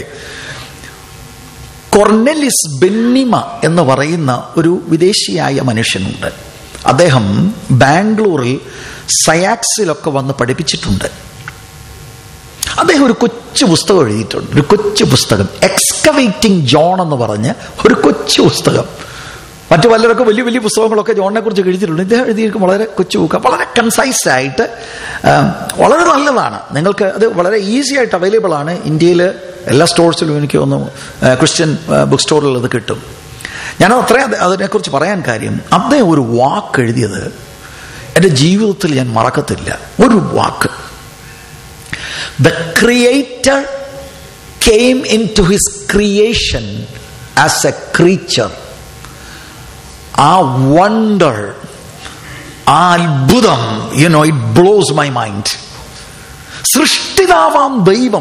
കൊർനെലിസ് ബെന്നിമ എന്ന് പറയുന്ന ഒരു വിദേശിയായ മനുഷ്യനുണ്ട് അദ്ദേഹം ബാംഗ്ലൂരിൽ സയാക്സിലൊക്കെ വന്ന് പഠിപ്പിച്ചിട്ടുണ്ട് അദ്ദേഹം ഒരു കൊച്ചു പുസ്തകം എഴുതിയിട്ടുണ്ട് ഒരു കൊച്ചു പുസ്തകം എക്സ്കവേറ്റിംഗ് ജോൺ എന്ന് പറഞ്ഞ് ഒരു കൊച്ചു പുസ്തകം മറ്റു പലരൊക്കെ വലിയ വലിയ പുസ്തകങ്ങളൊക്കെ ജോണിനെ കുറിച്ച് എഴുതിയിട്ടുണ്ട് ഇദ്ദേഹം എഴുതിയിരിക്കും വളരെ കൊച്ചു ബുക്ക് വളരെ കൺസൈസ് ആയിട്ട് വളരെ നല്ലതാണ് നിങ്ങൾക്ക് അത് വളരെ ഈസി ആയിട്ട് അവൈലബിൾ ആണ് ഇന്ത്യയിൽ എല്ലാ സ്റ്റോഴ്സിലും എനിക്ക് തോന്നുന്നു ക്രിസ്ത്യൻ ബുക്ക് സ്റ്റോറിൽ അത് കിട്ടും ഞാൻ അത്രയും അതിനെക്കുറിച്ച് പറയാൻ കാര്യം അദ്ദേഹം ഒരു വാക്ക് എഴുതിയത് എൻ്റെ ജീവിതത്തിൽ ഞാൻ മറക്കത്തില്ല ഒരു വാക്ക് the creator came in to his creation as a creature ആ വണ്ടർ ആ അത്ഭുതം you know it blows my mind സൃഷ്ടിതാവാം ദൈവം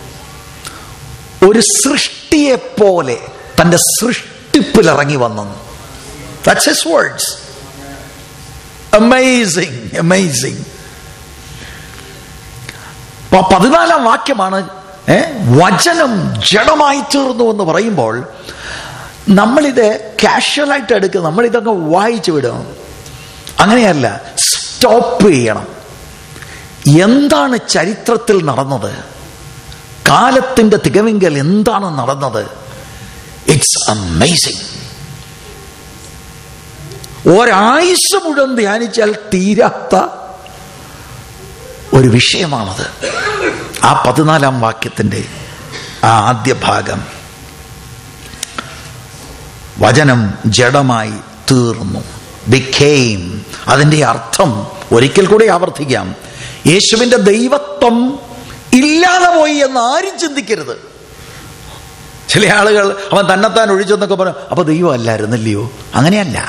ഒരു സൃഷ്ടിയെ പോലെ തന്റെ സൃഷ്ടിപ്പിൽ ഇറങ്ങി വന്നു that's his words amazing amazing പതിനാലാം വാക്യമാണ് ഏ വചനം ജഡമായി തീർന്നു എന്ന് പറയുമ്പോൾ നമ്മളിത് കാഷ്വലായിട്ട് എടുക്കുക നമ്മളിതൊക്കെ വായിച്ചു വിടണം അങ്ങനെയല്ല സ്റ്റോപ്പ് ചെയ്യണം എന്താണ് ചരിത്രത്തിൽ നടന്നത് കാലത്തിന്റെ തികവിങ്കൽ എന്താണ് നടന്നത് ഇറ്റ്സ് അമേസിങ് ഒരായുസ് മുഴുവൻ ധ്യാനിച്ചാൽ തീരാത്ത ഒരു വിഷയമാണത് ആ പതിനാലാം വാക്യത്തിന്റെ ആ ആദ്യ ഭാഗം വചനം ജഡമായി തീർന്നു ബിക്കെയിം അതിന്റെ അർത്ഥം ഒരിക്കൽ കൂടി ആവർത്തിക്കാം യേശുവിന്റെ ദൈവത്വം ഇല്ലാതെ പോയി എന്ന് ആരും ചിന്തിക്കരുത് ചില ആളുകൾ അവൻ തന്നെത്താൻ ഒഴിച്ചെന്നൊക്കെ പറഞ്ഞു അപ്പൊ ദൈവം അല്ലായിരുന്നില്ലയോ അങ്ങനെയല്ല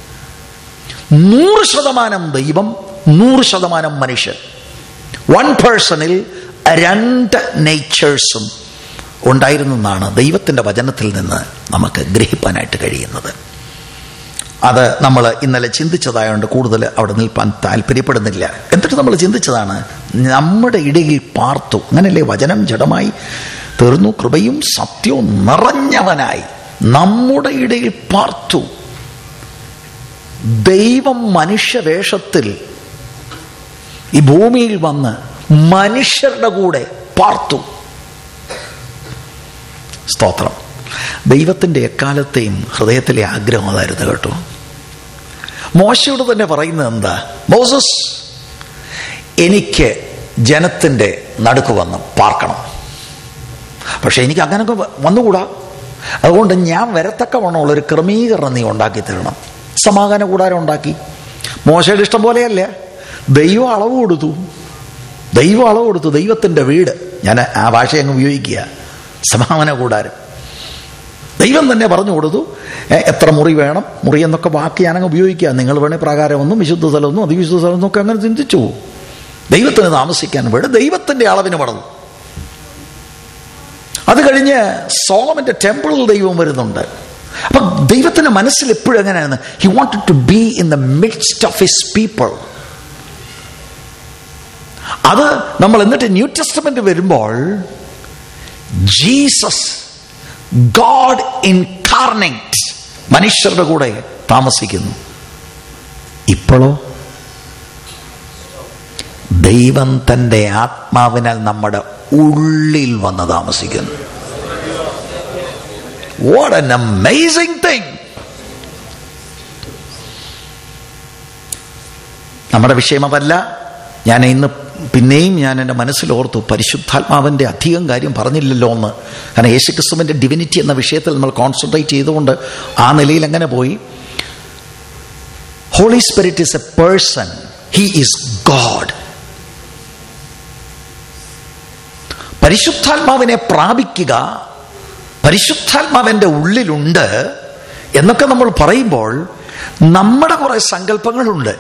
നൂറ് ശതമാനം ദൈവം നൂറ് ശതമാനം മനുഷ്യൻ വൺ പേഴ്സണിൽ രണ്ട് നേച്ചേഴ്സും ഉണ്ടായിരുന്നെന്നാണ് ദൈവത്തിന്റെ വചനത്തിൽ നിന്ന് നമുക്ക് ഗ്രഹിക്കാനായിട്ട് കഴിയുന്നത് അത് നമ്മൾ ഇന്നലെ ചിന്തിച്ചതായതുകൊണ്ട് കൂടുതൽ അവിടെ നിൽപ്പാൻ താല്പര്യപ്പെടുന്നില്ല എന്നിട്ട് നമ്മൾ ചിന്തിച്ചതാണ് നമ്മുടെ ഇടയിൽ പാർത്തു അങ്ങനല്ലേ വചനം ജഡമായി തീർന്നു കൃപയും സത്യവും നിറഞ്ഞവനായി നമ്മുടെ ഇടയിൽ പാർത്തു ദൈവം മനുഷ്യവേഷത്തിൽ ഈ ഭൂമിയിൽ വന്ന് മനുഷ്യരുടെ കൂടെ പാർത്തു സ്തോത്രം ദൈവത്തിന്റെ എക്കാലത്തെയും ഹൃദയത്തിലെ ആഗ്രഹം അതായിരുന്നു കേട്ടോ മോശയോട് തന്നെ പറയുന്നത് എന്താ മോസസ് എനിക്ക് ജനത്തിന്റെ നടുക്ക് വന്ന് പാർക്കണം പക്ഷെ എനിക്ക് അങ്ങനൊക്കെ വ- വന്നുകൂടാ അതുകൊണ്ട് ഞാൻ വരത്തക്കവണ്ണമുള്ള ഒരു ക്രമീകരണം നീ ഉണ്ടാക്കി തരണം സമാധാന കൂടാരം ഉണ്ടാക്കി മോശയുടെ ഇഷ്ടം പോലെയല്ല ദൈവം അളവ് കൊടുത്തു ദൈവം അളവ് കൊടുത്തു ദൈവത്തിന്റെ വീട് ഞാൻ ആ ഭാഷ അങ്ങ് ഉപയോഗിക്കുക സമാധാന കൂടാരം ദൈവം തന്നെ പറഞ്ഞു കൊടുത്തു ഏ, എത്ര മുറി വേണം മുറി എന്നൊക്കെ വാക്ക് ഞാനങ്ങ് ഉപയോഗിക്കുക നിങ്ങൾ വേണേൽ പ്രകാരമൊന്നും വിശുദ്ധ സ്ഥലമൊന്നും അതിവിശുദ്ധ സ്ഥലമൊന്നും ഒക്കെ അങ്ങനെ ചിന്തിച്ചു പോകും. ദൈവത്തിന് താമസിക്കാൻ വീട് ദൈവത്തിന്റെ അളവിന് വളർന്നു അത് കഴിഞ്ഞ് സോളമന്റെ ടെമ്പിളിൽ ദൈവം വരുന്നുണ്ട് അപ്പൊ ദൈവത്തിന്റെ മനസ്സിൽ എപ്പോഴും എങ്ങനെയാണ് he wanted to be in the midst of his people അത് നമ്മൾ എന്നിട്ട് ന്യൂ ടെസ്റ്റമെന്റ് വരുമ്പോൾ ജീസസ് ഗോഡ് ഇൻകാർണേറ്റ് മനുഷ്യരുടെ കൂടെ താമസിക്കുന്നു ഇപ്പോഴോ ദൈവം തന്റെ ആത്മാവിനാൽ നമ്മുടെ ഉള്ളിൽ വന്ന് താമസിക്കുന്നു വാട്ട് an amazing thing നമ്മുടെ വിഷയം അതല്ല ഞാൻ ഇന്ന് പിന്നെയും ഞാൻ എൻ്റെ മനസ്സിൽ ഓർത്തു പരിശുദ്ധാത്മാവിൻ്റെ അധികം കാര്യം പറഞ്ഞില്ലല്ലോ എന്ന് കാരണം യേശുക്രിസ്തുവിൻ്റെ ഡിവിനിറ്റി എന്ന വിഷയത്തിൽ നമ്മൾ കോൺസെൻട്രേറ്റ് ചെയ്തുകൊണ്ട് ആ നിലയിൽ എങ്ങനെ പോയി holy spirit is a person he is God പരിശുദ്ധാത്മാവിനെ പ്രാപിക്കുക പരിശുദ്ധാത്മാവിൻ്റെ ഉള്ളിലുണ്ട് എന്നൊക്കെ നമ്മൾ പറയുമ്പോൾ നമ്മുടെ കുറെ സങ്കല്പങ്ങളുണ്ട്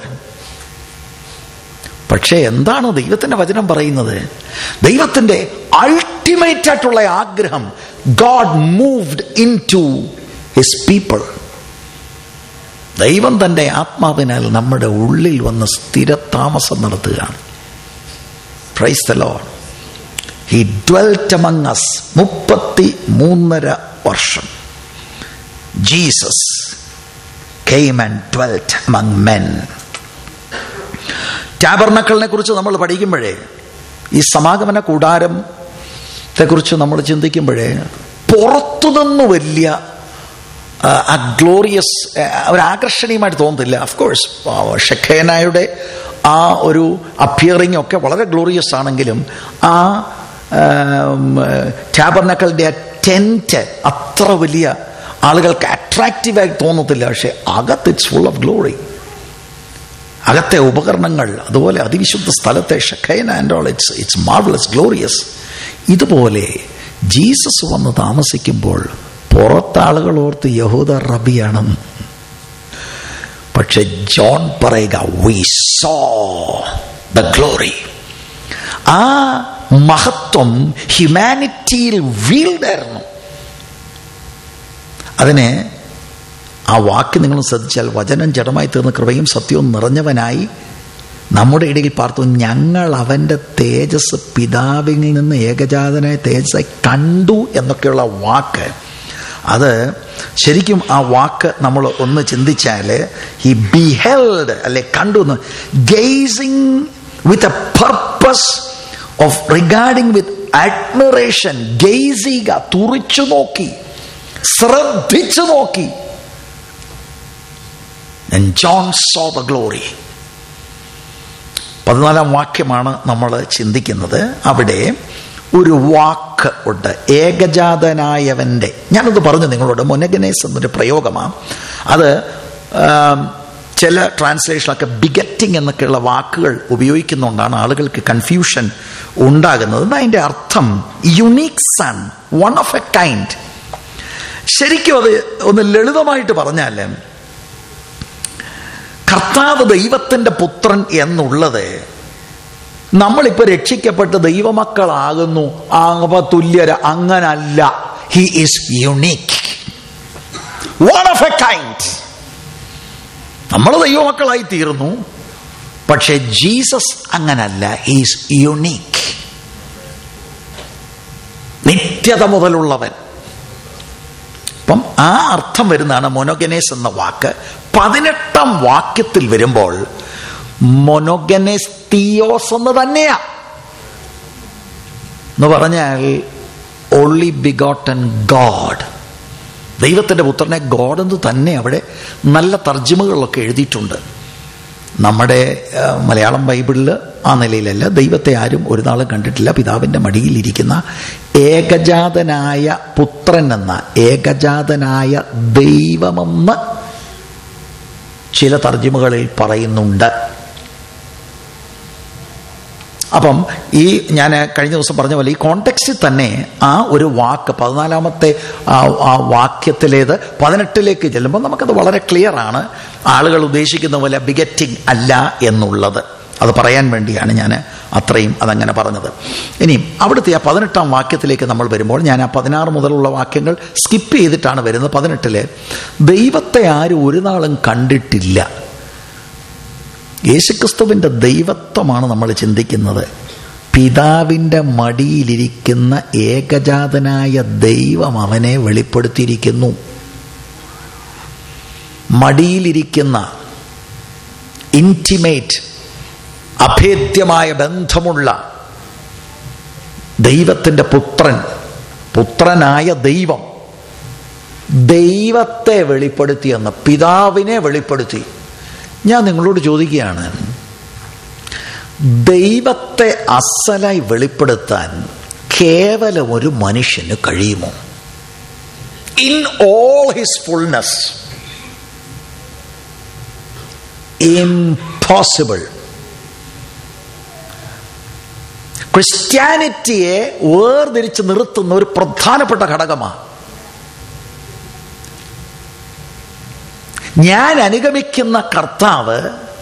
പക്ഷേ എന്താണ് ദൈവത്തിന്റെ വചനം പറയുന്നത് ദൈവത്തിന്റെ അൾട്ടിമേറ്റ് ആയിട്ടുള്ള ആഗ്രഹം God moved in to his people ദൈവം തന്റെ ആത്മാവിനാൽ നമ്മുടെ ഉള്ളിൽ വന്ന് സ്ഥിരതാമസം നടത്തുകയാണ് praise the Lord he dwelt among us മുപ്പത്തി മൂന്നര വർഷം Jesus came and dwelt among men ടാബർണക്കളിനെ കുറിച്ച് നമ്മൾ പഠിക്കുമ്പോഴേ ഈ സമാഗമന കൂടാരത്തെ കുറിച്ച് നമ്മൾ ചിന്തിക്കുമ്പോഴേ പുറത്തുനിന്ന് വലിയ ആ, ആ ഗ്ലോറിയസ് ഒരു ആകർഷണീയമായിട്ട് തോന്നത്തില്ല അഫ്കോഴ്സ് ഷെഖേനായുടെ ആ ഒരു അപ്പിയറിംഗ് ഒക്കെ വളരെ ഗ്ലോറിയസ് ആണെങ്കിലും ആ ടാബർനക്കളുടെ ആ ടെൻറ്റ് അത്ര വലിയ ആളുകൾക്ക് അട്രാക്റ്റീവായി തോന്നത്തില്ല പക്ഷെ അകത്ത് ഇറ്റ്സ് ഫുൾ ഓഫ് ഗ്ലോറി അകത്തെ ഉപകരണങ്ങൾ അതുപോലെ അതിവിശുദ്ധ സ്ഥലത്തെ shekinah and all it's it's marvellous glorious ഇതുപോലെ ജീസസ് വന്ന് താമസിക്കുമ്പോൾ പുറത്താളുകൾ ഓർത്ത് യഹൂദ റബിയാണെന്ന് പക്ഷെ ജോൺ പറയുക വി സോ ദ ഗ്ലോറി ആ മഹത്വം ഹ്യൂമാനിറ്റിയിൽ വീൽഡായിരുന്നു അതിനെ ആ വാക്ക് നിങ്ങൾ ശ്രദ്ധിച്ചാൽ വചനം ജഡമായി തീർന്ന കൃപയും സത്യവും നിറഞ്ഞവനായി നമ്മുടെ ഇടയിൽ പാർത്തു ഞങ്ങൾ അവന്റെ തേജസ് പിതാവിൽ നിന്ന് ഏകജാതനായ തേജസ്സായി കണ്ടു എന്നൊക്കെയുള്ള വാക്ക് അത് ശരിക്കും ആ വാക്ക് നമ്മൾ ഒന്ന് ചിന്തിച്ചാൽ ഈ ബിഹെൽഡ് അല്ലെ കണ്ടു എന്ന് gazing with a purpose of regarding with admiration ഗെയ്സിക തുറിച്ചു നോക്കി ശ്രദ്ധിച്ചു നോക്കി And John saw the glory. പതിനാലാം വാക്യമാണ് നമ്മൾ ചിന്തിക്കുന്നത് അവിടെ ഒരു വാക്ക് ഉണ്ട് ഏകജാതനായവന്റെ ഞാനത് പറഞ്ഞു നിങ്ങളോട് മൊനഗനേസ് എന്നൊരു പ്രയോഗമാണ് അത് ആം, ചില ട്രാൻസ്ലേഷനൊക്കെ ബിഗറ്റിംഗ് എന്നൊക്കെയുള്ള വാക്കുകൾ ഉപയോഗിക്കുന്നുകൊണ്ടാണ് ആളുകൾക്ക് കൺഫ്യൂഷൻ ഉണ്ടാകുന്നത് എന്നാ അതിന്റെ അർത്ഥം unique son one of a kind ശരിക്കും അത് ഒന്ന് ലളിതമായിട്ട് പറഞ്ഞാൽ കർത്താവ് ദൈവത്തിന്റെ പുത്രൻ എന്നുള്ളത് നമ്മളിപ്പോ രക്ഷിക്കപ്പെട്ട് ദൈവമക്കളാകുന്നു ആകെ തുല്യര അങ്ങനല്ല he is unique one of a kind നമ്മൾ ദൈവമക്കളായി തീർന്നു പക്ഷെ ജീസസ് അങ്ങനല്ല ഈസ് യുണീക്ക് നിത്യത മുതലുള്ളവൻ അപ്പം ആ അർത്ഥം വരുന്നതാണ് മൊനോഗനേസ് എന്ന വാക്ക് പതിനെട്ടാം വാക്യത്തിൽ വരുമ്പോൾ മൊനോഗനേസ് തിയോസ് എന്ന് തന്നെയാ എന്ന് പറഞ്ഞാൽ ഓൺലി ബിഗോട്ടൻ ഗോഡ് ദൈവത്തിന്റെ പുത്രനെ ഗോഡ് എന്ന് തന്നെ അവിടെ നല്ല തർജ്ജിമകളിലൊക്കെ എഴുതിയിട്ടുണ്ട് നമ്മുടെ ആ, മലയാളം ബൈബിളിൽ ആ നിലയിലല്ല ദൈവത്തെ ആരും ഒരു നാളും കണ്ടിട്ടില്ല പിതാവിന്റെ മടിയിലിരിക്കുന്ന ഏകജാതനായ പുത്രൻ എന്ന ഏകജാതനായ ദൈവമെന്ന് ചില തർജ്ജിമകളിൽ പറയുന്നുണ്ട് അപ്പം ഈ ഞാൻ കഴിഞ്ഞ ദിവസം പറഞ്ഞ പോലെ ഈ കോണ്ടെക്സ്റ്റിൽ തന്നെ ആ ഒരു വാക്ക് പതിനാലാമത്തെ ആ ആ വാക്യത്തിലേത് പതിനെട്ടിലേക്ക് ചെല്ലുമ്പോൾ നമുക്കത് വളരെ ക്ലിയർ ആണ് ആളുകൾ ഉദ്ദേശിക്കുന്ന പോലെ ബിഗറ്റിംഗ് അല്ല എന്നുള്ളത് അത് പറയാൻ വേണ്ടിയാണ് ഞാൻ അത്രയും അതങ്ങനെ പറഞ്ഞത് ഇനിയും അവിടുത്തെ ആ പതിനെട്ടാം വാക്യത്തിലേക്ക് നമ്മൾ വരുമ്പോൾ ഞാൻ ആ പതിനാറ് മുതലുള്ള വാക്യങ്ങൾ സ്കിപ്പ് ചെയ്തിട്ടാണ് വരുന്നത് പതിനെട്ടില് ദൈവത്തെ ആരും ഒരു നാളും കണ്ടിട്ടില്ല യേശുക്രിസ്തുവിന്റെ ദൈവത്വമാണ് നമ്മൾ ചിന്തിക്കുന്നത് പിതാവിന്റെ മടിയിലിരിക്കുന്ന ഏകജാതനായ ദൈവം അവനെ വെളിപ്പെടുത്തിയിരിക്കുന്നു മടിയിലിരിക്കുന്ന ഇൻറ്റിമേറ്റ് അഭേദ്യമായ ബന്ധമുള്ള ദൈവത്തിന്റെ പുത്രൻ പുത്രനായ ദൈവം ദൈവത്തെ വെളിപ്പെടുത്തിയെന്ന് പിതാവിനെ വെളിപ്പെടുത്തി ഞാൻ നിങ്ങളോട് ചോദിക്കുകയാണ് ദൈവത്തെ അസലായി വെളിപ്പെടുത്താൻ കേവലം ഒരു മനുഷ്യന് കഴിയുമോ in all his fullness impossible ക്രിസ്ത്യാനിറ്റിയെ വേർതിരിച്ച് നിർത്തുന്ന ഒരു പ്രധാനപ്പെട്ട ഘടകമാണ് ഞാൻ അനുഗമിക്കുന്ന കർത്താവ്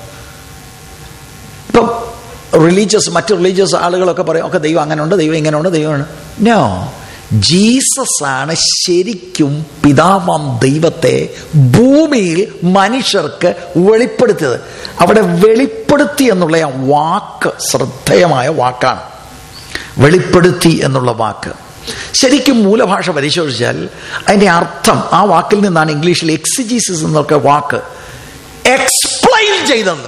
ഇപ്പം റിലീജിയസ് മറ്റ് റിലീജിയസ് ആളുകളൊക്കെ പറയും ഒക്കെ ദൈവം അങ്ങനെ ഉണ്ട് ദൈവം ഇങ്ങനെ ഉണ്ട് ദൈവമാണ് നോ ജീസസ് ആണ് ശരിക്കും പിതാവാം ദൈവത്തെ ഭൂമിയിൽ മനുഷ്യർക്ക് വെളിപ്പെടുത്തിയത് അവിടെ വെളിപ്പെടുത്തി എന്നുള്ള ആ വാക്ക് ശ്രദ്ധേയമായ വാക്കാണ് വെളിപ്പെടുത്തി എന്നുള്ള വാക്ക് ശരിക്കും മൂലഭാഷ പരിശോധിച്ചാൽ അതിന്റെ അർത്ഥം ആ വാക്കിൽ നിന്നാണ് ഇംഗ്ലീഷിൽ എക്സിജീസിസ് എന്നൊക്കെ വാക്ക് എക്സ്പ്ലെയിൻ ചെയ്തത്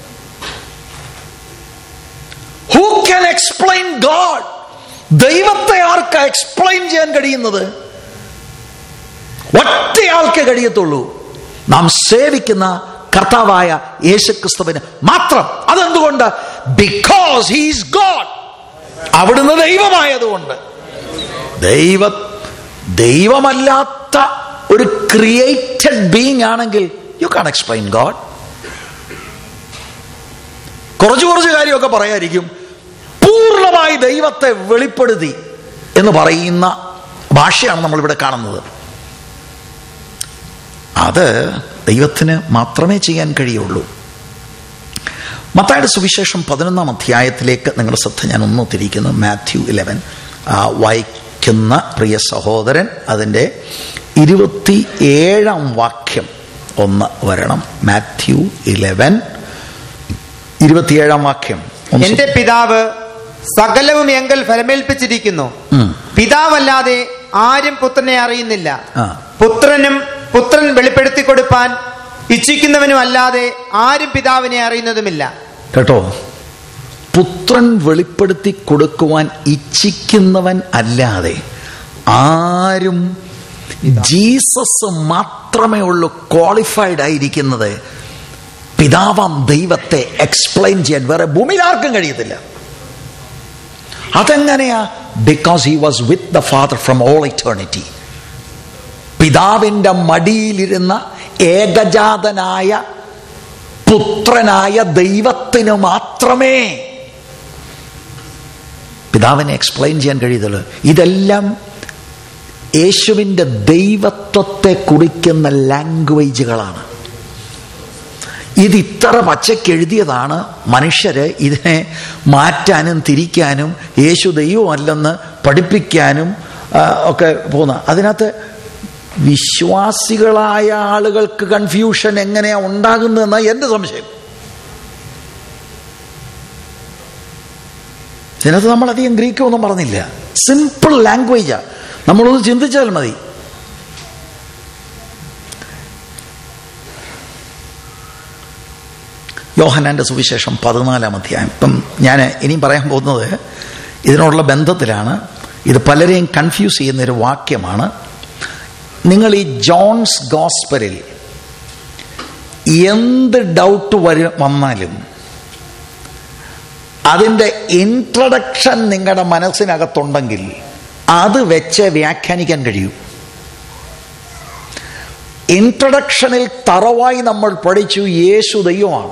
ഹൂ ക്യാൻ എക്സ്പ്ലെയിൻ ഗോഡ് ദൈവത്തെ ആർക്കാ എക്സ്പ്ലെയിൻ ചെയ്യാൻ കഴിയുന്നത് ഒറ്റയാൾക്ക് കഴിയത്തുള്ളൂ നാം സേവിക്കുന്ന കർത്താവായ യേശുക്രിസ്തുവിന് മാത്രം അതെന്തുകൊണ്ട് ബിക്കോസ് ഹീസ് ഗോഡ് അവിടുന്ന് ദൈവമായതുകൊണ്ട് ദൈവ ദൈവമല്ലാത്ത ഒരു ക്രിയേറ്റഡ് ബീങ് ആണെങ്കിൽ യു കാൺ എക്സ്പ്ലെയിൻ ഗോഡ് കുറച്ച് കുറച്ച് കാര്യമൊക്കെ പറയായിരിക്കും പൂർണ്ണമായി ദൈവത്തെ വെളിപ്പെടുത്തി എന്ന് പറയുന്ന ഭാഷയാണ് നമ്മളിവിടെ കാണുന്നത് അത് ദൈവത്തിന് മാത്രമേ ചെയ്യാൻ കഴിയുള്ളൂ മത്തായുടെ സുവിശേഷം പതിനൊന്നാം അധ്യായത്തിലേക്ക് നിങ്ങളുടെ ശ്രദ്ധ ഞാൻ ഒന്ന് തിരിക്കുന്നു മാത്യു ഇലവൻ വായിക്കുന്ന പ്രിയ സഹോദരൻ അതിൻ്റെ ഇരുപത്തി ഏഴാം വാക്യം ഒന്ന് വരണം മാത്യു ഇലവൻ ഇരുപത്തിയേഴാം വാക്യം ഒന്ന് എന്റെ പിതാവ് സകലവും എങ്കൽ ഫലമേൽപ്പിച്ചിരിക്കുന്നു ഉം. പിതാവല്ലാതെ ആരും പുത്രനെ അറിയുന്നില്ല ആ. പുത്രനും പുത്രൻ വെളിപ്പെടുത്തി കൊടുപ്പാൻ ഇച്ഛിക്കുന്നവനും അല്ലാതെ ആരും പിതാവിനെ അറിയുന്നതുമില്ല കേട്ടോ പുത്രൻ വെളിപ്പെടുത്തി കൊടുക്കുവാൻ ഇച്ഛിക്കുന്നവൻ അല്ലാതെ ആരും ജീസസ് മാത്രമേ ഉള്ളൂ ക്വാളിഫൈഡ് ആയിരിക്കുന്നത് പിതാവാം ദൈവത്തെ എക്സ്പ്ലെയിൻ ചെയ്യാൻ വേറെ ഭൂമിയിൽ ആർക്കും കഴിയത്തില്ല അതെങ്ങനെയാ because he was with the father from all eternity പിതാവിന്റെ മടിയിലിരുന്ന ഏകജാതനായ പുത്രനായ ദൈവത്തിന് മാത്രമേ പിതാവിനെ എക്സ്പ്ലെയിൻ ചെയ്യാൻ കഴിയത്തുള്ളൂ ഇതെല്ലാം യേശുവിൻ്റെ ദൈവത്വത്തെ കുറിക്കുന്ന ലാംഗ്വേജുകളാണ് ഇത് ഇത്ര പച്ചയ്ക്ക് എഴുതിയതാണ് മനുഷ്യര് ഇതിനെ മാറ്റാനും തിരിക്കാനും യേശു ദൈവമല്ലെന്ന് പഠിപ്പിക്കാനും ആ, ഒക്കെ പോകുന്ന അതിനകത്ത് വിശ്വാസികളായ ആളുകൾക്ക് കൺഫ്യൂഷൻ എങ്ങനെയാ ഉണ്ടാകുന്നതെന്ന എന്റെ സംശയം ഇതിനകത്ത് നമ്മൾ അധികം ഗ്രീക്ക് ഒന്നും പറഞ്ഞില്ല സിമ്പിൾ ലാംഗ്വേജാ നമ്മളൊന്ന് ചിന്തിച്ചാൽ മതി യോഹനാന്റെ സുവിശേഷം പതിനാലാം അധ്യായം ഇപ്പം ഞാൻ ഇനിയും പറയാൻ പോകുന്നത് ഇതിനോടുള്ള ബന്ധത്തിലാണ് ഇത് പലരെയും കൺഫ്യൂസ് ചെയ്യുന്ന ഒരു വാക്യമാണ് നിങ്ങൾ ഈ ജോൺസ് ഗോസ്പലിൽ എന്ത് ഡൗട്ട് വരു വന്നാലും അതിൻ്റെ ഇൻട്രഡക്ഷൻ നിങ്ങളുടെ മനസ്സിനകത്തുണ്ടെങ്കിൽ അത് വെച്ച് വ്യാഖ്യാനിക്കാൻ കഴിയൂ ഇൻട്രഡക്ഷനിൽ തറവായി നമ്മൾ പഠിച്ചു യേശു ദൈവമാണ്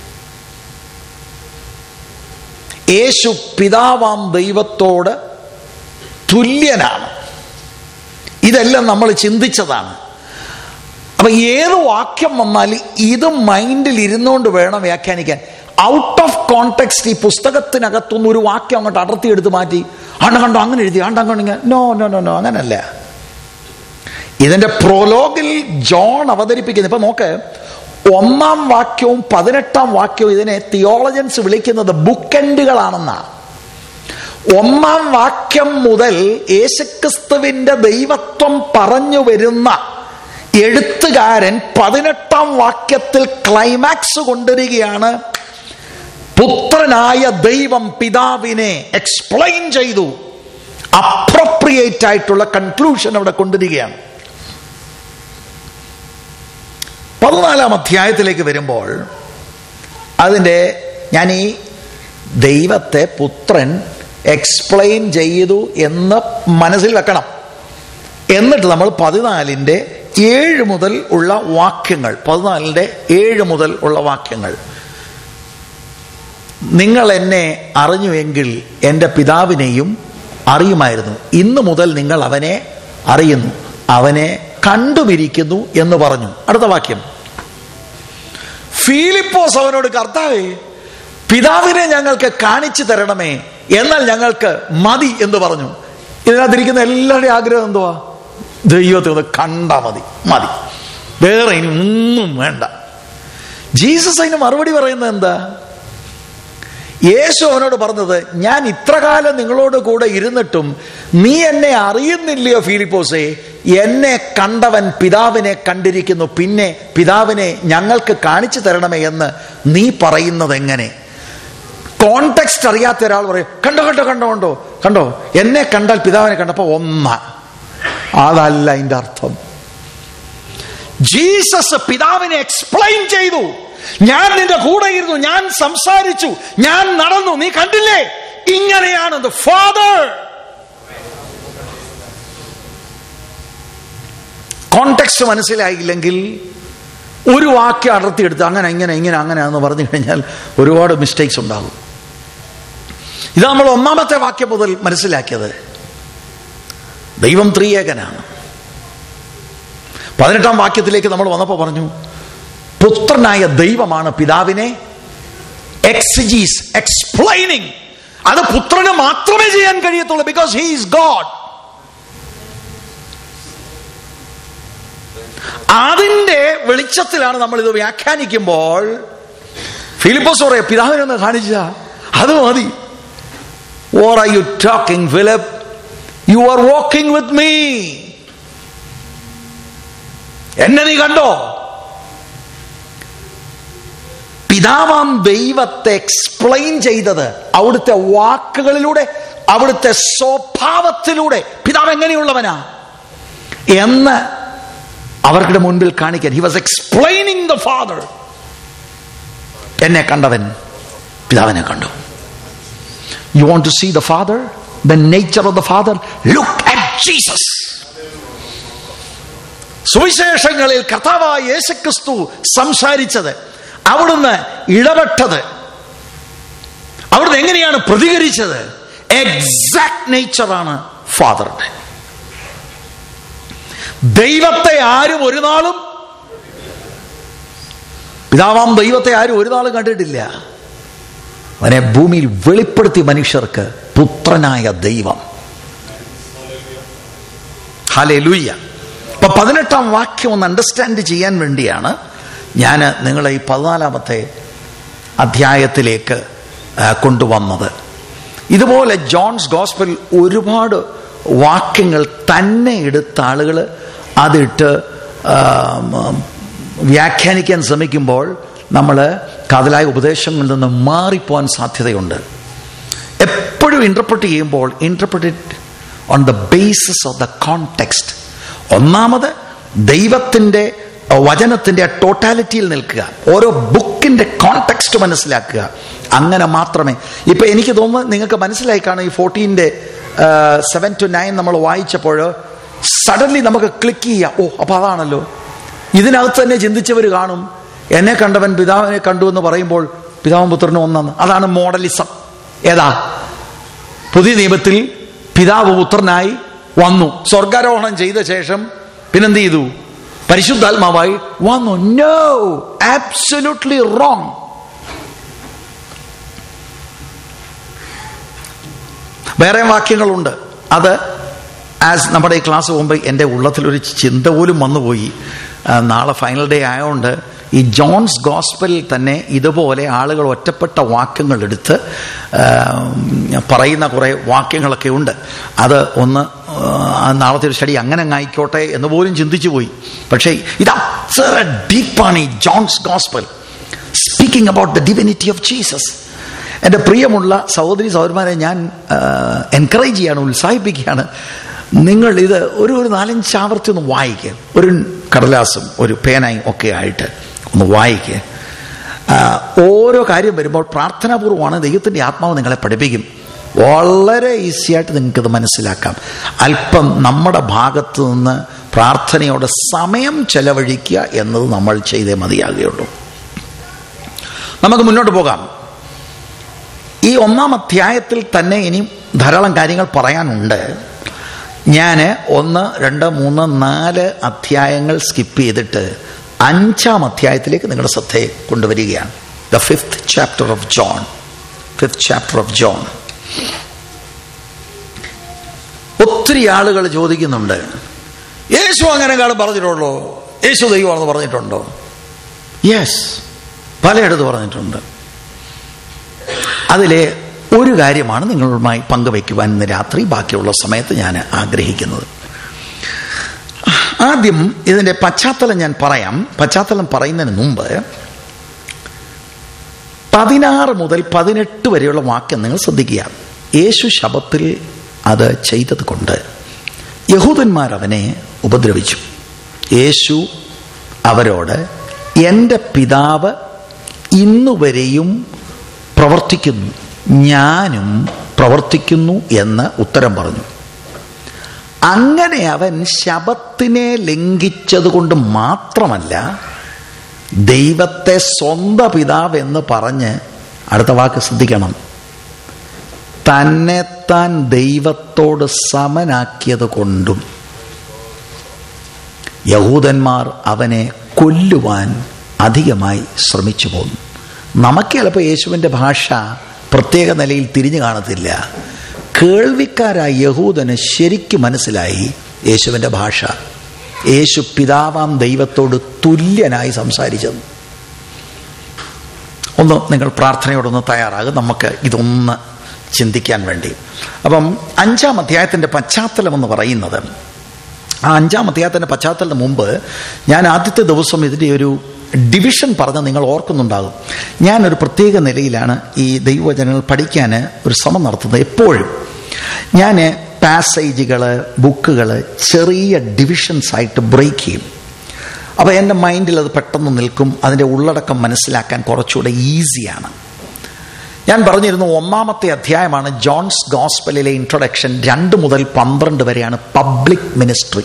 യേശു പിതാവാം ദൈവത്തോട് തുല്യനാണ് ഇതെല്ലാം നമ്മൾ ചിന്തിച്ചതാണ് അപ്പൊ ഏത് വാക്യം വന്നാലും ഇത് മൈൻഡിൽ ഇരുന്നുകൊണ്ട് വേണം വ്യാഖ്യാനിക്കാൻ ഔട്ട് ഓഫ് കോണ്ടെക്സ്റ്റ് ഈ പുസ്തകത്തിനകത്തുനിന്ന് ഒരു വാക്യം അങ്ങോട്ട് അടർത്തി എടുത്ത് മാറ്റി ആണ്ട കണ്ടോ അങ്ങനെ എഴുതി ആണ്ട കണ്ടോ ഇങ്ങനെ നോ നോ നോ നോ അങ്ങനല്ല ഇതിന്റെ പ്രോലോഗിൽ ജോൺ അവതരിപ്പിക്കുന്നത് ഇപ്പൊ നോക്ക് ഒന്നാം വാക്യവും പതിനെട്ടാം വാക്യവും ഇതിനെ തിയോളജൻസ് വിളിക്കുന്നത് ബുക്ക് എൻഡുകളാണെന്നാ ഒന്നാം വാക്യം മുതൽ യേശുക്രിസ്തുവിന്റെ ദൈവത്വം പറഞ്ഞു വരുന്ന എഴുത്തുകാരൻ പതിനെട്ടാം വാക്യത്തിൽ ക്ലൈമാക്സ് കൊണ്ടുവരികയാണ് പുത്രനായ ദൈവം പിതാവിനെ എക്സ്പ്ലെയിൻ ചെയ്തു അപ്രോപ്രിയേറ്റ് ആയിട്ടുള്ള കൺക്ലൂഷൻ അവിടെ കൊണ്ടുവരികയാണ് പതിനാലാം അധ്യായത്തിലേക്ക് വരുമ്പോൾ അതിൻ്റെ ഞാൻ ഈ ദൈവത്തെ പുത്രൻ എക്സ്പ്ലെയിൻ ചെയ്തു എന്ന് മനസ്സിൽ വെക്കണം എന്നിട്ട് നമ്മൾ പതിനാലിൻ്റെ ഏഴ് മുതൽ ഉള്ള വാക്യങ്ങൾ പതിനാലിൻ്റെ ഏഴ് മുതൽ ഉള്ള വാക്യങ്ങൾ നിങ്ങൾ എന്നെ അറിഞ്ഞുവെങ്കിൽ എൻ്റെ പിതാവിനെയും അറിയുമായിരുന്നു ഇന്നു മുതൽ നിങ്ങൾ അവനെ അറിയുന്നു അവനെ കണ്ടുപിരിക്കുന്നു എന്ന് പറഞ്ഞു അടുത്ത വാക്യം ഫീലിപ്പോസ് അവനോട് കർത്താവേ പിതാവിനെ ഞങ്ങൾക്ക് കാണിച്ചു തരണമേ എന്നാൽ ഞങ്ങൾക്ക് മതി എന്ന് പറഞ്ഞു ഇതിനകത്തിരിക്കുന്ന എല്ലാവരുടെയും ആഗ്രഹം എന്തുവാ ദൈവത്തെ ഒന്ന് കണ്ടാ മതി മതി വേറെ ഇനി ഒന്നും വേണ്ട ജീസസ് അതിന് മറുപടി പറയുന്നത് എന്താ യേശു അവനോട് പറഞ്ഞത് ഞാൻ ഇത്രകാലം നിങ്ങളോട് കൂടെ ഇരുന്നിട്ടും നീ എന്നെ അറിയുന്നില്ലയോ ഫിലിപ്പോസേ എന്നെ കണ്ടവൻ പിതാവിനെ കണ്ടിരിക്കുന്നു പിന്നെ പിതാവിനെ ഞങ്ങൾക്ക് കാണിച്ചു തരണമേ എന്ന് നീ പറയുന്നത് എങ്ങനെ കോണ്ടെക്സ്റ്റ് അറിയാത്ത ഒരാൾ പറയും കണ്ടോ കണ്ടോ കണ്ടോ കണ്ടോ കണ്ടോ എന്നെ കണ്ടാൽ പിതാവിനെ കണ്ടപ്പോ ഒന്ന അതല്ല അതിന്റെ അർത്ഥം ജീസസ് പിതാവിനെ എക്സ്പ്ലെയിൻ ചെയ്തു ഞാൻ നിന്റെ കൂടെ ഇരുന്നു ഞാൻ സംസാരിച്ചു ഞാൻ നടന്നു നീ കണ്ടില്ലേ ഇങ്ങനെയാണ് ഫാദർ കോണ്ടെക്സ്റ്റ് മനസ്സിലായില്ലെങ്കിൽ ഒരു വാക്യം അടർത്തിയെടുത്ത് അങ്ങനെ ഇങ്ങനെ ഇങ്ങനെ അങ്ങനെ എന്ന് പറഞ്ഞു കഴിഞ്ഞാൽ ഒരുപാട് മിസ്റ്റേക്സ് ഉണ്ടാകും ഇത് നമ്മൾ ഒന്നാമത്തെ വാക്യം മുതൽ മനസ്സിലാക്കിയത് ദൈവം ത്രിയേകനാണ് പതിനെട്ടാം വാക്യത്തിലേക്ക് നമ്മൾ വന്നപ്പോൾ പറഞ്ഞു പുത്രനായ ദൈവമാണ് പിതാവിനെ എക്സിജീസ് എക്സ്പ്ലൈനിങ് അത് പുത്രന് മാത്രമേ ചെയ്യാൻ കഴിയത്തുള്ളൂ ബിക്കോസ് ഹീ ഈസ് ഗോഡ് അതിന്റെ വെളിച്ചത്തിലാണ് നമ്മൾ ഇത് വ്യാഖ്യാനിക്കുമ്പോൾ ഫിലിപ്പോസ് പറയാ പിതാവിനെ ഒന്ന് കാണിച്ച അത് മതി or are you talking Philip you are walking with me എന്നെ നീ കണ്ടോ പിതാവാം ദൈവത്തെ എക്സ്പ്ലെയിൻ ചെയ്തത് അവിടുത്തെ വാക്കുകളിലൂടെ അവിടുത്തെ സ്വഭാവത്തിലൂടെ പിതാവ് എങ്ങനെയുള്ളവനാ എന്ന് അവരുടെ മുൻപിൽ കാണിക്കാൻ he was explaining the father എന്നെ കണ്ടവൻ പിതാവിനെ കണ്ടു you want to see the father the nature of the father look at Jesus സുവിശേഷങ്ങളിൽ കർത്താവായ യേശുക്രിസ്തു സംസാരിച്ചത് അവിടുന്ന് ഇടപെട്ടത് അവിടുന്ന് എങ്ങനെയാണ് പ്രതികരിച്ചത് എക്സാക്ട് നേച്ചറാണ് ഫാദറിന്റെ ദൈവത്തെ ആരും ഒരു നാളും പിതാവാം ദൈവത്തെ ആരും ഒരു നാളും കണ്ടിട്ടില്ല അവനെ ഭൂമിയിൽ വെളിപ്പെടുത്തി മനുഷ്യർക്ക് പുത്രനായ ദൈവം ഹാലേ ലൂയ്യ അപ്പൊ പതിനെട്ടാം വാക്യം ഒന്ന് അണ്ടർസ്റ്റാൻഡ് ചെയ്യാൻ വേണ്ടിയാണ് ഞാൻ നിങ്ങളെ ഈ പതിനാലാമത്തെ അധ്യായത്തിലേക്ക് ആ, കൊണ്ടുവന്നത് ഇതുപോലെ ജോൺസ് ഗോസ്പൽ ഒരുപാട് വാക്യങ്ങൾ തന്നെ എടുത്ത ആളുകൾ അതിട്ട് ആ, ഉം, വ്യാഖ്യാനിക്കാൻ ശ്രമിക്കുമ്പോൾ നമ്മൾ കാതലായ ഉപദേശങ്ങളിൽ നിന്ന് മാറിപ്പോകാൻ സാധ്യതയുണ്ട് എപ്പോഴും ഇന്റർപ്രറ്റ് ചെയ്യുമ്പോൾ interpret on the basis of the context ഒന്നാമത് ദൈവത്തിന്റെ അഹ്, വചനത്തിന്റെ ടോട്ടാലിറ്റിയിൽ നിൽക്കുക ഓരോ ബുക്കിന്റെ കോണ്ടെക്സ്റ്റ് മനസ്സിലാക്കുക അങ്ങനെ മാത്രമേ ഇപ്പൊ എനിക്ക് തോന്നുന്നു നിങ്ങൾക്ക് മനസ്സിലായി കാണും ഈ ഫോർട്ടീൻ്റെ സെവൻ ടു നയൻ നമ്മൾ വായിച്ചപ്പോൾ സഡൻലി നമുക്ക് ക്ലിക്ക് ചെയ്യാം ഓ അപ്പൊ അതാണല്ലോ ഇതിനകത്ത് തന്നെ ചിന്തിച്ചവർ കാണും എന്നെ കണ്ടവൻ പിതാവിനെ കണ്ടു എന്ന് പറയുമ്പോൾ പിതാവും പുത്രനും ഒന്നാണ് അതാണ് മോഡലിസം ഏതാ പുതിയ നിയമത്തിൽ പിതാവ് പുത്രനായി വന്നു സ്വർഗാരോഹണം ചെയ്ത ശേഷം പിന്നെന്ത് ചെയ്തു പരിശുദ്ധാത്മാവായി വന്നു നോ ആബ്സൊല്യൂട്ട്ലി റോങ് വേറെ വാക്യങ്ങളുണ്ട് അത് ആസ് നമ്മുടെ ഈ ക്ലാസ് പോകുമ്പോൾ എൻ്റെ ഉള്ളത്തിലൊരു ചിന്ത പോലും വന്നുപോയി ആ, നാളെ ഫൈനൽ ഡേ ആയതുകൊണ്ട് ഈ ജോൺസ് ഗോസ്പലിൽ തന്നെ ഇതുപോലെ ആളുകൾ ഒറ്റപ്പെട്ട വാക്യങ്ങൾ എടുത്ത് ആ, പറയുന്ന കുറേ വാക്യങ്ങളൊക്കെ ഉണ്ട് അത് ഒന്ന് ആ, നാളത്തെ ഒരു സ്റ്റഡി അങ്ങനെ അങ്ങ് ആയിക്കോട്ടെ എന്ന് പോലും ചിന്തിച്ചു പോയി പക്ഷേ ഇത് അത്ര ഡീപ്പാണ് ഈ John's gospel speaking about the divinity of Jesus എൻ്റെ പ്രിയമുള്ള സഹോദരി സഹോദരന്മാരെ ഞാൻ എൻകറേജ് ചെയ്യാണ് ഉത്സാഹിപ്പിക്കുകയാണ് നിങ്ങൾ ഇത് ഒരു ഒരു നാലഞ്ച് ആവർത്തി ഒന്ന് വായിക്കുക ഒരു കടലാസും ഒരു പേനയും ഒക്കെ ആയിട്ട് ഒന്ന് വായിക്കുക ആ, ഓരോ കാര്യം വരുമ്പോൾ പ്രാർത്ഥനാപൂർവ്വമാണ് ദൈവത്തിൻ്റെ ആത്മാവ് നിങ്ങളെ പഠിപ്പിക്കും വളരെ ഈസിയായിട്ട് നിങ്ങൾക്കത് മനസ്സിലാക്കാം അല്പം നമ്മുടെ ഭാഗത്ത് നിന്ന് പ്രാർത്ഥനയോടെ സമയം ചെലവഴിക്കുക എന്നത് നമ്മൾ ചെയ്തേ മതിയാകുകയുള്ളൂ നമുക്ക് മുന്നോട്ട് പോകാം ഈ ഒന്നാം അധ്യായത്തിൽ തന്നെ ഇനി ധാരാളം കാര്യങ്ങൾ പറയാനുണ്ട് ഞാൻ ഒന്ന് രണ്ട് മൂന്ന് നാല് അധ്യായങ്ങൾ സ്കിപ്പ് ചെയ്തിട്ട് അഞ്ചാം അധ്യായത്തിലേക്ക് നിങ്ങളുടെ ശ്രദ്ധയെ കൊണ്ടുവരികയാണ് the fifth chapter of John fifth chapter of John ഒത്തിരി ആളുകൾ ചോദിക്കുന്നുണ്ട് യേശു അങ്ങനെ കാണും പറഞ്ഞിട്ടുള്ളൂ യേശു ദൈവമാണെന്ന് പറഞ്ഞിട്ടുണ്ടോ യെസ് പലയിടത്ത് പറഞ്ഞിട്ടുണ്ട് അതിലെ ഒരു കാര്യമാണ് നിങ്ങളുമായി പങ്കുവയ്ക്കുവാൻ ഇന്ന് രാത്രി ബാക്കിയുള്ള സമയത്ത് ഞാൻ ആഗ്രഹിക്കുന്നത് ആദ്യം ഇതിന്റെ പശ്ചാത്തലം ഞാൻ പറയാം പശ്ചാത്തലം പറയുന്നതിന് മുമ്പ് പതിനാറ് മുതൽ പതിനെട്ട് വരെയുള്ള വാക്യം നിങ്ങൾ ശ്രദ്ധിക്കുക യേശു ശബത്തിൽ അത് ചെയ്തത് കൊണ്ട് യഹൂദന്മാർ അവനെ ഉപദ്രവിച്ചു യേശു അവരോട് എൻ്റെ പിതാവ് ഇന്നുവരെയും പ്രവർത്തിക്കുന്നു ഞാനും പ്രവർത്തിക്കുന്നു എന്ന് ഉത്തരം പറഞ്ഞു അങ്ങനെ അവൻ ശബത്തിനെ ലംഘിച്ചത് കൊണ്ട് മാത്രമല്ല ദൈവത്തെ സ്വന്തം പിതാവ് എന്ന് പറഞ്ഞ് അടുത്ത വാക്ക് ശ്രദ്ധിക്കണം തന്നെത്താൻ ദൈവത്തോട് സമനാക്കിയത് കൊണ്ടും യഹൂദന്മാർ അവനെ കൊല്ലുവാൻ അധികമായി ശ്രമിച്ചു പോന്നു നമുക്ക് ചിലപ്പോൾ യേശുവിൻ്റെ ഭാഷ പ്രത്യേക നിലയിൽ തിരിഞ്ഞു കാണത്തില്ല കേൾവിക്കാരായ യഹൂദന് ശരിക്കും മനസ്സിലായി യേശുവിൻ്റെ ഭാഷ യേശു പിതാവാം ദൈവത്തോട് തുല്യനായി സംസാരിച്ചത് ഒന്ന് നിങ്ങൾ പ്രാർത്ഥനയോടൊന്ന് തയ്യാറാകും നമുക്ക് ഇതൊന്ന് ചിന്തിക്കാൻ വേണ്ടി അപ്പം അഞ്ചാം അധ്യായത്തിൻ്റെ പശ്ചാത്തലം എന്ന് പറയുന്നത് ആ അഞ്ചാം അധ്യായത്തിൻ്റെ പശ്ചാത്തലത്തിന് മുമ്പ് ഞാൻ ആദ്യത്തെ ദിവസം ഇതിൻ്റെ ഒരു ഡിവിഷൻ പറഞ്ഞ് നിങ്ങൾ ഓർക്കുന്നുണ്ടാകും ഞാനൊരു പ്രത്യേക നിലയിലാണ് ഈ ദൈവവചനങ്ങൾ പഠിക്കാൻ ഒരു ശ്രമം നടത്തുന്നത് എപ്പോഴും ഞാൻ പാസേജുകൾ ബുക്കുകൾ ചെറിയ ഡിവിഷൻസ് ആയിട്ട് ബ്രേക്ക് ചെയ്യും അപ്പോൾ എൻ്റെ മൈൻഡിൽ അത് പെട്ടെന്ന് നിൽക്കും അതിൻ്റെ ഉള്ളടക്കം മനസ്സിലാക്കാൻ കുറച്ചുകൂടെ ഈസിയാണ് ഞാൻ പറഞ്ഞിരുന്നു ഒന്നാമത്തെ അധ്യായമാണ് ജോൺസ് ഗോസ്പലിലെ ഇൻട്രൊഡക്ഷൻ രണ്ട് മുതൽ പന്ത്രണ്ട് വരെയാണ് public ministry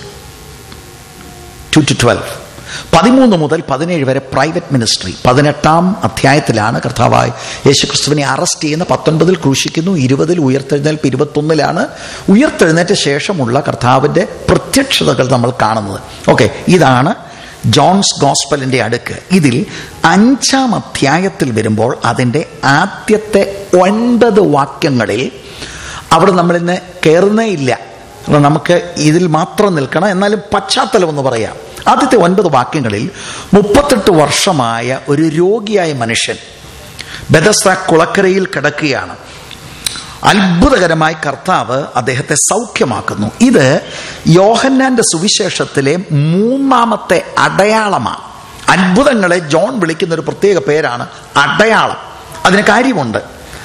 two to twelve പതിമൂന്ന് മുതൽ പതിനേഴ് വരെ പ്രൈവറ്റ് മിനിസ്ട്രി പതിനെട്ടാം അധ്യായത്തിലാണ് കർത്താവായ യേശുക്രിസ്തുവിനെ അറസ്റ്റ് ചെയ്യുന്ന പത്തൊൻപതിൽ ക്രൂശിക്കുന്നു ഇരുപതിൽ ഉയർത്തെഴുന്നേൽപ്പ് ഇരുപത്തൊന്നിലാണ് ഉയർത്തെഴുന്നേറ്റ ശേഷമുള്ള കർത്താവിൻ്റെ പ്രത്യക്ഷതകൾ നമ്മൾ കാണുന്നത് ഓക്കെ ഇതാണ് ജോൺസ് ഗോസ്പലിന്റെ അടുക്ക് ഇതിൽ അഞ്ചാം അധ്യായത്തിൽ വരുമ്പോൾ അതിൻ്റെ ആദ്യത്തെ ഒൻപത് വാക്യങ്ങളിൽ അവിടെ നമ്മളിന്ന് കയറുന്നേ ഇല്ല അപ്പോൾ നമുക്ക് ഇതിൽ മാത്രം നിൽക്കണം എന്നാലും പശ്ചാത്തലം എന്ന് പറയാം ആദ്യത്തെ ഒൻപത് വാക്യങ്ങളിൽ മുപ്പത്തെട്ട് വർഷമായ ഒരു രോഗിയായ മനുഷ്യൻ ബദസ്ത കുളക്കരയിൽ കിടക്കുകയാണ് അത്ഭുതകരമായി കർത്താവ് അദ്ദേഹത്തെ സൗഖ്യമാക്കുന്നു ഇത് യോഹന്നാന്റെ സുവിശേഷത്തിലെ മൂന്നാമത്തെ അടയാളമാണ് അത്ഭുതങ്ങളെ ജോൺ വിളിക്കുന്ന ഒരു പ്രത്യേക പേരാണ് അടയാളം അതിന് കാര്യമുണ്ട്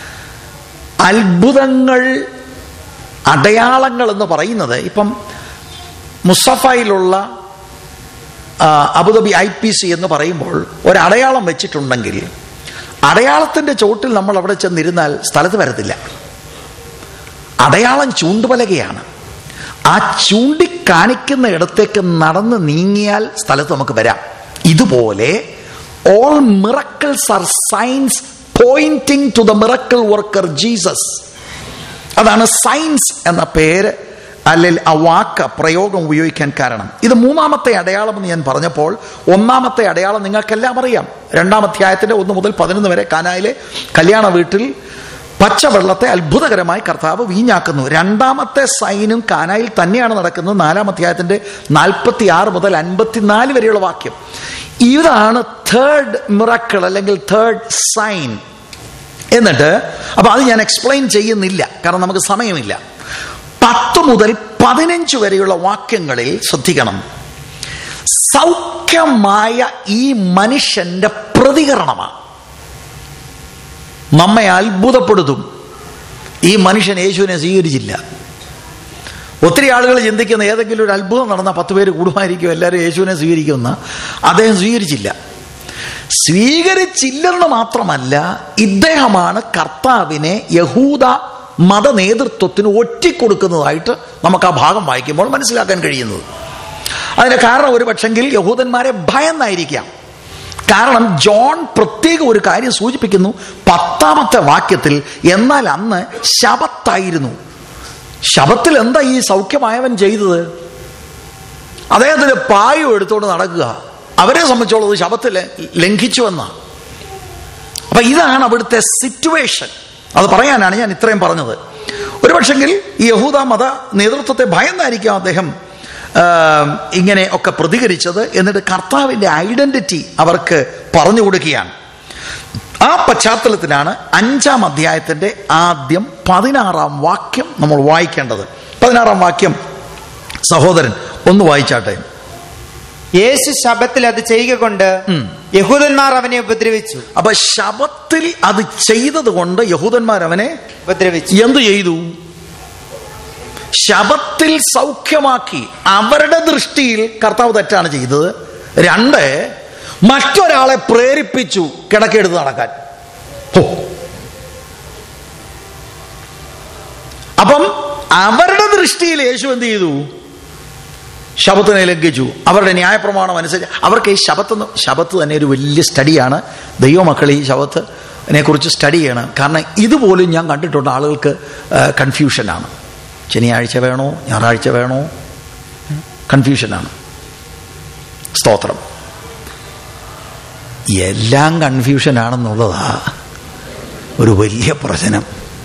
അത്ഭുതങ്ങൾ അടയാളങ്ങൾ എന്ന് പറയുന്നത് ഇപ്പം മുസഫയിലുള്ള ആ, അബുദാബി ഐ പി സി എന്ന് പറയുമ്പോൾ ഒരു അടയാളം വെച്ചിട്ടുണ്ടെങ്കിൽ അടയാളത്തിന്റെ ചോട്ടിൽ നമ്മൾ അവിടെ ചെന്നിരുന്നാൽ സ്ഥലത്ത് വരത്തില്ല അടയാളം ചൂണ്ടുപലകയാണ് ആ ചൂണ്ടിക്കാണിക്കുന്ന ഇടത്തേക്ക് നടന്ന് നീങ്ങിയാൽ സ്ഥലത്ത് നമുക്ക് വരാം ഇതുപോലെ all miracles are signs pointing to the miracle worker Jesus അതാണ് സയൻസ് എന്ന പേര് അല്ലെങ്കിൽ ആ വാക്ക് പ്രയോഗം ഉപയോഗിക്കാൻ കാരണം ഇത് മൂന്നാമത്തെ അടയാളം എന്ന് ഞാൻ പറഞ്ഞപ്പോൾ ഒന്നാമത്തെ അടയാളം നിങ്ങൾക്കെല്ലാം അറിയാം രണ്ടാം അധ്യായത്തിന്റെ ഒന്ന് മുതൽ പതിനൊന്ന് വരെ കാനായിലെ കല്യാണ വീട്ടിൽ പച്ചവെള്ളത്തെ അത്ഭുതകരമായി കർത്താവ് വീഞ്ഞാക്കുന്നു രണ്ടാമത്തെ സൈനും കാനായിൽ തന്നെയാണ് നടക്കുന്നത് നാലാം അധ്യായത്തിന്റെ നാൽപ്പത്തി ആറ് മുതൽ അൻപത്തിനാല് വരെയുള്ള വാക്യം ഇതാണ് തേർഡ് മിറക്കിൾ അല്ലെങ്കിൽ തേർഡ് സൈൻ എന്നിട്ട് അപ്പൊ അത് ഞാൻ എക്സ്പ്ലെയിൻ ചെയ്യുന്നില്ല കാരണം നമുക്ക് സമയമില്ല പത്ത് മുതൽ പതിനഞ്ച് വരെയുള്ള വാക്യങ്ങളിൽ ശ്രദ്ധിക്കണം സൗഖ്യമായ ഈ മനുഷ്യന്റെ പ്രതികരണമാണ് നമ്മെ അത്ഭുതപ്പെടുത്തും ഈ മനുഷ്യൻ യേശുവിനെ സ്വീകരിച്ചില്ല ഒത്തിരി ആളുകൾ ചിന്തിക്കുന്ന ഏതെങ്കിലും ഒരു അത്ഭുതം നടന്ന പത്ത് പേര് കൂടുമായിരിക്കും എല്ലാവരും യേശുവിനെ സ്വീകരിക്കുമെന്ന് അദ്ദേഹം സ്വീകരിച്ചില്ല സ്വീകരിച്ചില്ലെന്ന് മാത്രമല്ല ഇദ്ദേഹമാണ് കർത്താവിനെ യഹൂദ മത നേതൃത്വത്തിന് ഒറ്റിക്കൊടുക്കുന്നതായിട്ട് നമുക്ക് ആ ഭാഗം വായിക്കുമ്പോൾ മനസ്സിലാക്കാൻ കഴിയുന്നത് അതിന് കാരണം ഒരു പക്ഷെങ്കിൽ യഹൂദന്മാരെ ഭയന്നായിരിക്കാം കാരണം ജോൺ പ്രത്യേക ഒരു കാര്യം സൂചിപ്പിക്കുന്നു പത്താമത്തെ വാക്യത്തിൽ എന്നാൽ അന്ന് ശബത്തായിരുന്നു ശബത്തിൽ എന്താ ഈ സൗഖ്യമായവൻ ചെയ്തത് അദ്ദേഹത്തിന് പായും എടുത്തുകൊണ്ട് നടക്കുക അവരെ സംബന്ധിച്ചോളം ശബത്തിൽ ലംഘിച്ചു എന്ന അപ്പൊ ഇതാണ് അവിടുത്തെ സിറ്റുവേഷൻ അത് പറയാനാണ് ഞാൻ ഇത്രയും പറഞ്ഞത് ഒരു പക്ഷെങ്കിൽ ഈ യഹൂദ മത നേതൃത്വത്തെ ഭയന്നായിരിക്കാം അദ്ദേഹം ആ, ഇങ്ങനെ ഒക്കെ പ്രതികരിച്ചത് എന്നിട്ട് കർത്താവിന്റെ ഐഡന്റിറ്റി അവർക്ക് പറഞ്ഞു കൊടുക്കുകയാണ് ആ പശ്ചാത്തലത്തിലാണ് അഞ്ചാം അധ്യായത്തിന്റെ ആദ്യം പതിനാറാം വാക്യം നമ്മൾ വായിക്കേണ്ടത് പതിനാറാം വാക്യം സഹോദരൻ ഒന്ന് വായിച്ചാട്ടെ യേശു ശബത്തിൽ അത് ചെയ്യുക കൊണ്ട് യഹൂദന്മാർ അവനെ ഉപദ്രവിച്ചു അപ്പൊ ശബത്തിൽ അത് ചെയ്തത് കൊണ്ട് യഹൂദന്മാർ അവനെ ഉപദ്രവിച്ചു എന്തു ചെയ്തു ശബത്തിൽ സൗഖ്യമാക്കി അവരുടെ ദൃഷ്ടിയിൽ കർത്താവ് തെറ്റാണ് ചെയ്തത് രണ്ട് മറ്റൊരാളെ പ്രേരിപ്പിച്ചു കിടക്കെടുത്ത് നടക്കാൻ ഹോ. അപ്പം അവരുടെ ദൃഷ്ടിയിൽ യേശു എന്ത് ചെയ്തു ശബത്തിനെ ലംഘിച്ചു അവരുടെ ന്യായപ്രമാണം അനുസരിച്ച് അവർക്ക് ഈ ശബത്ത് എന്ന് ശബത്ത് തന്നെ ഒരു വലിയ സ്റ്റഡിയാണ് ദൈവമക്കൾ ഈ ശബത്തിനെ കുറിച്ച് സ്റ്റഡി ചെയ്യണം കാരണം ഇതുപോലും ഞാൻ കണ്ടിട്ടുണ്ട് ആളുകൾക്ക് കൺഫ്യൂഷനാണ് ശനിയാഴ്ച വേണോ ഞായറാഴ്ച വേണോ കൺഫ്യൂഷനാണ് സ്തോത്രം എല്ലാം കൺഫ്യൂഷനാണെന്നുള്ളതാ ഒരു വലിയ പ്രശ്നം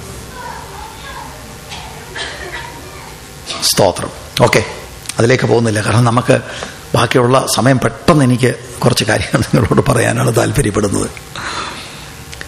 സ്തോത്രം ഓക്കെ അതിലേക്ക് പോകുന്നില്ല കാരണം നമുക്ക് ബാക്കിയുള്ള സമയം പെട്ടെന്ന് എനിക്ക് കുറച്ച് കാര്യങ്ങൾ നിങ്ങളോട് പറയാനാണ് താല്പര്യപ്പെടുന്നത്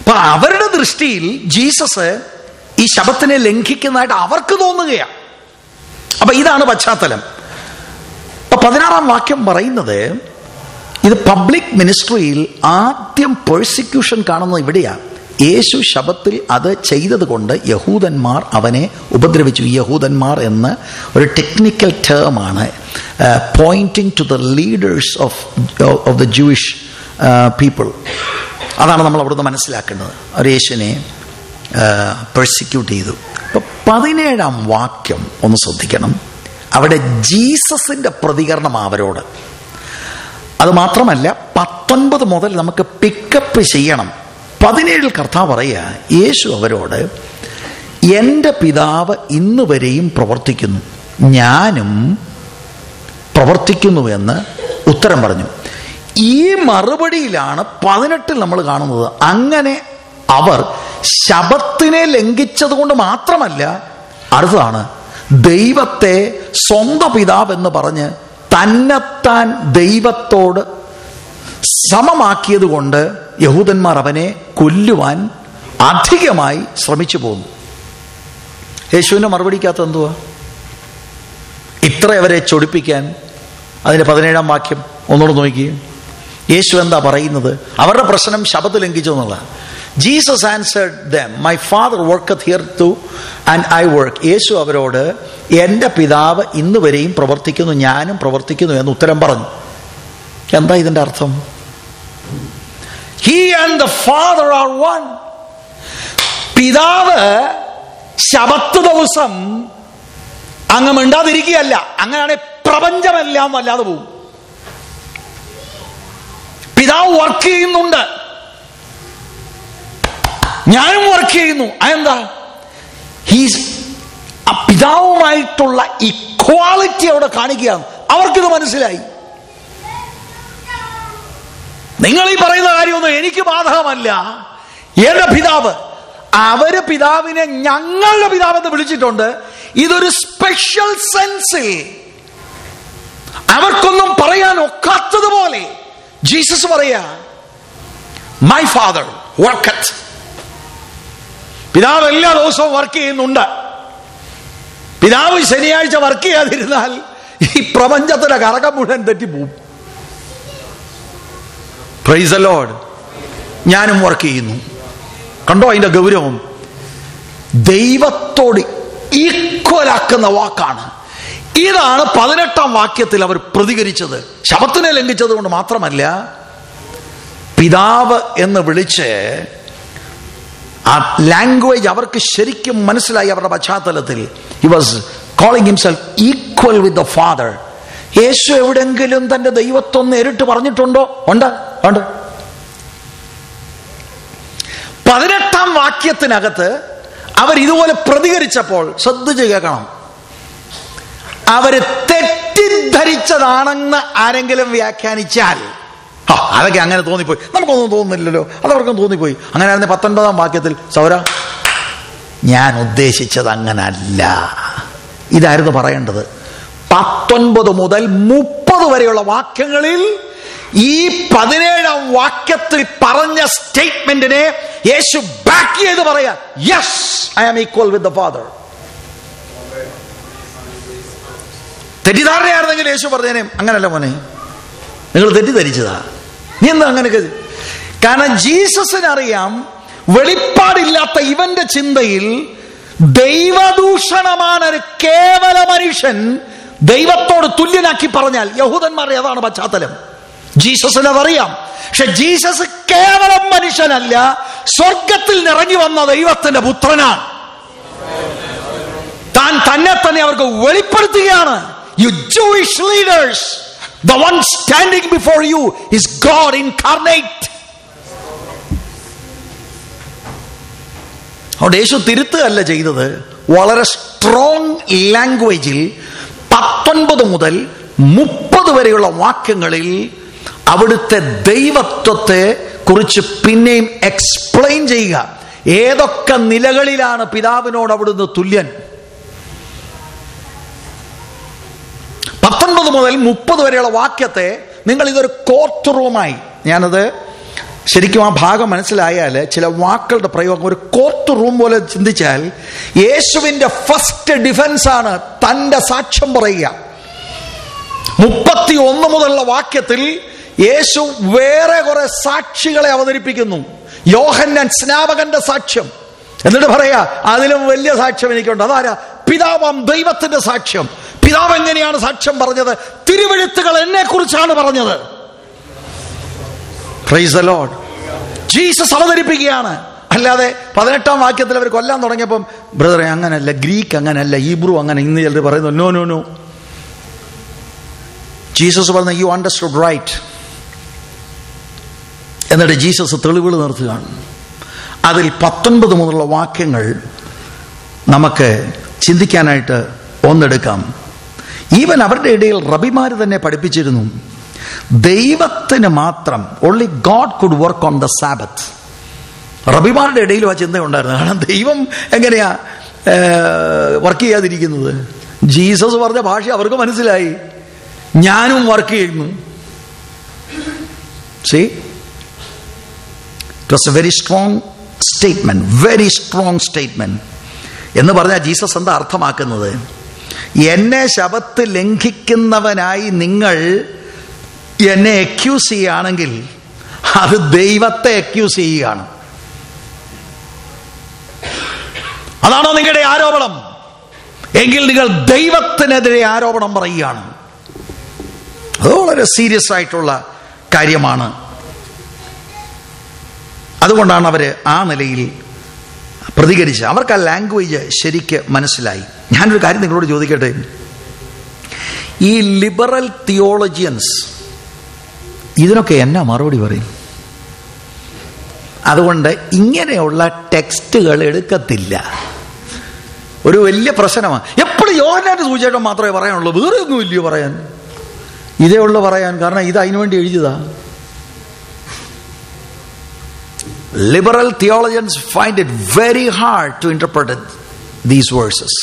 അപ്പൊ അവരുടെ ദൃഷ്ടിയിൽ ജീസസ് ഈ ശബത്തിനെ ലംഘിക്കുന്നതായിട്ട് അവർക്ക് തോന്നുകയാണ് അപ്പൊ ഇതാണ് പശ്ചാത്തലം അപ്പൊ പതിനാറാം വാക്യം പറയുന്നത് ഇത് പബ്ലിക് മിനിസ്ട്രിയിൽ ആദ്യം പേഴ്സിക്യൂഷൻ കാണുന്നത് ഇവിടെയാണ് യേശു ശബത്തിൽ അത് ചെയ്തത് കൊണ്ട് യഹൂദന്മാർ അവനെ ഉപദ്രവിച്ചു ഈ യഹൂദന്മാർ എന്ന് ഒരു ടെക്നിക്കൽ ടേമാണ് pointing to the leaders of of the Jewish people അതാണ് നമ്മൾ അവിടുന്ന് മനസ്സിലാക്കേണ്ടത് അവർ യേശുവിനെ പെർസിക്യൂട്ട് ചെയ്തു അപ്പൊ പതിനേഴാം വാക്യം ഒന്ന് ശ്രദ്ധിക്കണം അവിടെ ജീസസിന്റെ പ്രതികരണം അവരോട് അത് മാത്രമല്ല പത്തൊൻപത് മുതൽ നമുക്ക് പിക്കപ്പ് ചെയ്യണം പതിനേഴിൽ കർത്താവ് പറയുക യേശു അവരോട് എൻ്റെ പിതാവ് ഇന്ന് വരെയും പ്രവർത്തിക്കുന്നു ഞാനും പ്രവർത്തിക്കുന്നുവെന്ന് ഉത്തരം പറഞ്ഞു ഈ മറുപടിയിലാണ് പതിനെട്ടിൽ നമ്മൾ കാണുന്നത് അങ്ങനെ അവർ ശബത്തിനെ ലംഘിച്ചത് കൊണ്ട് മാത്രമല്ല അടുത്തതാണ് ദൈവത്തെ സ്വന്തം പിതാവെന്ന് പറഞ്ഞ് തന്നെത്താൻ ദൈവത്തോട് സമമാക്കിയത് കൊണ്ട് യഹൂദന്മാർ അവനെ കൊല്ലുവാൻ അധികമായി ശ്രമിച്ചു പോകുന്നു യേശുവിന്റെ മറുപടിക്കകത്ത് എന്തുവാ ഇത്ര അവരെ ചൊടിപ്പിക്കാൻ അതിന്റെ പതിനേഴാം വാക്യം ഒന്നുകൂടെ നോക്കി യേശു എന്താ പറയുന്നത് അവരുടെ പ്രശ്നം ശബത്ത് ലംഘിച്ചു എന്നുള്ള Jesus answered them my father work hitherto and I work യേശു അവരോട് എൻ്റെ പിതാവ് ഇന്ന് വരെയും പ്രവർത്തിക്കുന്നു ഞാനും പ്രവർത്തിക്കുന്നു എന്ന് ഉത്തരം പറഞ്ഞു എന്താ ഇതിന്റെ അർത്ഥം he and the father are one പിതാവ് ശബത്ത് ദിവസം അങ്ങ് മിണ്ടാതിരിക്കുകയല്ല അങ്ങനെയാണെ പ്രപഞ്ചമെല്ലാം വല്ലാതെ പോകും പിതാവ് വർക്ക് ചെയ്യുന്നുണ്ട് ഞാനും വർക്ക് ചെയ്യുന്നു അതെന്താ ഹീസ് ആ പിതാവുമായിട്ടുള്ള ഇക്വാളിറ്റി അവിടെ കാണിക്കുകയാണ് അവർക്കിത് മനസ്സിലായി നിങ്ങൾ ഈ പറയുന്ന കാര്യമൊന്നും എനിക്ക് ബാധകമല്ല എന്റെ പിതാവ് അവര് പിതാവിനെ ഞങ്ങളുടെ പിതാവെന്ന് വിളിച്ചിട്ടുണ്ട് ഇതൊരു സ്പെഷ്യൽ സെൻസിൽ അവർക്കൊന്നും പറയാൻ ഒക്കാത്തതുപോലെ ജീസസ് പറയാ മൈ ഫാദർ വർക്കത്ത് പിതാവ് എല്ലാ ദിവസവും വർക്ക് ചെയ്യുന്നുണ്ട് പിതാവ് ശനിയാഴ്ച വർക്ക് ചെയ്യാതിരുന്നാൽ ഈ പ്രപഞ്ചത്തിന്റെ കറക്കം മുഴുവൻ തെറ്റിപ്പോവും പ്രൈസ് ലോഡ് ഞാനും വർക്ക് ചെയ്യുന്നു കണ്ടോ അതിന്റെ ഗൗരവം ദൈവത്തോട് ഈക്വലാക്കുന്ന വാക്കാണ് ഇതാണ് പതിനെട്ടാം വാക്യത്തിൽ അവർ പ്രതികരിച്ചത് ശബത്തിനെ ലംഘിച്ചത് കൊണ്ട് മാത്രമല്ല പിതാവ് എന്ന് വിളിച്ച് ആ ലാംഗ്വേജ് അവർക്ക് ശരിക്കും മനസ്സിലായി അവരുടെ പശ്ചാത്തലത്തിൽ he was calling himself equal with the father യേശു എവിടെങ്കിലും തന്റെ ദൈവത്വം നേരിട്ട് പറഞ്ഞിട്ടുണ്ടോ ഉണ്ട് ഉണ്ട് പതിനെട്ടാം വാക്യത്തിനകത്ത് അവർ ഇതുപോലെ പ്രതികരിച്ചപ്പോൾ ശ്രദ്ധിച്ച് കേൾക്കണം അവര് തെറ്റിദ്ധരിച്ചതാണെന്ന് ആരെങ്കിലും വ്യാഖ്യാനിച്ചാൽ ആ അതൊക്കെ അങ്ങനെ തോന്നിപ്പോയി നമുക്കൊന്നും തോന്നുന്നില്ലല്ലോ അതവർക്കും തോന്നിപ്പോയി അങ്ങനെയായിരുന്നു പത്തൊൻപതാം വാക്യത്തിൽ സൗര ഞാൻ ഉദ്ദേശിച്ചത് അങ്ങനല്ല ഇതായിരുന്നു പറയേണ്ടത് പത്തൊൻപത് മുതൽ മുപ്പത് വരെയുള്ള വാക്യങ്ങളിൽ ഈ പതിനേഴാം വാക്യത്തിൽ പറഞ്ഞ സ്റ്റേറ്റ്മെന്റിനെ യേശു ബാക്ക് ചെയ്ത് പറയാ yes I am equal with the father തെറ്റിദ്ധാരണയായിരുന്നെങ്കിൽ യേശു പറഞ്ഞേനെ അങ്ങനല്ല മോനെ നിങ്ങൾ തെറ്റിദ്ധരിച്ചതാ നീ എന്താ അങ്ങനെയൊക്കെ കാരണം ജീസസിന് അറിയാം വെളിപ്പാടില്ലാത്ത ഇവന്റെ ചിന്തയിൽ ദൈവദൂഷണമാണ് ഒരു കേവല മനുഷ്യൻ ദൈവത്തോട് തുല്യനാക്കി പറഞ്ഞാൽ യഹൂദന്മാരുടെ അതാണ് പശ്ചാത്തലം ജീസസിന് അതറിയാം പക്ഷെ ജീസസ് കേവലം മനുഷ്യനല്ല സ്വർഗത്തിൽ നിറങ്ങി വന്ന ദൈവത്തിന്റെ പുത്രനാണ് താൻ തന്നെ തന്നെ അവർക്ക് വെളിപ്പെടുത്തുകയാണ് you Jewish leaders the one standing before you is God incarnate അവിടെ യേശു തിരുത്തുകയല്ല ചെയ്തത് വളരെ സ്ട്രോങ് ലാംഗ്വേജിൽ പത്തൊൻപത് മുതൽ മുപ്പത് വരെയുള്ള വാക്യങ്ങളിൽ അവിടുത്തെ ദൈവത്വത്തെ കുറിച്ച് പിന്നെയും എക്സ്പ്ലെയിൻ ചെയ്യുക ഏതൊക്കെ നിലകളിലാണ് പിതാവിനോട് അവിടുന്ന് തുല്യൻ പത്തൊൻപത് മുതൽ മുപ്പത് വരെയുള്ള വാക്യത്തെ നിങ്ങൾ ഇതൊരു കോർട്ട് റൂമായി ഞാനത് ശരിക്കും ആ ഭാഗം മനസ്സിലായാൽ ചില വാക്കുകളുടെ പ്രയോഗം ഒരു കോർട്ട് റൂം പോലെ ചിന്തിച്ചാൽ യേശുവിന്റെ ഫസ്റ്റ് ഡിഫൻസ് ആണ് തന്റെ സാക്ഷ്യം പറയുക മുപ്പത്തി ഒന്ന് മുതലുള്ള വാക്യത്തിൽ യേശു വേറെ കുറെ സാക്ഷികളെ അവതരിപ്പിക്കുന്നു യോഹന്നാൻ സ്നാപകന്റെ സാക്ഷ്യം എന്നിട്ട് പറയാ അതിലും വലിയ സാക്ഷ്യം എനിക്കുണ്ട് അതാരാ പിതാവാം ദൈവത്തിന്റെ സാക്ഷ്യം പിതാവ് എങ്ങനെയാണ് സാക്ഷ്യം പറഞ്ഞത് തിരുവഴുത്തുകൾ എന്നെ കുറിച്ചാണ് പറഞ്ഞത് പ്രൈസ് ലോഡ് ജീസസ് അവതരിപ്പിക്കുകയാണ് അല്ലാതെ പതിനെട്ടാം വാക്യത്തിൽ അവർ കൊല്ലാൻ തുടങ്ങിയപ്പം ബ്രദറെ അങ്ങനല്ല ഗ്രീക്ക് അങ്ങനല്ല ഈബ്രു അങ്ങനെ ഇന്ന് ചിലർ പറയുന്നു നോ നോ നോ ജീസസ് പറഞ്ഞ യു അണ്ടർസ്റ്റുഡ് റൈറ്റ് എന്നിട്ട് ജീസസ് തെളിവുകൾ നിർത്തുകയാണ് അതിൽ പത്തൊൻപത് മുതലുള്ള വാക്യങ്ങൾ നമുക്ക് ചിന്തിക്കാനായിട്ട് ഒന്നെടുക്കാം ഈവൻ അവരുടെ ഇടയിൽ റബിമാർ തന്നെ പഠിപ്പിച്ചിരുന്നു ദൈവത്തിന് മാത്രം only God could work on the sabbath റബിമാരുടെ ഇടയിലും ആ ചിന്ത ഉണ്ടായിരുന്നു കാരണം ദൈവം എങ്ങനെയാ വർക്ക് ചെയ്യാതിരിക്കുന്നത് ജീസസ് പറഞ്ഞ ഭാഷ അവർക്ക് മനസ്സിലായി ഞാനും വർക്ക് ചെയ്യുന്നു see it was a very strong statement very strong statement എന്ന് പറഞ്ഞാൽ ജീസസ് എന്താ അർത്ഥമാക്കുന്നത് എന്നെ ശബത്ത് ലംഘിക്കുന്നവനായി നിങ്ങൾ എന്നെ അക്യൂസ് ചെയ്യുകയാണെങ്കിൽ അത് ദൈവത്തെ അക്യൂസ് ചെയ്യുകയാണ് അതാണോ നിങ്ങളുടെ ആരോപണം എങ്കിൽ നിങ്ങൾ ദൈവത്തിനെതിരെ ആരോപണം പറയുകയാണ് അത് വളരെ സീരിയസ് ആയിട്ടുള്ള കാര്യമാണ് അതുകൊണ്ടാണ് അവർ ആ നിലയിൽ പ്രതികരിച്ചത് അവർക്ക് ആ ലാംഗ്വേജ് ശരിക്ക് മനസ്സിലായി ഞാനൊരു കാര്യം നിങ്ങളോട് ചോദിക്കട്ടെ ഈ ലിബറൽ തിയോളജിയൻസ് ഇതിനൊക്കെ എന്നാ മറുപടി പറയും അതുകൊണ്ട് ഇങ്ങനെയുള്ള ടെക്സ്റ്റുകൾ എടുക്കത്തില്ല ഒരു വലിയ പ്രശ്നമാണ് എപ്പോഴും യോഹനാന്റെ സൂചിച്ചേട്ടൻ മാത്രമേ പറയാനുള്ളൂ വേറെ ഒന്നും ഇല്ലയോ പറയാൻ ഇതേ ഉള്ളു പറയാൻ കാരണം ഇത് അതിനുവേണ്ടി എഴുതിയതാ liberal theologians find it very hard to interpret these verses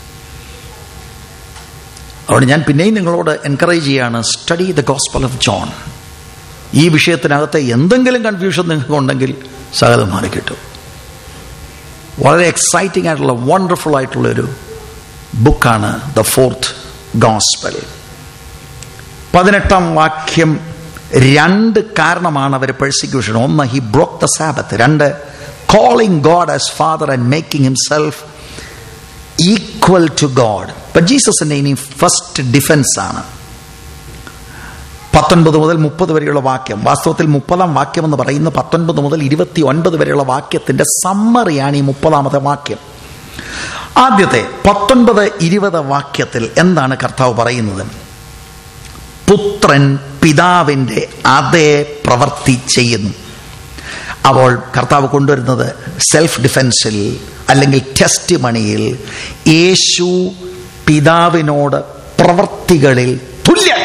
അതുകൊണ്ട് ഞാൻ പിന്നെയും നിങ്ങളോട് എൻകറേജ് ചെയ്യാണ് study the gospel of John ഈ വിഷയത്തിനകത്ത് എന്തെങ്കിലും കൺഫ്യൂഷൻ നിങ്ങൾക്ക് ഉണ്ടെങ്കിൽ സകലം മാറി കിട്ടും വളരെ എക്സൈറ്റിംഗ് ആയിട്ടുള്ള വണ്ടർഫുൾ ആയിട്ടുള്ള ഒരു ബുക്കാണ് ദ ഫോർത്ത് ഗോസ്പൽ പതിനെട്ടാം വാക്യം രണ്ട് കാരണമാണ് അവർ പെർസിക്യൂഷൻ ഒന്ന് ഹി ബ്രോക്ക് ദ സാബത്ത് രണ്ട് calling God as father and making himself equal to God ഇപ്പൊ ജീസസിന്റെ ഇനി ഫസ്റ്റ് ഡിഫൻസ് ആണ് പത്തൊൻപത് മുതൽ മുപ്പത് വരെയുള്ള വാക്യം വാസ്തവത്തിൽ മുപ്പതാം വാക്യം എന്ന് പറയുന്ന പത്തൊൻപത് മുതൽ ഇരുപത്തി ഒൻപത് വരെയുള്ള വാക്യത്തിന്റെ സമ്മറിയാണ് ഈ മുപ്പതാമത്തെ വാക്യം ആദ്യത്തെ പത്തൊൻപത് ഇരുപത് വാക്യത്തിൽ എന്താണ് കർത്താവ് പറയുന്നത് പുത്രൻ പിതാവിൻ്റെ അതേ പ്രവൃത്തി ചെയ്യുന്നു അപ്പോൾ കർത്താവ് കൊണ്ടുവരുന്നത് സെൽഫ് ഡിഫൻസിൽ അല്ലെങ്കിൽ ടെസ്റ്റ് മണിയിൽ യേശു പിതാവിനോട് പ്രവർത്തികളിൽ തുല്യൻ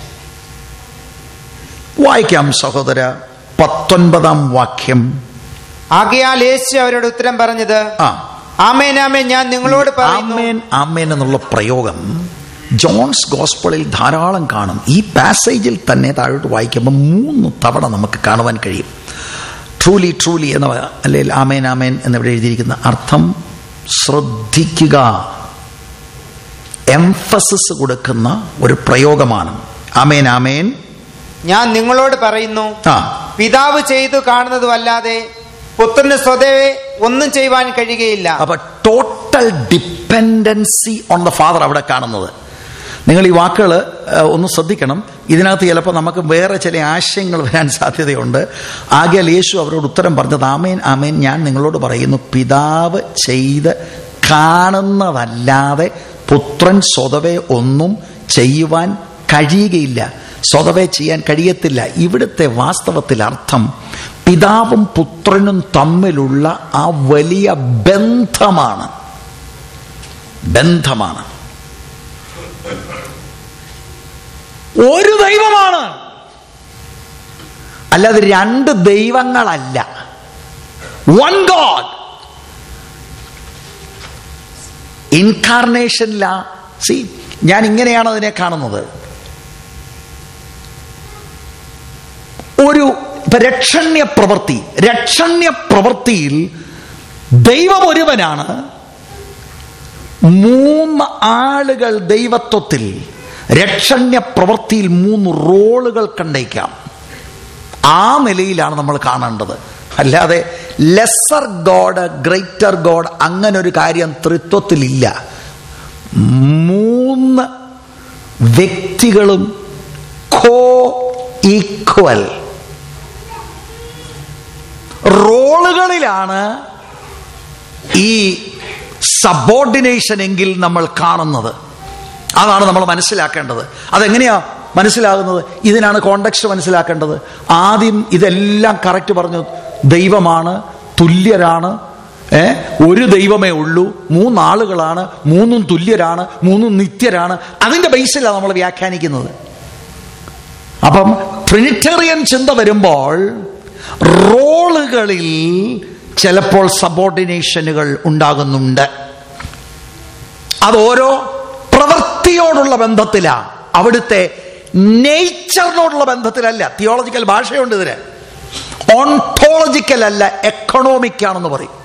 വായിക്കാം സഹോദര പത്തൊൻപതാം വാക്യം ആകയാൽ യേശു അവരോട് ഉത്തരം പറഞ്ഞത് ആ ആമേൻ ആമേൻ ഞാൻ നിങ്ങളോട് പറയുന്നു ആമേൻ ആമേൻ എന്നുള്ള പ്രയോഗം ജോൺസ് ഗോസ്പളിൽ ധാരാളം കാണും ഈ പാസേജിൽ തന്നെ താഴോട്ട് വായിക്കുമ്പോൾ മൂന്ന് തവണ നമുക്ക് കാണുവാൻ കഴിയും ട്രൂലി ട്രൂലി എന്ന അല്ലെങ്കിൽ ആമേൻ ആമേൻ എന്നിവിടെ എഴുതിയിരിക്കുന്ന അർത്ഥം ശ്രദ്ധിക്കുക എംഫസിസ് കൊടുക്കുന്ന ഒരു പ്രയോഗമാണ് ആമേൻ ആമേൻ ഞാൻ നിങ്ങളോട് പറയുന്നു ആ പിതാവ് ചെയ്തു കാണുന്നതുമല്ലാതെ പുത്രന് സ്വതവേ ഒന്നും ചെയ്യുവാൻ കഴിയുകയില്ല അപ്പൊ total dependency on the father അവിടെ കാണുന്നത് നിങ്ങൾ ഈ വാക്കുകൾ ഒന്ന് ശ്രദ്ധിക്കണം ഇതിനകത്ത് ചിലപ്പോൾ നമുക്ക് വേറെ ചില ആശയങ്ങൾ വരാൻ സാധ്യതയുണ്ട് ആകയാൽ യേശു അവരോട് ഉത്തരം പറഞ്ഞത് ആമേൻ ആമേൻ ഞാൻ നിങ്ങളോട് പറയുന്നു പിതാവ് ചെയ്ത് കാണുന്നതല്ലാതെ പുത്രൻ സ്വതവേ ഒന്നും ചെയ്യുവാൻ കഴിയുകയില്ല സ്വതവേ ചെയ്യാൻ കഴിയത്തില്ല ഇവിടുത്തെ വാസ്തവത്തിൽ അർത്ഥം പിതാവും പുത്രനും തമ്മിലുള്ള ആ വലിയ ബന്ധമാണ് ബന്ധമാണ് ഒരു ദൈവമാണ് അല്ലാതെ രണ്ട് ദൈവങ്ങളല്ല വൺ ഗോഡ് ഇൻകാർണേഷനില സി ഞാൻ ഇങ്ങനെയാണ് അതിനെ കാണുന്നത് ഒരു ഇപ്പൊ രക്ഷണ്യ പ്രവൃത്തി രക്ഷണ്യ പ്രവൃത്തിയിൽ ദൈവം ഒരുവനാണ് മൂന്ന് ആളുകൾ ദൈവത്വത്തിൽ രക്ഷണ്യ പ്രവൃത്തിയിൽ മൂന്ന് റോളുകൾ കണ്ടേക്കാം ആ നിലയിലാണ് നമ്മൾ കാണേണ്ടത് അല്ലാതെ ലെസർ ഗോഡ് ഗ്രേറ്റർ ഗോഡ് അങ്ങനെ ഒരു കാര്യം തൃത്വത്തിലില്ല മൂന്ന് വ്യക്തികളും കോ ഈക്വൽ റോളുകളിലാണ് ഈ സബോർഡിനേഷൻ എങ്കിൽ നമ്മൾ കാണുന്നത് അതാണ് നമ്മൾ മനസ്സിലാക്കേണ്ടത് അതെങ്ങനെയാ മനസ്സിലാകുന്നത് ഇതിനാണ് കോണ്ടക്സ്റ്റ് മനസ്സിലാക്കേണ്ടത് ആദ്യം ഇതെല്ലാം കറക്റ്റ് പറഞ്ഞു ദൈവമാണ് തുല്യരാണ് ഏ ഒരു ദൈവമേ ഉള്ളൂ മൂന്നാളുകളാണ് മൂന്നും തുല്യരാണ് മൂന്നും നിത്യരാണ് അതിന്റെ ബേസിലാണ് നമ്മൾ വ്യാഖ്യാനിക്കുന്നത് അപ്പം ട്രിനിറ്റേറിയൻ ചിന്ത വരുമ്പോൾ റോളുകളിൽ ചിലപ്പോൾ സബോർഡിനേഷനുകൾ ഉണ്ടാകുന്നുണ്ട് അത് ഓരോ പ്രവൃത്തിയോടുള്ള ബന്ധത്തിലാണ് അവിടുത്തെ നേച്ചറിനോടുള്ള ബന്ധത്തിലല്ല തിയോളജിക്കൽ ഭാഷയുണ്ട് ഇതിന് ഓൺടോളജിക്കൽ അല്ല എക്കണോമിക് ആണെന്ന് പറയും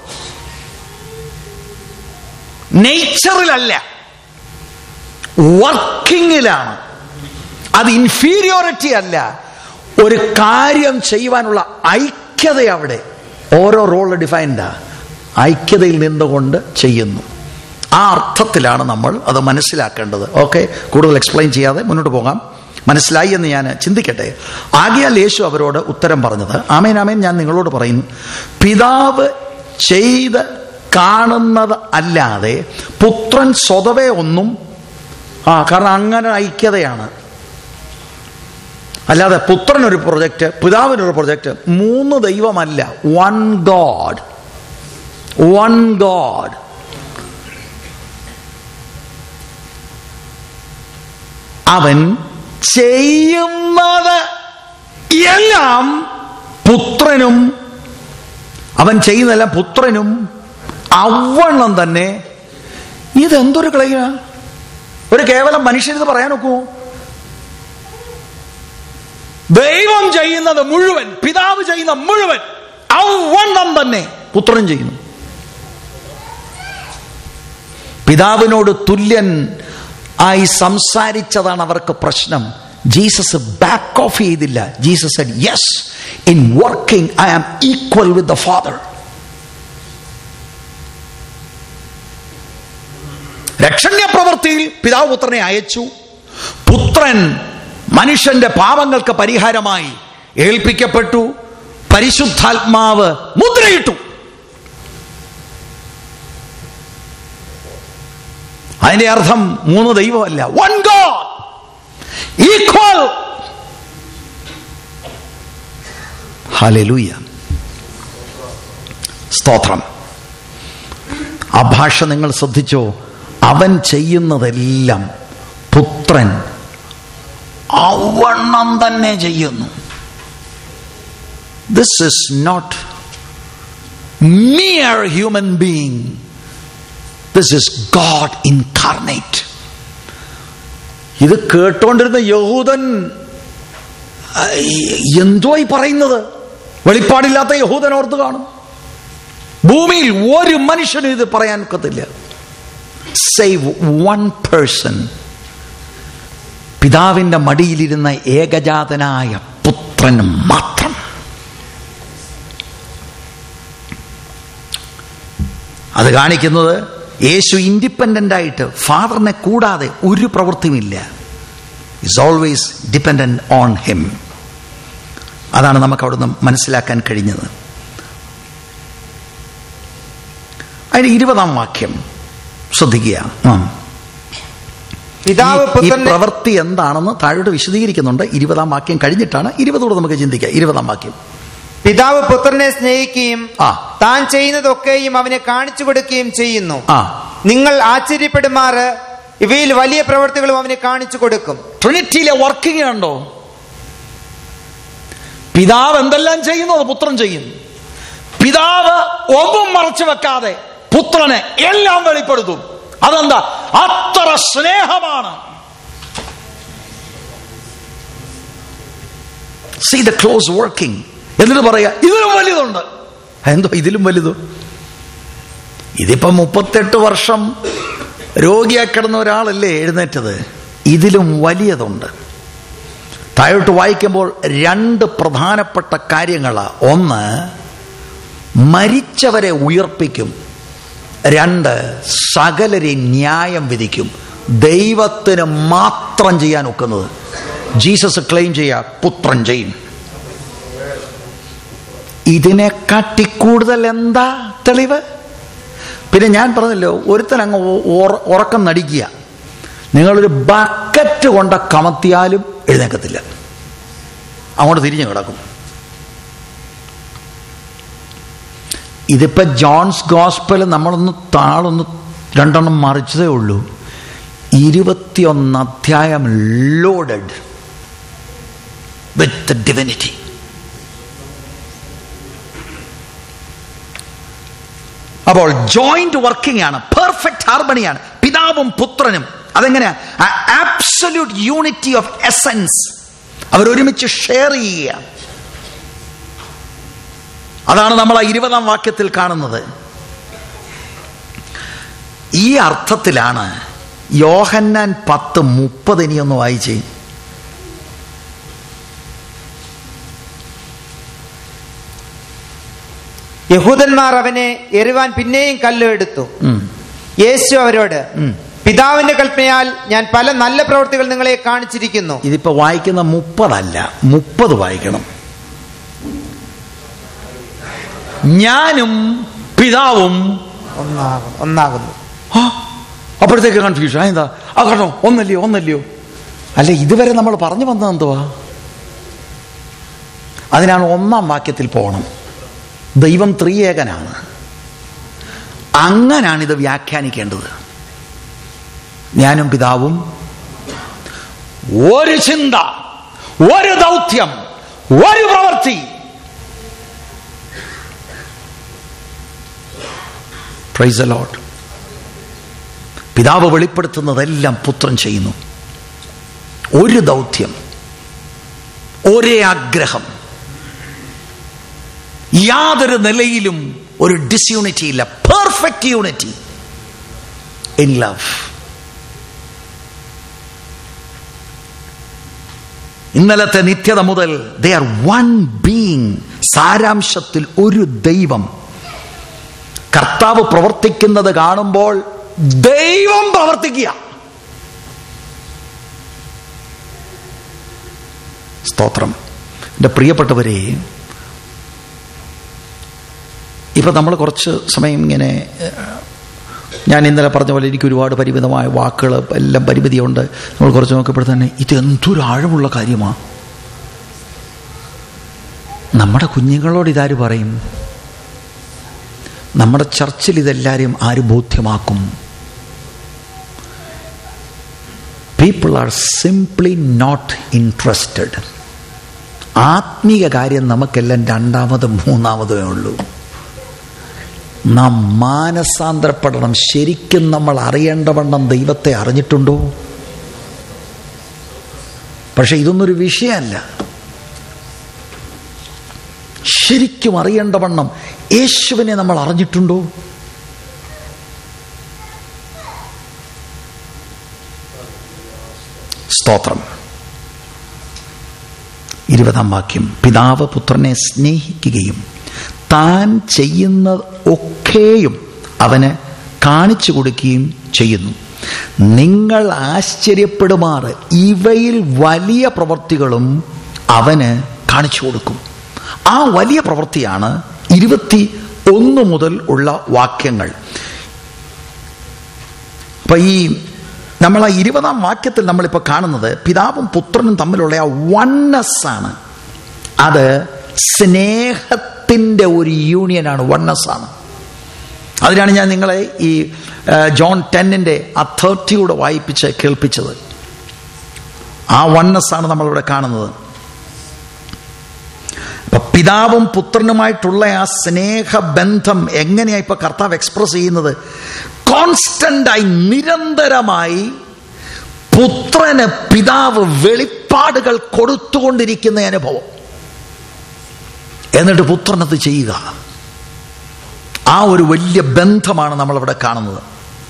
നേച്ചറിലല്ല വർക്കിങ്ങിലാണ് അത് ഇൻഫീരിയോറിറ്റി അല്ല ഒരു കാര്യം ചെയ്യുവാനുള്ള ഐക്യത അവിടെ ഓരോ റോൾ ഡിഫൈൻഡാ ഐക്യതയിൽ നിന്നുകൊണ്ട് ചെയ്യുന്നു ആ അർത്ഥത്തിലാണ് നമ്മൾ അത് മനസ്സിലാക്കേണ്ടത് ഓക്കെ കൂടുതൽ എക്സ്പ്ലെയിൻ ചെയ്യാതെ മുന്നോട്ട് പോകാം മനസ്സിലായി എന്ന് ഞാൻ ചിന്തിക്കട്ടെ ആകിയാൽ യേശു അവരോട് ഉത്തരം പറഞ്ഞത് ആമേൻ ആമേൻ ഞാൻ നിങ്ങളോട് പറയുന്നു പിതാവ് ചെയ്ത് കാണുന്നത് അല്ലാതെ പുത്രൻ സ്വതവേ ഒന്നും ആ കാരണം അങ്ങനെ ഐക്യതയാണ് അല്ലാതെ പുത്രനൊരു പ്രൊജക്റ്റ് പിതാവിനൊരു പ്രൊജക്റ്റ് മൂന്ന് ദൈവമല്ല വൺ ഗോഡ് വൺ ഗോഡ് അവൻ ചെയ്യുന്നത് എല്ലാം പുത്രനും അവൻ ചെയ്യുന്നതെല്ലാം പുത്രനും അവണ്ണം തന്നെ ഇതെന്തൊരു കളയ ഒരു കേവലം മനുഷ്യരിത് പറയാൻ നോക്കുമോ ദൈവം ചെയ്യുന്നത് മുഴുവൻ പിതാവ് ചെയ്യുന്ന മുഴുവൻ അവണ്ണം തന്നെ പുത്രൻ ചെയ്യുന്നു പിതാവിനോട് തുല്യൻ ആയി സംസാരിച്ചതാണ് അവർക്ക് പ്രശ്നം ജീസസ് ബാക്ക് ഓഫ് ചെയ്തില്ല Jesus yes in working I am equal with the father രക്ഷണ്യ പ്രവൃത്തിയിൽ പിതാവ് പുത്രനെ അയച്ചു പുത്രൻ മനുഷ്യന്റെ പാപങ്ങൾക്ക് പരിഹാരമായി ഏൽപ്പിക്കപ്പെട്ടു പരിശുദ്ധാത്മാവ് മുദ്രയിട്ടു അതിന്റെ അർത്ഥം മൂന്ന് ദൈവമല്ല വൺ ഗോഡ് ഈക്വൽ ഹാലൂയ സ്തോത്രം ആ ഭാഷ നിങ്ങൾ ശ്രദ്ധിച്ചോ അവൻ ചെയ്യുന്നതെല്ലാം പുത്രൻ അവണ്ണം തന്നെ ചെയ്യുന്നു this is not mere human being this is God incarnate ഇത് കേട്ടോണ്ടിരുന്ന യഹൂദൻ എന്തോ ഈ പറയുന്നത് വെളിപ്പാടില്ലാത്ത യഹൂദൻ ഓർത്ത് കാണും ഭൂമിയിൽ ഒരു മനുഷ്യനും ഇത് പറയാൻ ഒക്കത്തില്ല സേവ് വൺ പേഴ്സൺ പിതാവിന്റെ മടിയിലിരുന്ന ഏകജാതനായ പുത്രൻ മാത്രം അത് കാണിക്കുന്നത് യേശു ഇൻഡിപെൻഡന്റ് ആയിട്ട് ഫാദറിനെ കൂടാതെ ഒരു പ്രവൃത്തിയുമില്ല is always dependent on him അതാണ് നമുക്ക് അവിടുന്ന് മനസ്സിലാക്കാൻ കഴിഞ്ഞത് അതിന് ഇരുപതാം വാക്യം ശ്രദ്ധിക്കുക ആ. പിതാവ് ഈ- ഈ പുത്രനെ പ്രവൃത്തി എന്താണെന്ന് താഴോട്ട് വിശദീകരിക്കുന്നുണ്ട് ഇരുപതാം വാക്യം കഴിഞ്ഞിട്ടാണ് ഇരുപതോട് നമുക്ക് ചിന്തിക്കാം ഇരുപതാം വാക്യം പിതാവ് പുത്രനെ സ്നേഹിക്കുകയും ആ. താൻ ചെയ്യുന്നതൊക്കെയും അവനെ കാണിച്ചു കൊടുക്കുകയും ചെയ്യുന്നു ആ നിങ്ങൾ ആശ്ചര്യപ്പെടുമാറ് ഇവയിൽ വലിയ പ്രവൃത്തികളും അവനെ കാണിച്ചു കൊടുക്കും ട്രിനിറ്റിയിലെ വർക്കിംഗ് കണ്ടോ പിതാവ് എന്തെല്ലാം ചെയ്യുന്നു അത് പുത്രൻ ചെയ്യുന്നു പിതാവ് ഒന്നും മറച്ചു വെക്കാതെ പുത്രനെ എല്ലാം വെളിപ്പെടുത്തും അതെന്താ അത്ര സ്നേഹമാണ് സീ ദ ക്ലോസ് വർക്കിംഗ് എന്നിട്ട് പറയാ ഇതിലും വലുതുണ്ട് എന്തോ ഇതിലും വലുതോ ഇതിപ്പോ മുപ്പത്തെട്ട് വർഷം രോഗിയായി കിടന്ന ഒരാളല്ലേ എഴുന്നേറ്റത് ഇതിലും വലിയതുണ്ട് താഴോട്ട് വായിക്കുമ്പോൾ രണ്ട് പ്രധാനപ്പെട്ട കാര്യങ്ങളാ ഒന്ന് മരിച്ചവരെ ഉയർപ്പിക്കും രണ്ട് സകലരെ ന്യായം വിധിക്കും ദൈവത്തിന് മാത്രം ചെയ്യാൻ ഒക്കുന്നത് ജീസസ് ക്ലെയിം ചെയ്യുക പുത്രൻ ചെയ്യും ഇതിനെക്കാട്ടി കൂടുതൽ എന്താ തെളിവ് പിന്നെ ഞാൻ പറഞ്ഞല്ലോ ഒരുത്തൻ അങ്ങ് ഉ- ഉറ- ഉറക്കം നടിക്കുക നിങ്ങളൊരു ബക്കറ്റ് കൊണ്ട കമത്തിയാലും എഴുന്നേക്കത്തില്ല അങ്ങോട്ട് തിരിഞ്ഞു കിടക്കും ഇതിപ്പോ ജോൺസ് ഗോസ്പൽ നമ്മളൊന്ന് താളൊന്ന് രണ്ടെണ്ണം മറിച്ചതേ ഉള്ളൂ ഇരുപത്തിയൊന്ന് അധ്യായം ലോഡഡ് വിത്ത് ഡിവിനിറ്റി അപ്പോൾ ജോയിന്റ് വർക്കിംഗ് ആണ് പെർഫെക്റ്റ് ഹാർമണിയാണ് പിതാവും പുത്രനും അതെങ്ങനെയാ ആബ്സല്യൂട്ട് യൂണിറ്റി ഓഫ് എസൻസ് അവരൊരുമിച്ച് ഷെയർ ചെയ്യുക അതാണ് നമ്മൾ ആ ഇരുപതാം വാക്യത്തിൽ കാണുന്നത് ഈ അർത്ഥത്തിലാണ് യോഹന്നാൻ പത്ത് മുപ്പത് ഇനിയൊന്ന് വായിച്ചേ യഹൂദന്മാർ അവനെ എറിവാൻ പിന്നെയും കല്ല് എടുത്തു ഉം. യേശു അവരോട് ഉം. പിതാവിന്റെ കൽപ്പനയാൽ ഞാൻ പല നല്ല പ്രവൃത്തികൾ നിങ്ങളെ കാണിച്ചിരിക്കുന്നു ഇതിപ്പോ വായിക്കുന്ന മുപ്പതല്ല മുപ്പത് വായിക്കണം ഞാനും പിതാവും ഒന്നാകും ഒന്നാകുന്നു ആ, അപ്പോഴത്തേക്ക് കൺഫ്യൂഷൻ എന്താ ആ കേട്ടോ ഒന്നല്ലയോ ഒന്നല്ലയോ അല്ല ഇതുവരെ നമ്മൾ പറഞ്ഞു വന്നത് എന്തുവാ അതിനാണ് ഒന്നാം വാക്യത്തിൽ പോകണം ദൈവം ത്രിയേകനാണ് അങ്ങനാണ് ഇത് വ്യാഖ്യാനിക്കേണ്ടത് ഞാനും പിതാവും ഒരു ചിന്ത ഒരു ദൗത്യം ഒരു പ്രവൃത്തി പ്രൈസ് ലോട്ട് പിതാവ് വെളിപ്പെടുത്തുന്നതെല്ലാം പുത്രൻ ചെയ്യുന്നു ഒരു ദൗത്യം ഒരേ ആഗ്രഹം യാതൊരു നിലയിലും ഒരു ഡിസ്യൂണിറ്റി ഇല്ല പെർഫെക്റ്റ് യൂണിറ്റി ഇൻ ലവ് ഇന്നലത്തെ നിത്യത മുതൽ ദേ ആർ വൺ ബീങ് സാരാംശത്തിൽ ഒരു ദൈവം കർത്താവ് പ്രവർത്തിക്കുന്നത് കാണുമ്പോൾ ദൈവം പ്രവർത്തിക്കുക സ്തോത്രം എൻ്റെ പ്രിയപ്പെട്ടവരെ ഇപ്പം നമ്മൾ കുറച്ച് സമയം ഇങ്ങനെ ഏഹ്, ഞാൻ ഇന്നലെ പറഞ്ഞ പോലെ എനിക്ക് ഒരുപാട് പരിമിതമായ വാക്കുകൾ എല്ലാം പരിമിതിയുണ്ട് നമ്മൾ കുറച്ച് നോക്കിയപ്പോൾ തന്നെ ഇത് എന്തൊരു ആഴമുള്ള കാര്യമാണ് നമ്മുടെ കുഞ്ഞുങ്ങളോട് ഇതാര് പറയും നമ്മുടെ ചർച്ചിൽ ഇതെല്ലാവരും ആര് ബോധ്യമാക്കും people are simply not interested ആത്മീയ കാര്യം നമുക്കെല്ലാം രണ്ടാമതും മൂന്നാമതേ ഉള്ളൂ നാം മാനസാന്തരപ്പെടണം ശരിക്കും നമ്മൾ അറിയേണ്ടവണ്ണം ദൈവത്തെ അറിഞ്ഞിട്ടുണ്ടോ പക്ഷെ ഇതൊന്നൊരു വിഷയമല്ല ശരിക്കും അറിയേണ്ടവണ്ണം യേശുവിനെ നമ്മൾ അറിഞ്ഞിട്ടുണ്ടോ സ്തോത്രം ഇരുപതാം വാക്യം പിതാവ് പുത്രനെ സ്നേഹിക്കുകയും താൻ ചെയ്യുന്ന ഒക്കെയും അവന് കാണിച്ചു കൊടുക്കുകയും ചെയ്യുന്നു നിങ്ങൾ ആശ്ചര്യപ്പെടുമാറ് ഇവയിൽ വലിയ പ്രവൃത്തികളും അവന് കാണിച്ചു കൊടുക്കും ആ വലിയ പ്രവൃത്തിയാണ് ഇരുപത്തി ഒന്ന് മുതൽ ഉള്ള വാക്യങ്ങൾ അപ്പൊ ഈ നമ്മൾ ആ ഇരുപതാം വാക്യത്തിൽ നമ്മളിപ്പോൾ കാണുന്നത് പിതാവും പുത്രനും തമ്മിലുള്ള ആ വണ്ണസ് ആണ് അത് സ്നേഹത്തിൻ്റെ ഒരു യൂണിയനാണ് വണ്ണസ് ആണ് അതിനാണ് ഞാൻ നിങ്ങളെ ഈ ആ, ജോൺ ടെന്നിൻ്റെ ആ തേർട്ടിയൂടെ വായിപ്പിച്ച് കേൾപ്പിച്ചത് ആ വണ്ണസ് ആണ് നമ്മളിവിടെ കാണുന്നത് അപ്പൊ പിതാവും പുത്രനുമായിട്ടുള്ള ആ സ്നേഹബന്ധം എങ്ങനെയാ ഇപ്പൊ കർത്താവ് എക്സ്പ്രസ് ചെയ്യുന്നത് കോൺസ്റ്റന്റായി നിരന്തരമായി പുത്രന് പിതാവ് വെളിപ്പാടുകൾ കൊടുത്തുകൊണ്ടിരിക്കുന്ന അനുഭവം എന്നിട്ട് പുത്രനത് ചെയ്യുക ആ ഒരു വലിയ ബന്ധമാണ് നമ്മളിവിടെ കാണുന്നത്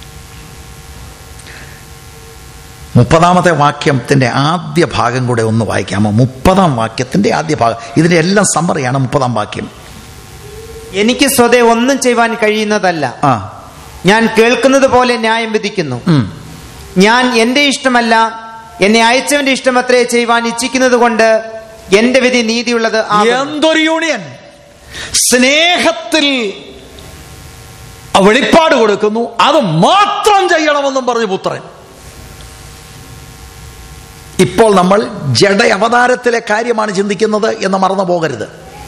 മുപ്പതാമത്തെ വാക്യത്തിന്റെ ആദ്യ ഭാഗം കൂടെ ഒന്ന് വായിക്കാമോ മുപ്പതാം വാക്യത്തിന്റെ ആദ്യ ഭാഗം ഇതിന്റെ എല്ലാം സമ്മറിയാണ് മുപ്പതാം വാക്യം എനിക്ക് സ്വതേ ഒന്നും ചെയ്യുവാൻ കഴിയുന്നതല്ല ആ ഞാൻ കേൾക്കുന്നത് പോലെ ന്യായം വിധിക്കുന്നു ഉം. ഞാൻ എന്റെ ഇഷ്ടമല്ല എന്നെ അയച്ചവന്റെ ഇഷ്ടമത്രേ ചെയ്യുവാൻ ഇച്ഛിക്കുന്നത് കൊണ്ട് എന്റെ വിധി നീതിയുള്ളത് ആകുന്നു. എന്തൊരു യൂണിയൻ സ്നേഹത്തിൽ വെളിപ്പാട് കൊടുക്കുന്നു അത് മാത്രം ചെയ്യണമെന്നും പറഞ്ഞു പുത്രൻ ഇപ്പോൾ നമ്മൾ ജഡ അവതാരത്തിലെ കാര്യമാണ് ചിന്തിക്കുന്നത് എന്ന് മറന്നു പോകരുത്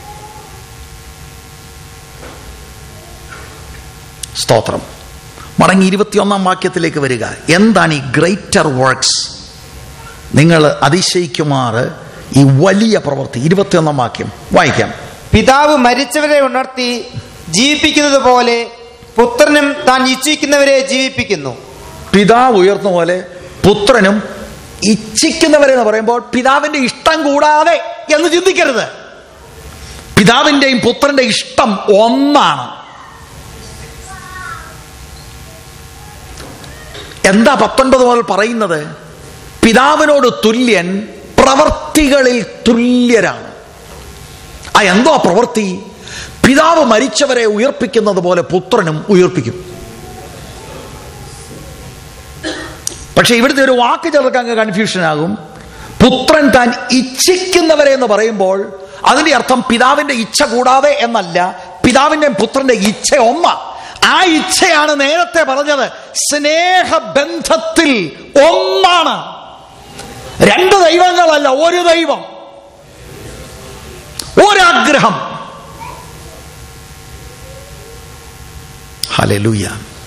സ്തോത്രം മടങ്ങി ഇരുപത്തിയൊന്നാം വാക്യത്തിലേക്ക് വരിക എന്താണ് ഈ ഗ്രേറ്റർ വർക്ക്സ് നിങ്ങൾ അതിശയിക്കുമാറ് ഈ വലിയ പ്രവൃത്തി ഇരുപത്തിയൊന്നാം വാക്യം വായിക്കാം പിതാവ് മരിച്ചവരെ ഉണർത്തി ജീവിപ്പിക്കുന്നത് പോലെ പുത്രനും താൻ ഇച്ഛിക്കുന്നവരെ ജീവിപ്പിക്കുന്നു പിതാവ് ഉയർന്ന പോലെ പുത്രനും ഇച്ഛിക്കുന്നവരെന്ന് പറയുമ്പോൾ പിതാവിന്റെ ഇഷ്ടം കൂടാതെ എന്ന് ചിന്തിക്കരുത് പിതാവിന്റെയും പുത്രന്റെ ഇഷ്ടം ഒന്നാണ് എന്താ പത്തൊൻപത് മുതൽ പറയുന്നത് പിതാവിനോട് തുല്യൻ പ്രവർത്തികളിൽ തുല്യരാണ് ആ എന്തോ ആ പ്രവൃത്തി പിതാവ് മരിച്ചവരെ ഉയർപ്പിക്കുന്നത് പോലെ പുത്രനും ഉയർപ്പിക്കും പക്ഷെ ഇവിടുത്തെ ഒരു വാക്ക് ചിലർക്ക് അങ്ങ് കൺഫ്യൂഷൻ ആകും പുത്രൻ താൻ ഇച്ഛിക്കുന്നവരെ എന്ന് പറയുമ്പോൾ അതിന്റെ അർത്ഥം പിതാവിന്റെ ഇച്ഛ കൂടാതെ എന്നല്ല പിതാവിന്റെ പുത്രന്റെ ഇച്ഛ ഒന്ന ആ ഇച്ഛയാണ് നേരത്തെ പറഞ്ഞത് സ്നേഹബന്ധത്തിൽ ഒന്നാണ് രണ്ട് ദൈവങ്ങളല്ല ഒരു ദൈവം ഒരാഗ്രഹം ഹലലൂയ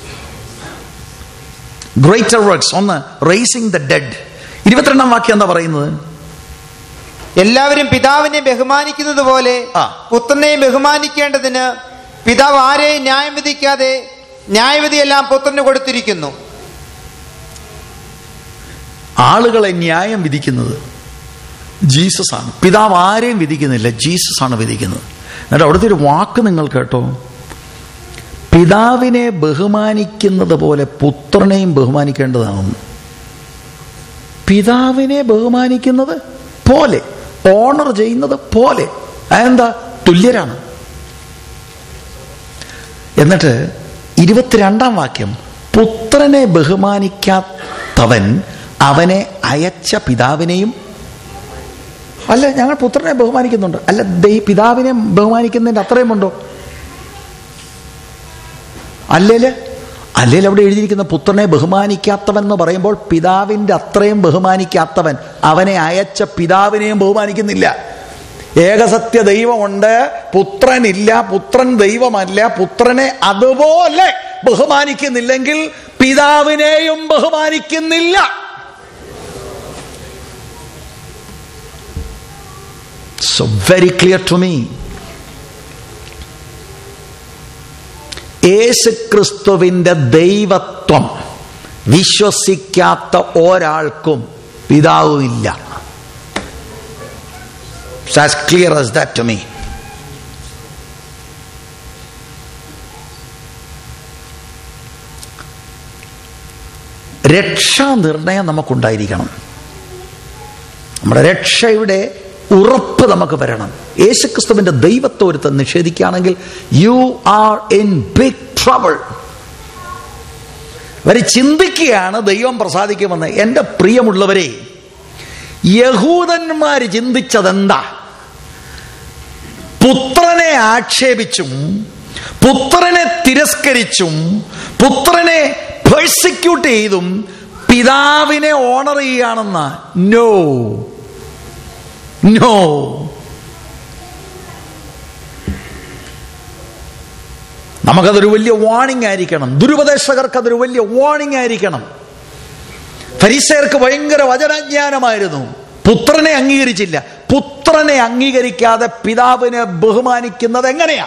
ഗ്രേറ്റർ വർക്ക്സ് ഒന്ന് റേസിംഗ് ദ ഡെഡ് ഇരുപത്തിരണ്ടാം വാക്യം എന്താ പറയുന്നത് എല്ലാവരും പിതാവിനെ ബഹുമാനിക്കുന്നത് പോലെ ആ. പുത്രനെയും ബഹുമാനിക്കേണ്ടതിന് പിതാവ് ആരെയും ന്യായം വിധിക്കാതെ ന്യായവിധിയെല്ലാം പുത്രന് കൊടുത്തിരിക്കുന്നു ആളുകളെ ന്യായം വിധിക്കുന്നത് ജീസസ് ആണ് പിതാവ് ആരെയും വിധിക്കുന്നില്ല ജീസസ് ആണ് വിധിക്കുന്നത് എന്നിട്ട് അവിടുത്തെ ഒരു വാക്ക് നിങ്ങൾ കേട്ടോ പിതാവിനെ ബഹുമാനിക്കുന്നത് പോലെ പുത്രനെയും ബഹുമാനിക്കേണ്ടതാണ് പിതാവിനെ ബഹുമാനിക്കുന്നത് പോലെ ഓണർ ചെയ്യുന്നത് പോലെ അതെന്താ തുല്യരാണ് എന്നിട്ട് ഇരുപത്തിരണ്ടാം വാക്യം പുത്രനെ ബഹുമാനിക്കാത്തവൻ അവനെ അയച്ച പിതാവിനെയും അല്ല ഞങ്ങൾ പുത്രനെ ബഹുമാനിക്കുന്നുണ്ട് അല്ല ദൈ പിതാവിനെ ബഹുമാനിക്കുന്നതിന്റെ അത്രയും ഉണ്ടോ അല്ലേല് അല്ലേൽ അവിടെ എഴുതിയിരിക്കുന്ന പുത്രനെ ബഹുമാനിക്കാത്തവൻ എന്ന് പറയുമ്പോൾ പിതാവിന്റെ അത്രയും ബഹുമാനിക്കാത്തവൻ അവനെ അയച്ച പിതാവിനെയും ബഹുമാനിക്കുന്നില്ല ഏകസത്യ ദൈവമുണ്ട് പുത്രനില്ല പുത്രൻ ദൈവമല്ല പുത്രനെ അതുപോലെ ബഹുമാനിക്കുന്നില്ലെങ്കിൽ പിതാവിനെയും ബഹുമാനിക്കുന്നില്ല so very clear to me യേശുക്രിസ്തുവിന്റെ ദൈവത്വം വിശ്വസിക്കാത്ത ഒരാൾക്കും പിതാവുമില്ല as clear as that to me രക്ഷാനിർണയം നമുക്കുണ്ടായിരിക്കണം നമ്മുടെ രക്ഷയുടെ ഉറപ്പ് നമുക്ക് വരണം യേശുക്രിസ്തുവിന്റെ ദൈവത്തെ ഒരുത്തൻ നിഷേധിക്കുകയാണെങ്കിൽ you are in big trouble വരെ ചിന്തിക്കുകയാണ് ദൈവം പ്രസാദിക്കുമെന്ന് എൻ്റെ പ്രിയമുള്ളവരെ യഹൂദന്മാർ ചിന്തിച്ചതെന്താ പുത്രനെ ആക്ഷേപിച്ചും പുത്രനെ തിരസ്കരിച്ചും പുത്രനെ പേഴ്സിക്യൂട്ട് ചെയ്തും പിതാവിനെ ഓണർ ചെയ്യുകയാണെന്ന നോ നോ നമുക്കതൊരു വലിയ വാണിംഗ് ആയിരിക്കണം ദുരുപദേശകർക്ക് അതൊരു വലിയ വാണിംഗ് ആയിരിക്കണം ഫരീസയർക്ക് ഭയങ്കര വചനജ്ഞാനമായിരുന്നു പുത്രനെ അംഗീകരിച്ചില്ല പുത്രനെ അംഗീകരിക്കാതെ പിതാവിനെ ബഹുമാനിക്കുന്നത് എങ്ങനെയാ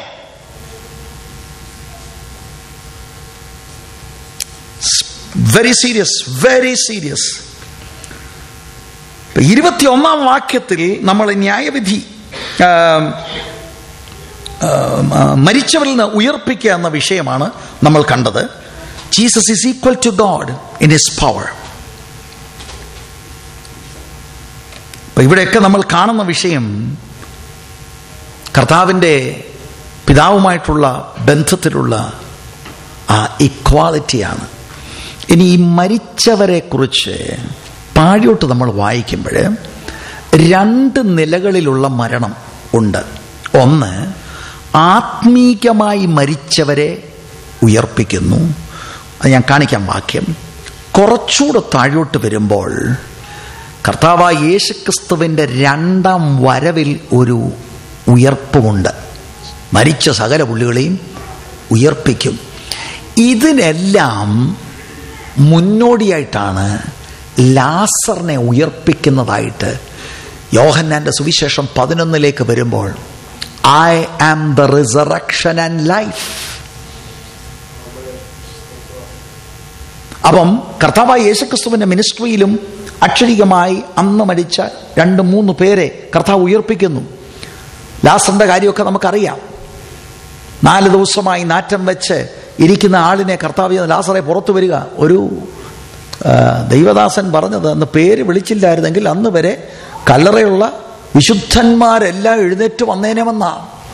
വെരി സീരിയസ് വെരി സീരിയസ് ഇരുപത്തിയൊന്നാം വാക്യത്തിൽ നമ്മൾ ന്യായവിധി ആ, ആ, ആ, മരിച്ചവരിൽ നിന്ന് ഉയർപ്പിക്കുക എന്ന വിഷയമാണ് നമ്മൾ കണ്ടത് Jesus is equal to God in his power അപ്പൊ ഇവിടെയൊക്കെ നമ്മൾ കാണുന്ന വിഷയം കർത്താവിൻ്റെ പിതാവുമായിട്ടുള്ള ബന്ധത്തിലുള്ള ആ ഇക്വാലിറ്റിയാണ് ഇനി ഈ മരിച്ചവരെ കുറിച്ച് പാടിയോട്ട് നമ്മൾ വായിക്കുമ്പോൾ രണ്ട് നിലകളിലുള്ള മരണം ഉണ്ട് ഒന്ന് ആത്മീകമായി മരിച്ചവരെ ഉയർപ്പിക്കുന്നു അത് ഞാൻ കാണിക്കാം വാക്യം കുറച്ചുകൂടെ താഴോട്ട് വരുമ്പോൾ കർത്താവായ യേശുക്രിസ്തുവിൻ്റെ രണ്ടാം വരവിൽ ഒരു ഉയർപ്പുമുണ്ട് മരിച്ച സകല പുള്ളികളെയും ഉയർപ്പിക്കും ഇതിനെല്ലാം മുന്നോടിയായിട്ടാണ് ലാസറിനെ ഉയർപ്പിക്കുന്നതായിട്ട് യോഹന്നാന്റെ സുവിശേഷം പതിനൊന്നിലേക്ക് വരുമ്പോൾ I am the resurrection and life അപ്പം കർത്താവായ യേശുക്രിസ്തുവിന്റെ മിനിസ്ട്രിയിലും അക്ഷരികമായി അന്ന് മരിച്ച രണ്ട് മൂന്ന് പേരെ കർത്താവ് ഉയർപ്പിക്കുന്നു ലാസറിന്റെ കാര്യമൊക്കെ നമുക്കറിയാം നാല് ദിവസമായി നാറ്റം വെച്ച് ഇരിക്കുന്ന ആളിനെ കർത്താവ് ലാസറെ പുറത്തു വരിക ഒരു ആ, ദൈവദാസൻ പറഞ്ഞത് അന്ന് പേര് വിളിച്ചില്ലായിരുന്നെങ്കിൽ അന്ന് വരെ കല്ലറയുള്ള വിശുദ്ധന്മാരെല്ലാം എഴുന്നേറ്റ് വന്നേനെമെന്നാ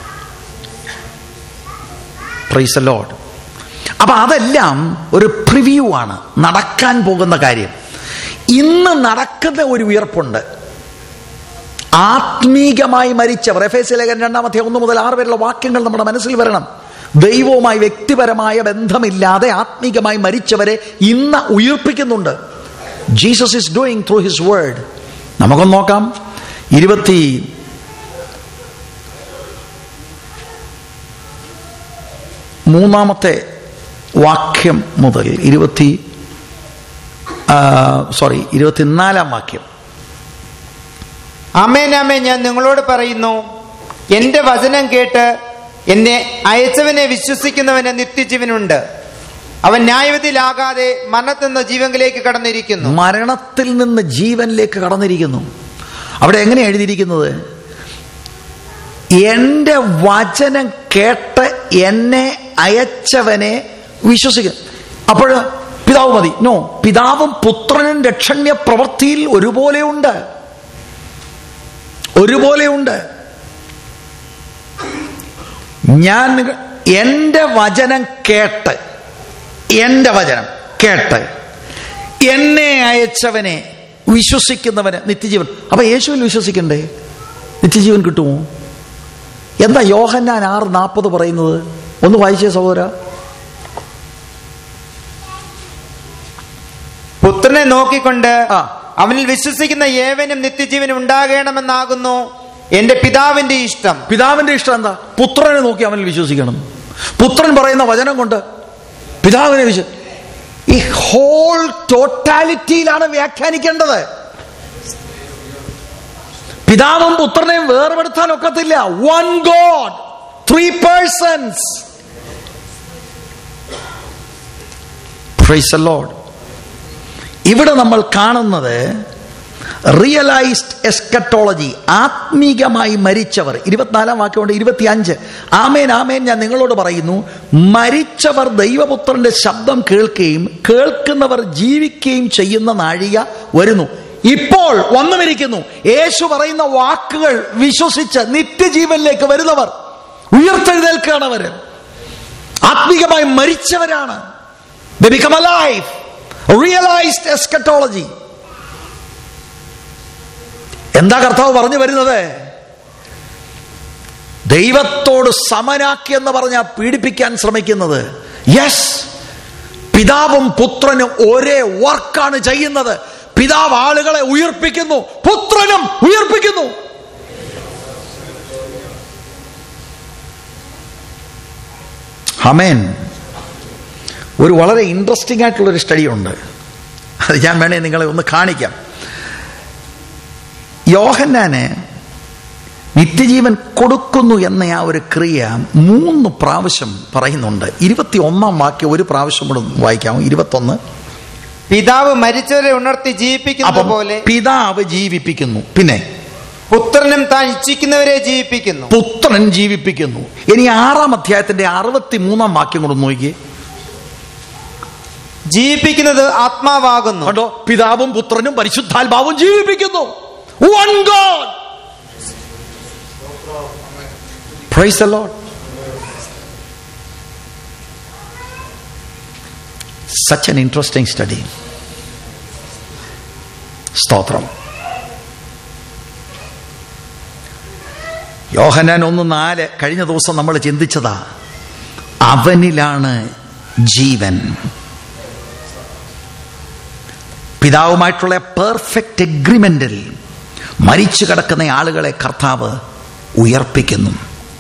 പ്രൈസ് ലോഡ് അപ്പൊ അതെല്ലാം ഒരു പ്രിവ്യൂ ആണ് നടക്കാൻ പോകുന്ന കാര്യം ഇന്ന് നടക്കുന്ന ഒരു ഉയർപ്പുണ്ട് ആത്മീകമായി മരിച്ചവർ എഫ് എസ് ലേഖൻ രണ്ടാമത്തെ ഒന്ന് മുതൽ ആറ് വരെയുള്ള വാക്യങ്ങൾ നമ്മുടെ മനസ്സിൽ വരണം ദൈവവുമായി വ്യക്തിപരമായ ബന്ധമില്ലാതെ ആത്മീകമായി മരിച്ചവരെ ഇന്ന് ഉയർപ്പിക്കുന്നുണ്ട് Jesus is doing through his word നമുക്കൊന്ന് നോക്കാം ഇരുപത്തി മൂന്നാമത്തെ വാക്യം മുതൽ ഇരുപത്തി സോറി ഇരുപത്തിനാലാം വാക്യം അമേൻ അമേൻ ഞാൻ നിങ്ങളോട് പറയുന്നു എന്റെ വചനം കേട്ട് എന്നെ അയച്ചവനെ വിശ്വസിക്കുന്നവന് നിത്യജീവനുണ്ട് അവൻ ന്യായവിധിയിലാകാതെ മരണത്തിൽ നിന്ന് ജീവങ്കിലേക്ക് കടന്നിരിക്കുന്നു മരണത്തിൽ നിന്ന് ജീവനിലേക്ക് കടന്നിരിക്കുന്നു അവിടെ എങ്ങനെ എഴുതിയിരിക്കുന്നത് എന്റെ വചനം കേട്ട് എന്നെ അയച്ചവനെ വിശ്വസിക്കും അപ്പോൾ പിതാവ് മതി നോ പിതാവും പുത്രനും രക്ഷണ്യ പ്രവൃത്തിയിൽ ഒരുപോലെയുണ്ട് ഒരുപോലെയുണ്ട് ഞാൻ നിങ്ങ- എന്റെ വചനം കേട്ട് എന്റെ വചനം കേട്ട് എന്നെ അയച്ചവനെ വിശ്വസിക്കുന്നവന് നിത്യജീവൻ അപ്പൊ യേശുവിൽ വിശ്വസിക്കണ്ടേ നിത്യജീവൻ കിട്ടുമോ എന്താ യോഹന്നാൻ ആറ് നാൽപ്പത് പറയുന്നത് ഒന്ന് വായിച്ചേ സഹോദര പുത്രനെ നോക്കിക്കൊണ്ട് ആ. അവനിൽ വിശ്വസിക്കുന്ന ഏവനും നിത്യജീവൻ ഉണ്ടാകണമെന്നാകുന്നു എന്റെ പിതാവിന്റെ ഇഷ്ടം പിതാവിന്റെ ഇഷ്ടം എന്താ പുത്രനെ നോക്കി അവനിൽ വിശ്വസിക്കണം പുത്രൻ പറയുന്ന വചനം കൊണ്ട് പിതാവിനെ വിശ്വ ഈ ഹോൾ ടോട്ടാലിറ്റിയിലാണ് വ്യാഖ്യാനിക്കേണ്ടത് പിതാവും പുത്രനെയും വേർപെടുത്താൻ ഒക്കത്തില്ല one God three persons praise lord ഇവിടെ നമ്മൾ കാണുന്നത് റിയലൈസ്ഡ് എസ്കറ്റോളജി ആത്മീകമായി മരിച്ചവർ ഇരുപത്തിനാലാം വാക്യമുണ്ട് ഇരുപത്തിയഞ്ച് ആമേൻ ആമേൻ ഞാൻ നിങ്ങളോട് പറയുന്നു മരിച്ചവർ ദൈവപുത്രന്റെ ശബ്ദം കേൾക്കുകയും കേൾക്കുന്നവർ ജീവിക്കുകയും ചെയ്യുന്ന നാഴിക വരുന്നു ഇപ്പോൾ വന്നു മരിക്കുന്നു യേശു പറയുന്ന വാക്കുകൾ വിശ്വസിച്ച് നിത്യജീവനിലേക്ക് വരുന്നവർ ഉയർത്തെഴുന്നേൽക്കുകയാണ് അവര് ആത്മീകമായി മരിച്ചവരാണ് They become alive. Realized eschatology. എന്താ കർത്താവ് പറഞ്ഞു വരുന്നത് ദൈവത്തോട് സമനാക്കി എന്ന് പറഞ്ഞ പീഡിപ്പിക്കാൻ ശ്രമിക്കുന്നത് യെസ് പിതാവും പുത്രനും ഒരേ വർക്കാണ് ചെയ്യുന്നത് പിതാവ് ആളുകളെ ഉയർപ്പിക്കുന്നു പുത്രനും ഉയർപ്പിക്കുന്നു ഹമേൻ ഒരു വളരെ ഇൻട്രസ്റ്റിംഗ് ആയിട്ടുള്ള ഒരു സ്റ്റഡി ഉണ്ട് അത് ഞാൻ വേണേ നിങ്ങളെ ഒന്ന് കാണിക്കാം യോഹന്നാന് നിത്യജീവൻ കൊടുക്കുന്നു എന്ന ആ ഒരു ക്രിയ മൂന്ന് പ്രാവശ്യം പറയുന്നുണ്ട് ഇരുപത്തി ഒന്നാം വാക്യം ഒരു പ്രാവശ്യം കൂടെ ഒന്ന് വായിക്കാമോ ഇരുപത്തൊന്ന് പിതാവ് മരിച്ചവരെ ഉണർത്തി ജീവിപ്പിക്കുന്നത് അപ്പം പോലെ പിതാവ് ജീവിപ്പിക്കുന്നു പിന്നെ പുത്രനും താൻ ഇച്ഛിക്കുന്നവരെ ജീവിപ്പിക്കുന്നു പുത്രൻ ജീവിപ്പിക്കുന്നു ഇനി ആറാം അധ്യായത്തിന്റെ അറുപത്തി മൂന്നാം വാക്യം കൂടെ നോക്കിയേ ജീവിപ്പിക്കുന്നത് ആത്മാവാകുന്നു കണ്ടോ പിതാവും പുത്രനും പരിശുദ്ധാത്മാവും ജീവിപ്പിക്കുന്നു one God praise the Lord. Such an interesting study. സ്തോത്രം യോഹനാൻ ഒന്ന് നാല് കഴിഞ്ഞ ദിവസം നമ്മൾ ചിന്തിച്ചതാ അവനിലാണ് ജീവൻ പിതാവുമായിട്ടുള്ള പെർഫെക്റ്റ് എഗ്രിമെന്റിൽ മരിച്ചു കിടക്കുന്ന ആളുകളെ കർത്താവ് ഉയർപ്പിക്കുന്നു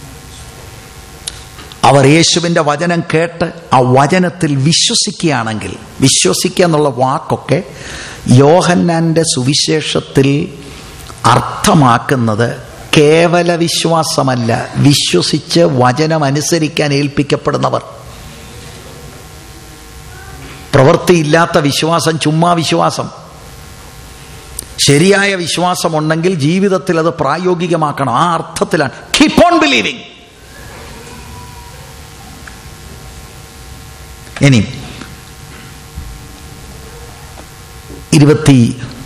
അവർ യേശുവിൻ്റെ വചനം കേട്ട് ആ വചനത്തിൽ വിശ്വസിക്കുകയാണെങ്കിൽ വിശ്വസിക്കുക എന്നുള്ള വാക്കൊക്കെ യോഹന്നാന്റെ സുവിശേഷത്തിൽ അർത്ഥമാക്കുന്നത് കേവല വിശ്വാസമല്ല വിശ്വസിച്ച് വചനം അനുസരിക്കാൻ ഏൽപ്പിക്കപ്പെടുന്നവർ പ്രവൃത്തിയില്ലാത്ത വിശ്വാസം ചുമ്മാ വിശ്വാസം ശരിയായ വിശ്വാസമുണ്ടെങ്കിൽ ജീവിതത്തിൽ അത് പ്രായോഗികമാക്കണം ആ അർത്ഥത്തിലാണ് കീപ് ഓൺ ബിലീവിങ് ഇനി ഇരുപത്തി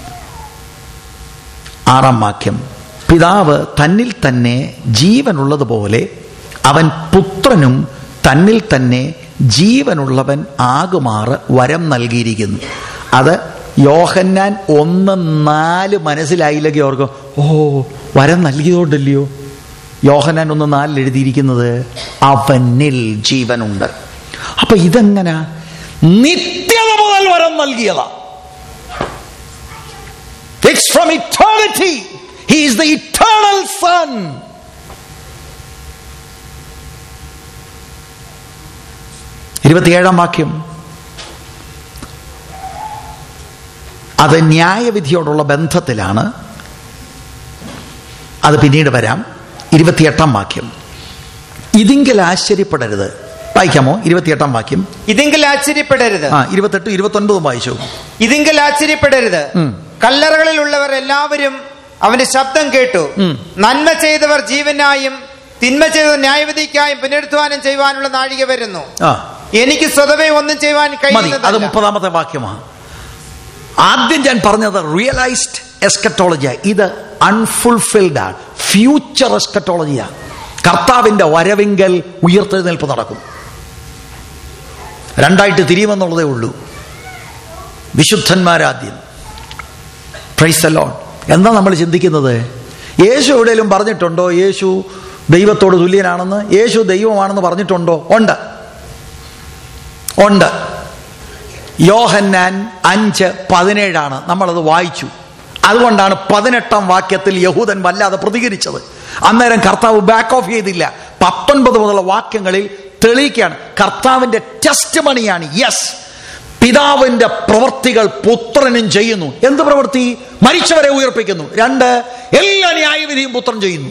ആറാം വാക്യം പിതാവ് തന്നിൽ തന്നെ ജീവനുള്ളതുപോലെ അവൻ പുത്രനും തന്നിൽ തന്നെ ജീവനുള്ളവൻ ആകുമാറ് വരം നൽകിയിരിക്കുന്നു അത് യോഹന്നാൻ ഒന്ന് നാല് മനസ്സിലായില്ലെങ്കിൽ ഓർക്കും ഓ വരം നൽകിയതുകൊണ്ടല്ലയോ യോഹന്നാൻ ഒന്ന് നാലിൽ എഴുതിയിരിക്കുന്നത് അവനിൽ ജീവനുണ്ട് അപ്പൊ ഇതെങ്ങനെ നിത്യത മുതൽ വരം നൽകിയതാ it's from eternity he is the eternal son ഇരുപത്തിയേഴാം വാക്യം അത് ന്യായവിധിയോടുള്ള ബന്ധത്തിലാണ് അത് പിന്നീട് വരാം ഇരുപത്തിയെട്ടാം വാക്യം ഇതിങ്കിൽ ആശ്ചര്യപ്പെടരുത് വായിക്കാമോ ഇരുപത്തിയെട്ടാം വാക്യം ഇതിങ്കിൽ ആശ്ചര്യപ്പെടരുത് ആ ഇരുപത്തെട്ട് ഇരുപത്തൊൻപതും വായിച്ചു ഇതിങ്കിൽ ആശ്ചര്യപ്പെടരുത് ഉം. കല്ലറകളിലുള്ളവർ എല്ലാവരും അവന്റെ ശബ്ദം കേട്ടു ഉം. നന്മ ചെയ്തവർ ജീവനായും തിന്മ ചെയ്തവർ ന്യായവിധിക്കായും പുനരുത്ഥാനം ചെയ്യുവാനുള്ള നാഴിക വരുന്നു ആ എനിക്ക് സ്വതവേ ഒന്നും ചെയ്യുവാൻ മതി അത് കഴിയുന്നതല്ല മുപ്പതാമത്തെ വാക്യമാണ് ആദ്യം ഞാൻ പറഞ്ഞത് റിയലൈസ്ഡ് എസ്കറ്റോളജിയ ഇത് അൺഫുൾഫിൽഡ് ആണ് ഫ്യൂച്ചർ എസ്കറ്റോളജിയാണ് കർത്താവിന്റെ വരവിങ്കൽ ഉയർത്തെഴുന്നേൽപ്പ് നടക്കും രണ്ടായിട്ട് തിരിയുമെന്നുള്ളതേ ഉള്ളൂ വിശുദ്ധന്മാരാദ്യം പ്രൈസ് ലോൺ എന്താ നമ്മൾ ചിന്തിക്കുന്നത് യേശു എവിടെയെങ്കിലും പറഞ്ഞിട്ടുണ്ടോ യേശു ദൈവത്തോട് തുല്യനാണെന്ന് യേശു ദൈവമാണെന്ന് പറഞ്ഞിട്ടുണ്ടോ ഉണ്ട് ഉണ്ട് യോഹന്നാൻ അഞ്ച് പതിനേഴാണ് നമ്മളത് വായിച്ചു അതുകൊണ്ടാണ് പതിനെട്ടാം വാക്യത്തിൽ യഹൂദൻ വല്ലാതെ പ്രതികരിച്ചത് അന്നേരം കർത്താവ് ബാക്ക് ഓഫ് ചെയ്തില്ല പത്തൊൻപത് മുതലുള്ള വാക്യങ്ങളിൽ തെളിയിക്കുകയാണ് കർത്താവിന്റെ ടെസ്റ്റ് മണിയാണ് യെസ് പിതാവിന്റെ പ്രവൃത്തികൾ പുത്രനും ചെയ്യുന്നു എന്ത് പ്രവൃത്തി മരിച്ചവരെ ഉയർപ്പിക്കുന്നു രണ്ട് എല്ലാ ന്യായവിധിയും പുത്രൻ ചെയ്യുന്നു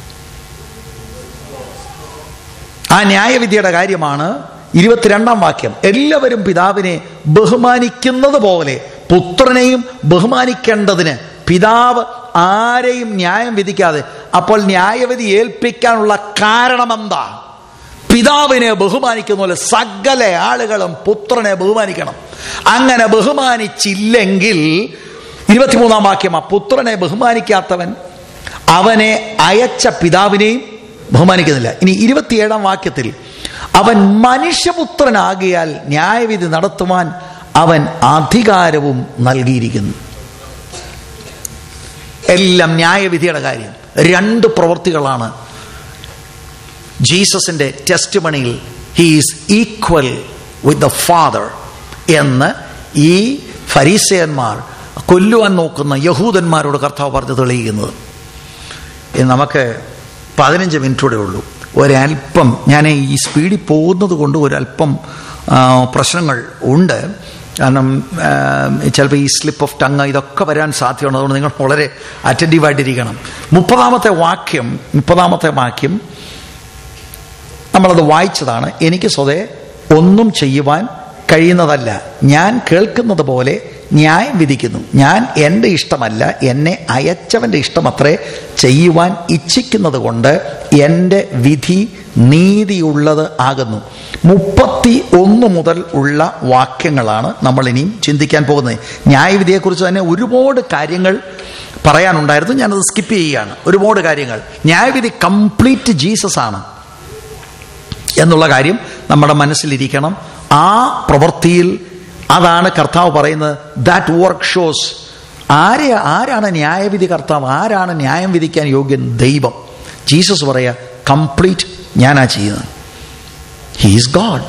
ആ ന്യായവിധിയുടെ കാര്യമാണ് ഇരുപത്തിരണ്ടാം വാക്യം എല്ലാവരും പിതാവിനെ ബഹുമാനിക്കുന്നത് പോലെ പുത്രനെയും ബഹുമാനിക്കേണ്ടതിന് പിതാവ് ആരെയും ന്യായം വിധിക്കാതെ അപ്പോൾ ന്യായവിധി ഏൽപ്പിക്കാനുള്ള കാരണമെന്താ പിതാവിനെ ബഹുമാനിക്കുന്ന പോലെ സകല ആളുകളും പുത്രനെ ബഹുമാനിക്കണം അങ്ങനെ ബഹുമാനിച്ചില്ലെങ്കിൽ ഇരുപത്തിമൂന്നാം വാക്യമാ പുത്രനെ ബഹുമാനിക്കാത്തവൻ അവനെ അയച്ച പിതാവിനെയും ബഹുമാനിക്കുന്നില്ല ഇനി ഇരുപത്തിയേഴാം വാക്യത്തിൽ അവൻ മനുഷ്യപുത്രനാകിയാൽ ന്യായവിധി നടത്തുവാൻ അവൻ അധികാരവും നൽകിയിരിക്കുന്നു എല്ലാം ന്യായവിധിയുടെ കാര്യം രണ്ട് പ്രവൃത്തികളാണ് ജീസസിന്റെ ടെസ്റ്റ് മണിയിൽ he's equal with the father എന്ന് ഈ ഫരീസയന്മാർ കൊല്ലുവാൻ നോക്കുന്ന യഹൂദന്മാരോട് കർത്താവ് പറഞ്ഞ് തെളിയിക്കുന്നത് ഇനി നമുക്ക് പതിനഞ്ച് മിനിറ്റൂടെ ഉള്ളൂ ഒരല്പം ഞാൻ ഈ സ്പീഡിൽ പോകുന്നത് കൊണ്ട് ഒരല്പം ആ, പ്രശ്നങ്ങൾ ഉണ്ട് കാരണം ചിലപ്പോൾ ഈ സ്ലിപ്പ് ഓഫ് ടങ് ഇതൊക്കെ വരാൻ സാധ്യതയുണ്ട് അതുകൊണ്ട് നിങ്ങൾ വളരെ അറ്റൻറ്റീവായിട്ടിരിക്കണം മുപ്പതാമത്തെ വാക്യം മുപ്പതാമത്തെ വാക്യം നമ്മളത് വായിച്ചതാണ് എനിക്ക് സ്വതേ ഒന്നും ചെയ്യുവാൻ കഴിയുന്നതല്ല ഞാൻ കേൾക്കുന്നത് പോലെ ന്യായം വിധിക്കുന്നു ഞാൻ എൻ്റെ ഇഷ്ടമല്ല എന്നെ അയച്ചവൻ്റെ ഇഷ്ടമത്രേ ചെയ്യുവാൻ ഇച്ഛിക്കുന്നത് കൊണ്ട് എൻ്റെ വിധി നീതിയുള്ളത് ആകുന്നു മുപ്പത്തി ഒന്ന് മുതൽ ഉള്ള വാക്യങ്ങളാണ് നമ്മൾ ഇനിയും ചിന്തിക്കാൻ പോകുന്നത് ന്യായവിധിയെക്കുറിച്ച് തന്നെ ഒരുപാട് കാര്യങ്ങൾ പറയാനുണ്ടായിരുന്നു ഞാനത് സ്കിപ്പ് ചെയ്യുകയാണ് ഒരുപാട് കാര്യങ്ങൾ ന്യായവിധി കംപ്ലീറ്റ് ജീസസ് ആണ് എന്നുള്ള കാര്യം നമ്മുടെ മനസ്സിലിരിക്കണം ആ പ്രവൃത്തിയിൽ അതാണ് കർത്താവ് പറയുന്നത് ദാറ്റ് വർക്ക് ഷോസ് ആരെ ആരാണ് ന്യായവിധി കർത്താവ് ആരാണ് ന്യായം വിധിക്കാൻ യോഗ്യൻ ദൈവം ജീസസ് പറയാ കംപ്ലീറ്റ് ഞാനാ ചെയ്യുന്നത് ഹീസ് ഗാഡ്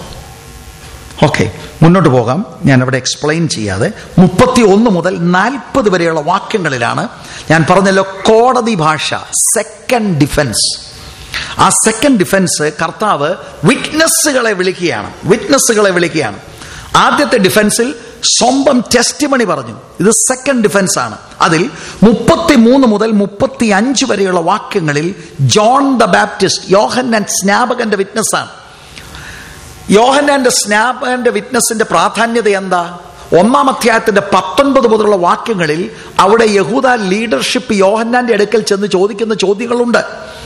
ഓക്കെ മുന്നോട്ട് പോകാം ഞാൻ അവിടെ എക്സ്പ്ലെയിൻ ചെയ്യാതെ മുപ്പത്തി ഒന്ന് മുതൽ നാൽപ്പത് വരെയുള്ള വാക്യങ്ങളിലാണ് ഞാൻ പറഞ്ഞല്ലോ കോടതി ഭാഷ സെക്കൻഡ് ഡിഫൻസ് ആ സെക്കൻഡ് ഡിഫൻസ് കർത്താവ് വിറ്റ്നസ്സുകളെ വിളിക്കുകയാണ് വിറ്റ്നസ്സുകളെ വിളിക്കുകയാണ് ആദ്യത്തെ ഡിഫൻസിൽ സ്വന്തം ടെസ്റ്റിമണി പറഞ്ഞു ഇത് സെക്കൻഡ് ഡിഫൻസ് ആണ് അതിൽ മുപ്പത്തി മൂന്ന് മുതൽ മുപ്പത്തി അഞ്ച് വരെയുള്ള വാക്യങ്ങളിൽ ജോൺ ദ ബാപ്റ്റിസ്റ്റ് യോഹന്നാൻ സ്നാപകന്റെ വിറ്റ്നസ് ആണ് യോഹന്നാന്റെ സ്നാപകന്റെ വിറ്റ്നസിന്റെ പ്രാധാന്യത എന്താ ഒന്നാം അധ്യായത്തിന്റെ പത്തൊൻപത് മുതലുള്ള വാക്യങ്ങളിൽ അവിടെ യഹൂദ ലീഡർഷിപ്പ് യോഹന്നാന്റെ അടുക്കൽ ചെന്ന് ചോദിക്കുന്ന ചോദ്യങ്ങളുണ്ട്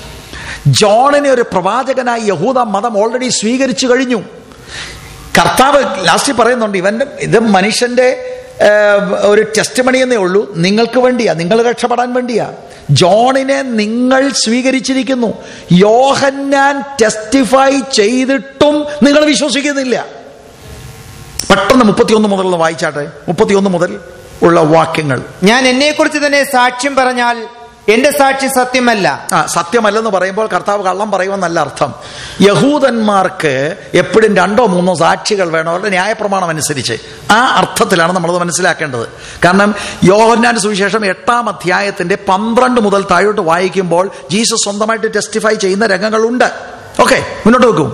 ജോണിനെ ഒരു പ്രവാചകനായി യഹൂദ മതം ഓൾറെഡി സ്വീകരിച്ചു കഴിഞ്ഞു കർത്താവ് ലാസ്റ്റ് പറയുന്നുണ്ട് ഇവന്റെ ഇത് മനുഷ്യന്റെ ഏഹ്, ഒരു ടെസ്റ്റ് മണിയെന്നേ ഉള്ളൂ നിങ്ങൾക്ക് വേണ്ടിയാ നിങ്ങൾ രക്ഷപ്പെടാൻ വേണ്ടിയാ ജോണിനെ നിങ്ങൾ സ്വീകരിച്ചിരിക്കുന്നു യോഹന്നാൻ ടെസ്റ്റിഫൈ ചെയ്തിട്ടും നിങ്ങൾ വിശ്വസിക്കുന്നില്ല പെട്ടെന്ന് മുപ്പത്തിയൊന്ന് മുതൽ ഒന്ന് വായിച്ചാട്ടെ മുപ്പത്തിയൊന്ന് മുതൽ ഉള്ള വാക്യങ്ങൾ ഞാൻ എന്നെക്കുറിച്ച് തന്നെ സാക്ഷ്യം പറഞ്ഞാൽ എന്റെ സാക്ഷി സത്യമല്ല ആ സത്യമല്ലെന്ന് പറയുമ്പോൾ കർത്താവ് കള്ളം പറയുമെന്നല്ല അർത്ഥം യഹൂദന്മാർക്ക് എപ്പോഴും രണ്ടോ മൂന്നോ സാക്ഷികൾ വേണം അവരുടെ ന്യായപ്രമാണം അനുസരിച്ച് ആ അർത്ഥത്തിലാണ് നമ്മളത് മനസ്സിലാക്കേണ്ടത് കാരണം യോഹന്നാന്റെ സുവിശേഷം എട്ടാം അധ്യായത്തിന്റെ പന്ത്രണ്ട് മുതൽ താഴോട്ട് വായിക്കുമ്പോൾ ജീസസ് സ്വന്തമായിട്ട് ടെസ്റ്റിഫൈ ചെയ്യുന്ന രംഗങ്ങളുണ്ട് ഓക്കെ മുന്നോട്ട് വെക്കൂ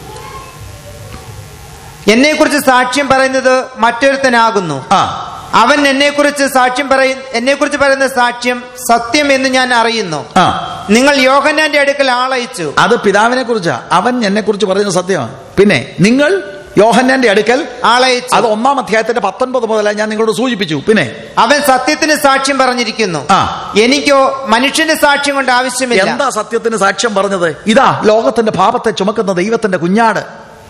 എന്നെക്കുറിച്ച് സാക്ഷ്യം പറയുന്നത് മറ്റൊരുത്തനാകുന്നു ആ അവൻ എന്നെക്കുറിച്ച് സാക്ഷ്യം പറയ എന്നെക്കുറിച്ച് പറയുന്ന സാക്ഷ്യം സത്യം എന്ന് ഞാൻ അറിയുന്നു ആ നിങ്ങൾ യോഹന്നാന്റെ അടുക്കൽ ആളയച്ചു അത് പിതാവിനെ കുറിച്ചാ അവൻ എന്നെ കുറിച്ച് പറയുന്നത് സത്യമാണ് പിന്നെ നിങ്ങൾ യോഹന്നാന്റെ അടുക്കൽ ആളയച്ചു അത് ഒന്നാം അധ്യായത്തിന്റെ പത്തൊൻപത് മുതലായി ഞാൻ നിങ്ങളോട് സൂചിപ്പിച്ചു പിന്നെ അവൻ സത്യത്തിന് സാക്ഷ്യം പറഞ്ഞിരിക്കുന്നു ആ. എനിക്കോ മനുഷ്യന്റെ സാക്ഷ്യം കൊണ്ട് ആവശ്യമില്ല എന്താ സത്യത്തിന് സാക്ഷ്യം പറഞ്ഞത് ഇതാ ലോകത്തിന്റെ പാപത്തെ ചുമക്കുന്ന ദൈവത്തിന്റെ കുഞ്ഞാട്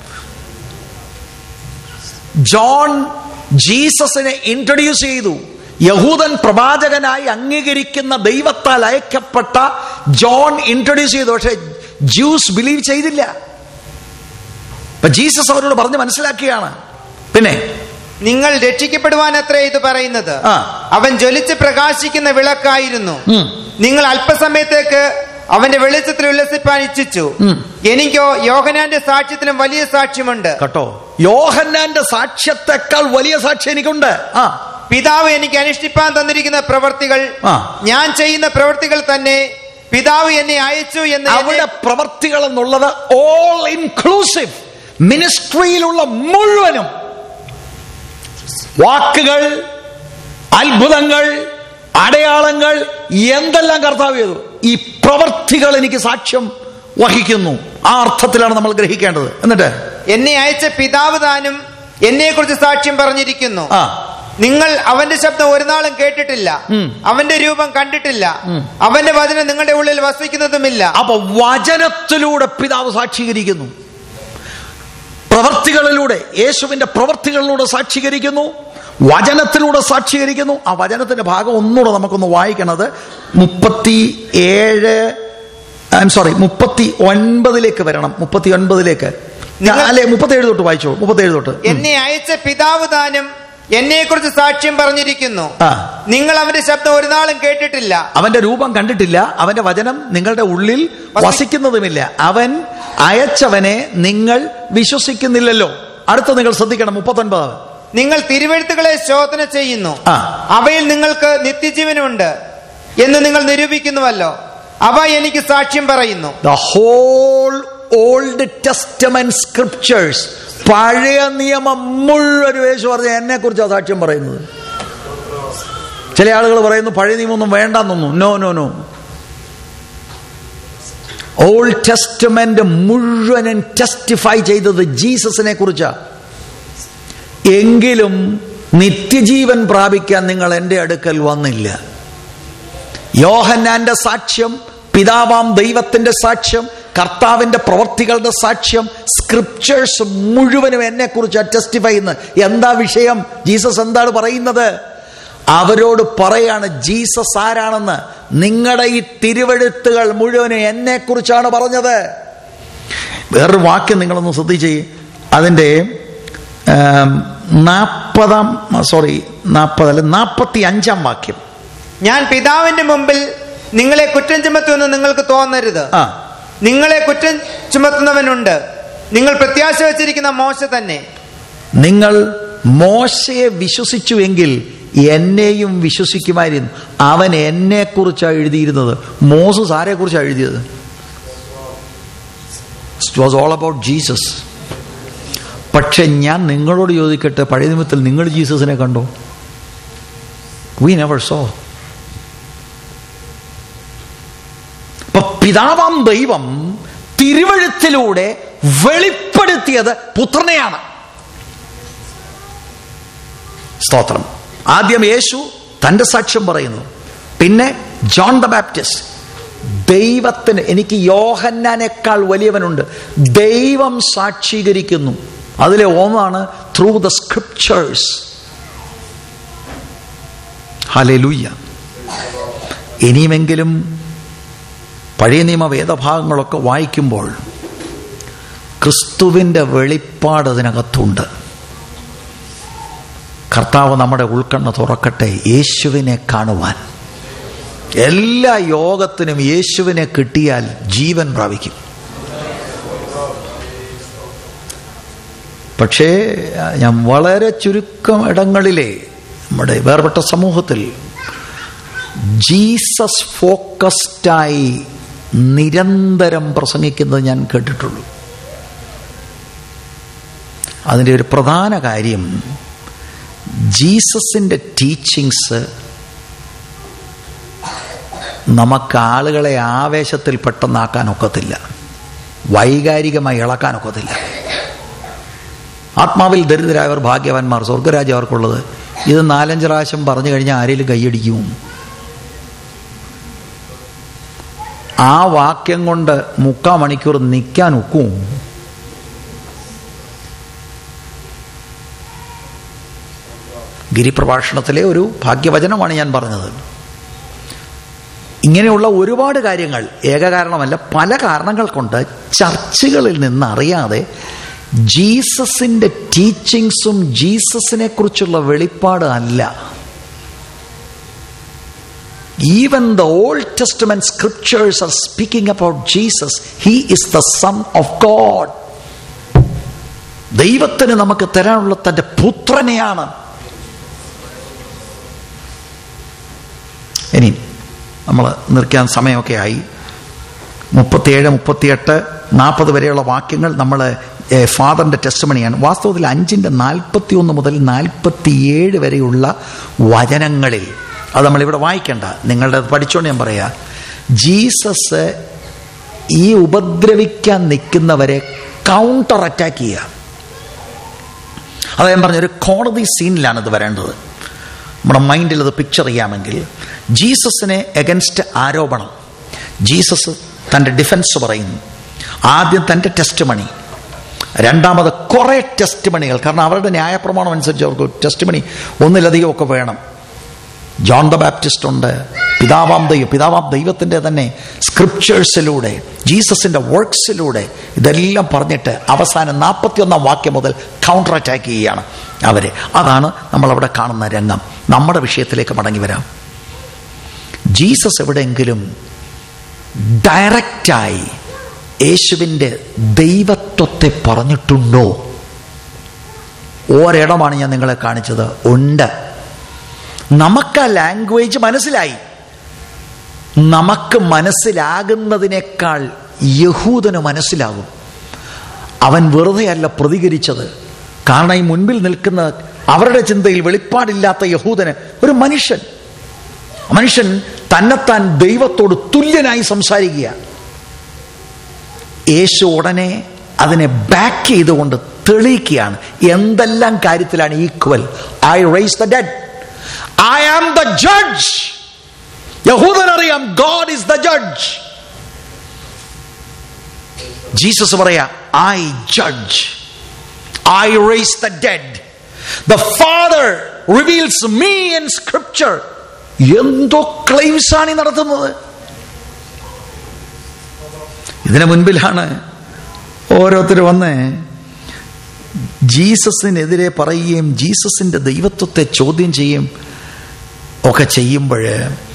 ജോൺ ജീസസിനെ ഇൻട്രൊഡ്യൂസ് ചെയ്തു യഹൂദൻ പ്രവാചകനായി അംഗീകരിക്കുന്ന ദൈവത്താൽ അയക്കപ്പെട്ട ജോൺ ഇൻട്രൊഡ്യൂസ് ചെയ്തു പക്ഷെ ജ്യൂസ് ബിലീവ് ചെയ്തില്ല അപ്പൊ ജീസസ് അവരോട് പറഞ്ഞ് മനസ്സിലാക്കിയാണ് പിന്നെ നിങ്ങൾ രക്ഷിക്കപ്പെടുവാൻ അത്രേ ഇത് പറയുന്നത് ആ. അവൻ ജ്വലിച്ച് പ്രകാശിക്കുന്ന വിളക്കായിരുന്നു ഉം. നിങ്ങൾ അല്പസമയത്തേക്ക് അവന്റെ വെളിച്ചത്തിൽ ഉല്ലസിപ്പാൻ ഇച്ഛിച്ചു ഉം. എനിക്കോ യോഹനാന്റെ സാക്ഷ്യത്തിലും വലിയ സാക്ഷ്യമുണ്ട് കേട്ടോ യോഹന്നാന്റെ സാക്ഷ്യത്തെക്കാൾ വലിയ സാക്ഷ്യം എനിക്കുണ്ട് ആ പിതാവ് എനിക്ക് അനുഷ്ഠിപ്പാൻ തന്നിരിക്കുന്ന പ്രവർത്തികൾ ആ. ഞാൻ ചെയ്യുന്ന പ്രവർത്തികൾ തന്നെ പിതാവ് എന്നെ അയച്ചു എന്ന് അവിടെ എന്നെ- പ്രവർത്തികൾ എന്നുള്ളത് ഓൾ ഇൻക്ലൂസീവ് മിനിസ്ട്രിയിലുള്ള മുഴുവനും വാക്കുകൾ അത്ഭുതങ്ങൾ അടയാളങ്ങൾ എന്തെല്ലാം കർത്താവ് ചെയ്തു ഈ പ്രവർത്തികൾ എനിക്ക് സാക്ഷ്യം വഹിക്കുന്നു ആ അർത്ഥത്തിലാണ് നമ്മൾ ഗ്രഹിക്കേണ്ടത് എന്നിട്ട് എന്നെ അയച്ച പിതാവ് താനും എന്നെ കുറിച്ച് സാക്ഷ്യം പറഞ്ഞിരിക്കുന്നു ആ നിങ്ങൾ അവന്റെ ശബ്ദം ഒരു നാളും കേട്ടിട്ടില്ല ഉം. അവന്റെ രൂപം കണ്ടിട്ടില്ല അവന്റെ വചനം നിങ്ങളുടെ ഉള്ളിൽ വസിക്കുന്നതുമില്ല അപ്പൊ വചനത്തിലൂടെ പിതാവ് സാക്ഷീകരിക്കുന്നു പ്രവർത്തികളിലൂടെ യേശുവിന്റെ പ്രവർത്തികളിലൂടെ സാക്ഷീകരിക്കുന്നു വചനത്തിലൂടെ സാക്ഷീകരിക്കുന്നു ആ വചനത്തിന്റെ ഭാഗം ഒന്നുകൂടെ നമുക്കൊന്ന് വായിക്കണത് മുപ്പത്തി ഏഴ് ഐ എം സോറി മുപ്പത്തി ഒൻപതിലേക്ക് വരണം മുപ്പത്തി ഒൻപതിലേക്ക് നിങ്ങൾ- അല്ലെ മുപ്പത്തി ഏഴ് തൊട്ട് വായിച്ചോ മുപ്പത്തി ഏഴ് തൊട്ട് ഉം. എന്നെ അയച്ച പിതാവ് താനും എന്നെ കുറിച്ച് സാക്ഷ്യം പറഞ്ഞിരിക്കുന്നു ആ. നിങ്ങൾ അവന്റെ ശബ്ദം ഒരു നാളും കേട്ടിട്ടില്ല അവന്റെ രൂപം കണ്ടിട്ടില്ല അവന്റെ വചനം നിങ്ങളുടെ ഉള്ളിൽ വസിക്കുന്നതുമില്ല അവൻ അയച്ചവനെ നിങ്ങൾ വിശ്വസിക്കുന്നില്ലല്ലോ അടുത്ത നിങ്ങൾ ശ്രദ്ധിക്കണം മുപ്പത്തൊൻപത് നിങ്ങൾ തിരുവെഴുത്തുകളെ ശോധന ചെയ്യുന്നു ആ. അവയിൽ നിങ്ങൾക്ക് നിത്യജീവനുണ്ട് എന്ന് നിങ്ങൾ നിരൂപിക്കുന്നുവല്ലോ അവ എനിക്ക് സാക്ഷ്യം പറയുന്നു the whole Old Testament scriptures പഴയ നിയമം മുഴുവൻ യേശു പറഞ്ഞ എന്നെ കുറിച്ചാണ് സാക്ഷ്യം പറയുന്നത് ചില ആളുകൾ പറയുന്നു പഴയ നിയമമൊന്നും വേണ്ടെന്നൊന്നും no no no Old Testament മുഴുവനും ടെസ്റ്റിഫൈ ചെയ്തത് ജീസസിനെ കുറിച്ചാണ് എങ്കിലും നിത്യജീവൻ പ്രാപിക്കാൻ നിങ്ങൾ എൻ്റെ അടുക്കൽ വന്നില്ല യോഹന്നാന്റെ സാക്ഷ്യം പിതാവാം ദൈവത്തിന്റെ സാക്ഷ്യം കർത്താവിന്റെ പ്രവർത്തികളുടെ സാക്ഷ്യം സ്ക്രിപ്റ്റേഴ്സ് മുഴുവനും എന്നെ കുറിച്ച് ടെസ്റ്റിഫൈ ചെയ്യുന്നു എന്താ വിഷയം ജീസസ് എന്താണ് പറയുന്നത് അവരോട് പറയാണ് ജീസസ് ആരാണെന്ന് നിങ്ങളുടെ ഈ തിരുവെഴുത്തുകൾ മുഴുവനും എന്നെ കുറിച്ചാണ് പറഞ്ഞത് വേറൊരു വാക്യം നിങ്ങളൊന്ന് ശ്രദ്ധിച്ച് അതിൻ്റെ നാൽപ്പതാം സോറി നാൽപ്പതല്ല നാൽപ്പത്തി അഞ്ചാം വാക്യം ഞാൻ പിതാവിന്റെ മുമ്പിൽ നിങ്ങളെ കുറ്റം ചുമത്തുമെന്ന് നിങ്ങൾക്ക് തോന്നരുത് ആ നിങ്ങളെ കുറ്റം ചുമത്തുന്നവനുണ്ട് നിങ്ങൾ പ്രത്യാശ വച്ചിരിക്കുന്ന മോശ തന്നെ നിങ്ങൾ മോശയെ വിശ്വസിച്ചുവെങ്കിൽ എന്നെയും വിശ്വസിക്കുമായിരുന്നു അവൻ എന്നെ കുറിച്ചാണ് എഴുതിയിരുന്നത് മോസസ് ആരെ കുറിച്ചാണ് എഴുതിയത് it was all about Jesus പക്ഷെ ഞാൻ നിങ്ങളോട് ചോദിക്കട്ടെ പഴയ നിമിത്തത്തിൽ നിങ്ങൾ ജീസസിനെ കണ്ടോ വി നെവർ സോ അപ്പൊ പിതാവാം ദൈവം തിരുവഴുത്തിലൂടെ വെളിപ്പെടുത്തിയത് പുത്രനെയാണ് സ്തോത്രം ആദ്യം യേശു തന്റെ സാക്ഷ്യം പറയുന്നു പിന്നെ ജോൺ ദ ബാപ്റ്റിസ്റ്റ് ദൈവത്തിന് എനിക്ക് യോഹന്നാനേക്കാൾ വലിയവനുണ്ട് ദൈവം സാക്ഷീകരിക്കുന്നു അതിലെ ഒന്നാണ് ത്രൂ ദ സ്ക്രിപ്റ്റേഴ്സ് ഹലലൂയ്യ ഇനിയുമെങ്കിലും പഴയ നിയമ വേദഭാഗങ്ങളൊക്കെ വായിക്കുമ്പോൾ ക്രിസ്തുവിൻ്റെ വെളിപ്പാട് അതിനകത്തുണ്ട് കർത്താവ് നമ്മുടെ ഉൾക്കണ്ണ തുറക്കട്ടെ യേശുവിനെ കാണുവാൻ എല്ലാ യോഗത്തിനും യേശുവിനെ കിട്ടിയാൽ ജീവൻ പ്രാപിക്കും പക്ഷേ ഞാൻ വളരെ ചുരുക്കം ഇടങ്ങളിലെ നമ്മുടെ വേർപെട്ട സമൂഹത്തിൽ ജീസസ് ഫോക്കസ്ഡായി നിരന്തരം പ്രസംഗിക്കുന്നത് ഞാൻ കേട്ടിട്ടുള്ളൂ അതിൻ്റെ ഒരു പ്രധാന കാര്യം ജീസസിൻ്റെ ടീച്ചിങ്സ് നമുക്ക് ആളുകളെ ആവേശത്തിൽ പെട്ടെന്നാക്കാൻ ഒക്കത്തില്ല വൈകാരികമായി ഇളക്കാൻ ഒക്കത്തില്ല ആത്മാവിൽ ദരിദ്രരായവർ ഭാഗ്യവാന്മാർ സ്വർഗരാജ്യം അവർക്കുള്ളത് ഇത് നാലഞ്ച് പ്രാവശ്യം പറഞ്ഞു കഴിഞ്ഞാൽ ആരെങ്കിലും കൈയടിക്കും ആ വാക്യം കൊണ്ട് മുക്കാ മണിക്കൂർ നിൽക്കാൻ ഒക്കും ഗിരിപ്രഭാഷണത്തിലെ ഒരു ഭാഗ്യവചനമാണ് ഞാൻ പറഞ്ഞത് ഇങ്ങനെയുള്ള ഒരുപാട് കാര്യങ്ങൾ ഏക കാരണമല്ല പല കാരണങ്ങൾ കൊണ്ട് ചർച്ചുകളിൽ നിന്ന് അറിയാതെ ജീസസിന്റെ ടീച്ചിങ്സും ജീസസിനെ കുറിച്ചുള്ള വെളിപ്പാട് അല്ല even the Old Testament scriptures are speaking about Jesus he is the son of God ദൈവത്തിന് നമുക്ക് തരാനുള്ള തന്റെ പുത്രനെയാണ് ഇനി നമ്മൾ നിർക്കാൻ സമയമൊക്കെ ആയി മുപ്പത്തിയേഴ് മുപ്പത്തിയെട്ട് നാൽപ്പത് വരെയുള്ള വാക്യങ്ങൾ നമ്മൾ ഫാദറിൻ്റെ ടെസ്റ്റമണിയാണ് വാസ്തവത്തിൽ അഞ്ചിൻ്റെ നാൽപ്പത്തി ഒന്ന് മുതൽ നാൽപ്പത്തിയേഴ് വരെയുള്ള വചനങ്ങളിൽ അത് നമ്മളിവിടെ വായിക്കേണ്ട നിങ്ങളുടെ പഠിച്ചോണ്ട് ഞാൻ പറയാ ജീസസ് ഈ ഉപദ്രവിക്കാൻ നിൽക്കുന്നവരെ കൗണ്ടർ അറ്റാക്ക് ചെയ്യുക അത് ഞാൻ പറഞ്ഞ ഒരു കോടതി സീനിലാണ് ഇത് വരേണ്ടത് നമ്മുടെ മൈൻഡിൽ അത് പിക്ചർ ചെയ്യാമെങ്കിൽ ജീസസിനെ എഗൻസ്റ്റ് ആരോപണം ജീസസ് തൻ്റെ ഡിഫൻസ് പറയുന്നു ആദ്യം തൻ്റെ ടെസ്റ്റ് മണി രണ്ടാമത് കുറേ ടെസ്റ്റ് മണികൾ കാരണം അവരുടെ ന്യായപ്രമാണം അനുസരിച്ച് അവർക്ക് ടെസ്റ്റ് മണി ഒന്നിലധികമൊക്കെ വേണം ജോൺ ദ ബാപ്റ്റിസ്റ്റ് ഉണ്ട് പിതാവാം ദൈവം പിതാവാം ദൈവത്തിൻ്റെ തന്നെ സ്ക്രിപ്റ്റേഴ്സിലൂടെ ജീസസിൻ്റെ വർക്ക്സിലൂടെ ഇതെല്ലാം പറഞ്ഞിട്ട് അവസാനം നാൽപ്പത്തിയൊന്നാം വാക്യം മുതൽ കൗണ്ടർ അറ്റാക്ക് ചെയ്യുകയാണ് അവരെ അതാണ് നമ്മളവിടെ കാണുന്ന രംഗം നമ്മുടെ വിഷയത്തിലേക്ക് മടങ്ങി വരാം ജീസസ് എവിടെയെങ്കിലും ഡയറക്റ്റായി യേശുവിൻ്റെ ദൈവത്വത്തെ പറഞ്ഞിട്ടുണ്ടോ ഒരിടമാണ് ഞാൻ നിങ്ങളെ കാണിച്ചത് ഉണ്ട് നമുക്ക് ആ ലാംഗ്വേജ് മനസ്സിലായി നമുക്ക് മനസ്സിലാകുന്നതിനേക്കാൾ യഹൂദന് മനസ്സിലാകും അവൻ വെറുതെയല്ല പ്രതികരിച്ചത് കാരണം ഈ മുൻപിൽ നിൽക്കുന്ന അവരുടെ ചിന്തയിൽ വെളിപ്പാടില്ലാത്ത യഹൂദന് ഒരു മനുഷ്യൻ മനുഷ്യൻ തന്നെത്താൻ ദൈവത്തോട് തുല്യനായി സംസാരിക്കുക യേശു ഉടനെ അതിനെ ബാക്ക് ചെയ്തുകൊണ്ട് തെളിയിക്കുകയാണ് എന്തെല്ലാം കാര്യത്തിലാണ് equal I raise the dead I am the judge യഹൂദനറിയാം God is the judge Jesus പറയാ I judge I raise the dead the father reveals me in scripture എന്തോ ക്ലെയിംസ് ആണ് ഈ നടത്തുന്നത് ഇതിനു മുൻപിലാണ് ഓരോരുത്തർ വന്ന് ജീസസിനെതിരെ പറയുകയും ജീസസിന്റെ ദൈവത്വത്തെ ചോദ്യം ചെയ്യും ഒക്കെ ചെയ്യുമ്പോൾ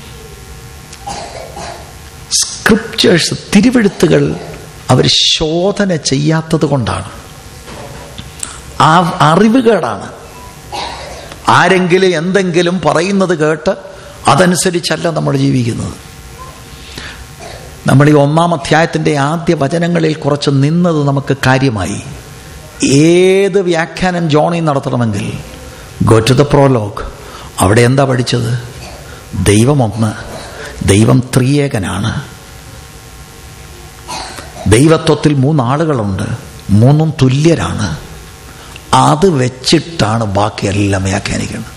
സ്ക്രിപ്റ്റേഴ്സ് തിരുവെഴുത്തുകൾ അവർ ശോധന ചെയ്യാത്തത് കൊണ്ടാണ് ആ അറിവുകേടാണ് ആരെങ്കിലും എന്തെങ്കിലും പറയുന്നത് കേട്ട് അതനുസരിച്ചല്ല നമ്മൾ ജീവിക്കുന്നത് നമ്മൾ ഈ ഒന്നാം അധ്യായത്തിൻ്റെ ആദ്യ വചനങ്ങളിൽ കുറച്ച് നിന്നത് നമുക്ക് കാര്യമായി ഏത് വ്യാഖ്യാനം ജോണി നടത്തണമെങ്കിൽ ഗോ ടു ദ പ്രോലോഗ് അവിടെ എന്താ പഠിച്ചത് ദൈവം ഒന്ന് ദൈവം ത്രിയേകനാണ് ദൈവത്വത്തിൽ മൂന്നാളുകളുണ്ട് മൂന്നും തുല്യരാണ് അത് വെച്ചിട്ടാണ് ബാക്കിയെല്ലാം വ്യാഖ്യാനിക്കുന്നത്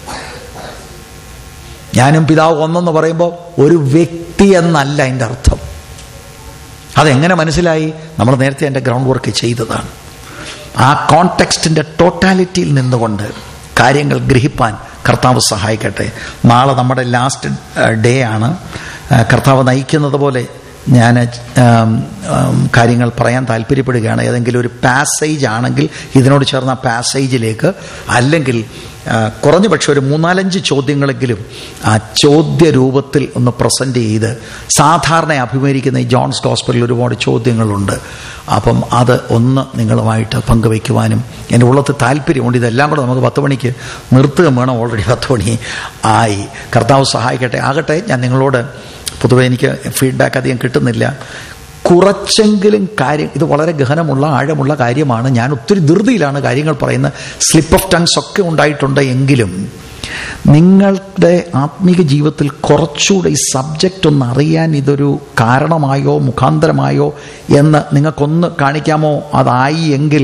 ഞാനും പിതാവ് ഒന്നെന്ന് പറയുമ്പോൾ ഒരു വ്യക്തി എന്നല്ല അതിൻ്റെ അർത്ഥം അതെങ്ങനെ മനസ്സിലായി നമ്മൾ നേരത്തെ എൻ്റെ ഗ്രൗണ്ട് വർക്ക് ചെയ്തതാണ് ആ കോണ്ടെക്സ്റ്റിൻ്റെ ടോട്ടാലിറ്റിയിൽ നിന്നുകൊണ്ട് കാര്യങ്ങൾ ഗ്രഹിപ്പാൻ കർത്താവ് സഹായിക്കട്ടെ നാളെ നമ്മുടെ ലാസ്റ്റ് ഡേ ആണ് കർത്താവ് നയിക്കുന്നത് പോലെ ഞാൻ കാര്യങ്ങൾ പറയാൻ താല്പര്യപ്പെടുകയാണ് ഏതെങ്കിലും ഒരു പാസേജ് ആണെങ്കിൽ ഇതിനോട് ചേർന്ന പാസേജിലേക്ക് അല്ലെങ്കിൽ കുറഞ്ഞ പക്ഷെ ഒരു മൂന്നാലഞ്ച് ചോദ്യങ്ങളെങ്കിലും ആ ചോദ്യ രൂപത്തിൽ ഒന്ന് പ്രസൻറ്റ് ചെയ്ത് സാധാരണ അഭിമുഖീകരിക്കുന്ന ഈ ജോൺസ് ഹോസ്പിറ്റലിൽ ഒരുപാട് ചോദ്യങ്ങളുണ്ട് അപ്പം അത് ഒന്ന് നിങ്ങളുമായിട്ട് പങ്കുവയ്ക്കുവാനും എൻ്റെ ഉള്ളത്തിൽ താല്പര്യമുണ്ട് ഇതെല്ലാം കൂടെ നമുക്ക് പത്ത് മണിക്ക് നിർത്തുകയും വേണം ഓൾറെഡി പത്ത് മണി ആയി കർത്താവ് സഹായിക്കട്ടെ ആകട്ടെ ഞാൻ നിങ്ങളോട് പൊതുവെ എനിക്ക് ഫീഡ്ബാക്ക് അധികം കിട്ടുന്നില്ല കുറച്ചെങ്കിലും കാര്യം ഇത് വളരെ ഗഹനമുള്ള ആഴമുള്ള കാര്യമാണ് ഞാൻ ഒത്തിരി ധൃതിയിലാണ് കാര്യങ്ങൾ പറയുന്നത് സ്ലിപ്പ് ഓഫ് ടങ്സ് ഒക്കെ ഉണ്ടായിട്ടുണ്ട് എങ്കിലും നിങ്ങളുടെ ആത്മീക ജീവിതത്തിൽ കുറച്ചുകൂടെ ഈ സബ്ജക്റ്റ് ഒന്ന് അറിയാൻ ഇതൊരു കാരണമായോ മുഖാന്തരമായോ എന്ന് നിങ്ങൾക്കൊന്ന് കാണിക്കാമോ അതായി എങ്കിൽ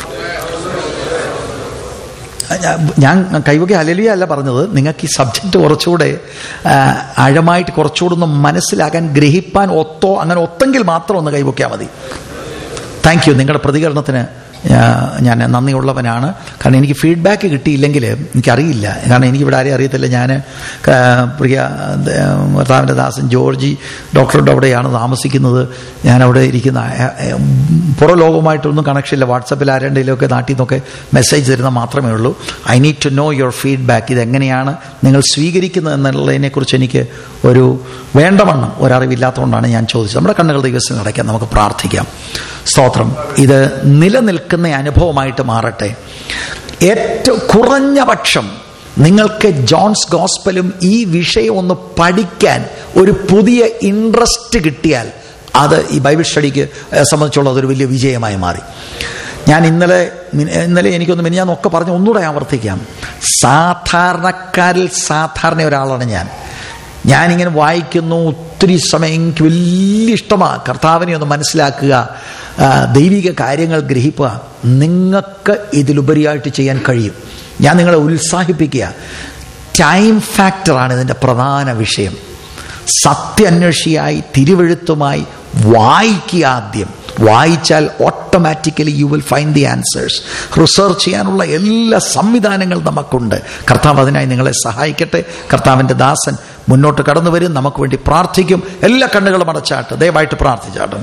ഞാൻ കൈവകി അലലിയ അല്ല പറഞ്ഞത് നിങ്ങൾക്ക് ഈ സബ്ജക്റ്റ് കുറച്ചുകൂടെ ആഴമായിട്ട് കുറച്ചുകൂടെ ഒന്ന് മനസ്സിലാക്കാൻ ഗ്രഹിപ്പാൻ ഒത്തോ അങ്ങനെ ഒത്തെങ്കിൽ മാത്രം ഒന്ന് കൈവയ്ക്കാൻ മതി താങ്ക് യു നിങ്ങളുടെ പ്രതികരണത്തിന് ഞാൻ നന്ദിയുള്ളവനാണ് കാരണം എനിക്ക് ഫീഡ്ബാക്ക് കിട്ടിയില്ലെങ്കിൽ എനിക്കറിയില്ല കാരണം എനിക്കിവിടെ ആരെയും അറിയത്തില്ല ഞാൻ പ്രിയ ഭർത്താവിൻ്റെ ദാസൻ ജോർജി ഡോക്ടറുടെ അവിടെയാണ് താമസിക്കുന്നത് ഞാൻ അവിടെ ഇരിക്കുന്ന പുറം ലോകവുമായിട്ടൊന്നും കണക്ഷൻ ഇല്ല വാട്സപ്പിൽ ആരുടെയിലൊക്കെ നാട്ടിൽ നിന്നൊക്കെ മെസ്സേജ് തരുന്ന മാത്രമേ ഉള്ളൂ I need to know your feedback ഇതെങ്ങനെയാണ് നിങ്ങൾ സ്വീകരിക്കുന്നത് എന്നുള്ളതിനെക്കുറിച്ച് എനിക്ക് ഒരു വേണ്ടവണ്ണം ഒരറിവില്ലാത്തതുകൊണ്ടാണ് ഞാൻ ചോദിച്ചത് നമ്മുടെ കണ്ണുകൾ ദിവസം അടയ്ക്കാൻ നമുക്ക് പ്രാർത്ഥിക്കാം സ്തോത്രം ഇത് നിലനിൽക്കുന്ന അനുഭവമായിട്ട് മാറട്ടെ ഏറ്റവും കുറഞ്ഞ പക്ഷം നിങ്ങൾക്ക് ജോൺസ് ഗോസ്പലും ഈ വിഷയം ഒന്ന് പഠിക്കാൻ ഒരു പുതിയ ഇൻട്രസ്റ്റ് കിട്ടിയാൽ അത് ഈ ബൈബിൾ സ്റ്റഡിക്ക് സംബന്ധിച്ചുള്ള അതൊരു വലിയ വിജയമായി മാറി ഞാൻ ഇന്നലെ ഇന്നലെ എനിക്കൊന്ന് മിനിഞ്ഞാന്നൊക്കെ പറഞ്ഞ് ഒന്നുകൂടെ ആവർത്തിക്കാം സാധാരണക്കാരിൽ സാധാരണ ഒരാളാണ് ഞാൻ ഞാനിങ്ങനെ വായിക്കുന്നു ഒത്തിരി സമയം എനിക്ക് വലിയ ഇഷ്ടമാണ് കർത്താവിനെ ഒന്ന് മനസ്സിലാക്കുക ദൈവിക കാര്യങ്ങൾ ഗ്രഹിക്കുക നിങ്ങൾക്ക് ഇതിലുപരിയായിട്ട് ചെയ്യാൻ കഴിയും ഞാൻ നിങ്ങളെ ഉത്സാഹിപ്പിക്കുക ടൈം ഫാക്ടറാണ് ഇതിൻ്റെ പ്രധാന വിഷയം സത്യാന്വേഷിയായി തിരുവെഴുത്തുമായി വായിക്കുക ആദ്യം വായിച്ചാൽ automatically you will find the answers research ചെയ്യാനുള്ള എല്ലാ സംവിധാനങ്ങളും നമുക്കുണ്ട് കർത്താവ് അതിനായി നിങ്ങളെ സഹായിക്കട്ടെ കർത്താവിൻ്റെ ദാസൻ മുന്നോട്ട് കടന്നു വരും നമുക്ക് വേണ്ടി പ്രാർത്ഥിക്കും എല്ലാ കണ്ണുകളും അടച്ചാട്ട് ദയവായിട്ട് പ്രാർത്ഥിച്ചാട്ടും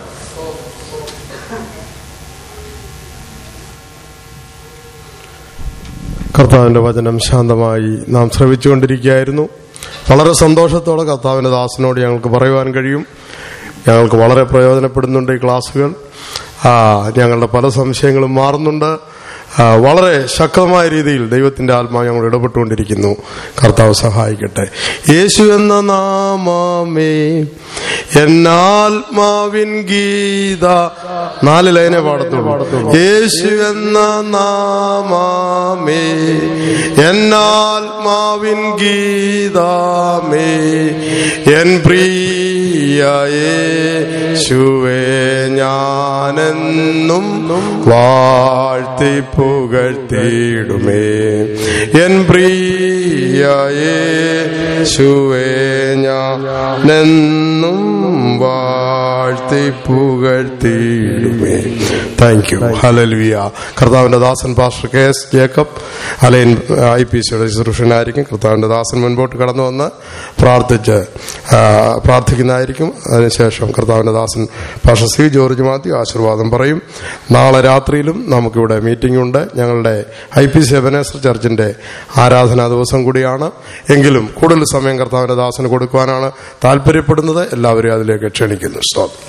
കർത്താവിന്റെ വചനം ശാന്തമായി നാം ശ്രവിച്ചുകൊണ്ടിരിക്കുകയായിരുന്നു വളരെ സന്തോഷത്തോടെ കർത്താവിന്റെ ദാസനോട് ഞങ്ങൾക്ക് പറയുവാൻ കഴിയും ഞങ്ങൾക്ക് വളരെ പ്രയോജനപ്പെടുന്നുണ്ട് ഈ ക്ലാസ്സുകൾ ഞങ്ങളുടെ പല സംശയങ്ങളും മാറുന്നുണ്ട് വളരെ ശക്തമായ രീതിയിൽ ദൈവത്തിന്റെ ആത്മാവ് ഞങ്ങൾ ഇടപെട്ടുകൊണ്ടിരിക്കുന്നു കർത്താവ് സഹായിക്കട്ടെ യേശു എന്ന നാമമേ എന്നാത്മാവിൻ ഗീത നാല് ലൈനെ പാടത്തുള്ളൂ യേശു എന്ന നാമമേ എന്നാത്മാവിൻ ഗീതാമേ എൻ പ്രിയ യേശുവേ ഞാൻ ഞാനെന്നും വാഴ്ത്തി പുകഴ്ത്തിയിടുമേ എൻ പ്രിയ യേശുവേ ഞാനെന്നും വാഴ്ത്തി പുകഴ്ത്തിയിടുമേ താങ്ക് യു ഹലൽവിയ കർത്താവിന്റെ ദാസൻ പാസ്റ്റർ കെ എസ് ജേക്കബ് അലൈൻ ഐ പി സിയുടെ ശുശ്രൂഷനായിരിക്കും കർത്താവിന്റെ ദാസൻ മുൻപോട്ട് കടന്നു വന്ന് പ്രാർത്ഥിച്ച് ആ, പ്രാർത്ഥിക്കുന്നതായിരിക്കും അതിനുശേഷം കർത്താവിന്റെ ദാസൻ പാസ്റ്റർ സി ജോർജ് മാത്യു ആശീർവാദം പറയും നാളെ രാത്രിയിലും നമുക്കിവിടെ മീറ്റിംഗ് ഉണ്ട് ഞങ്ങളുടെ ഐ പി സി എബനേസർ ചർച്ചിന്റെ ആരാധനാ ദിവസം കൂടിയാണ് എങ്കിലും കൂടുതൽ സമയം കർത്താവിന്റെ ദാസന് കൊടുക്കുവാനാണ് താല്പര്യപ്പെടുന്നത് എല്ലാവരെയും അതിലേക്ക് ക്ഷണിക്കുന്നു സ്തോത്രം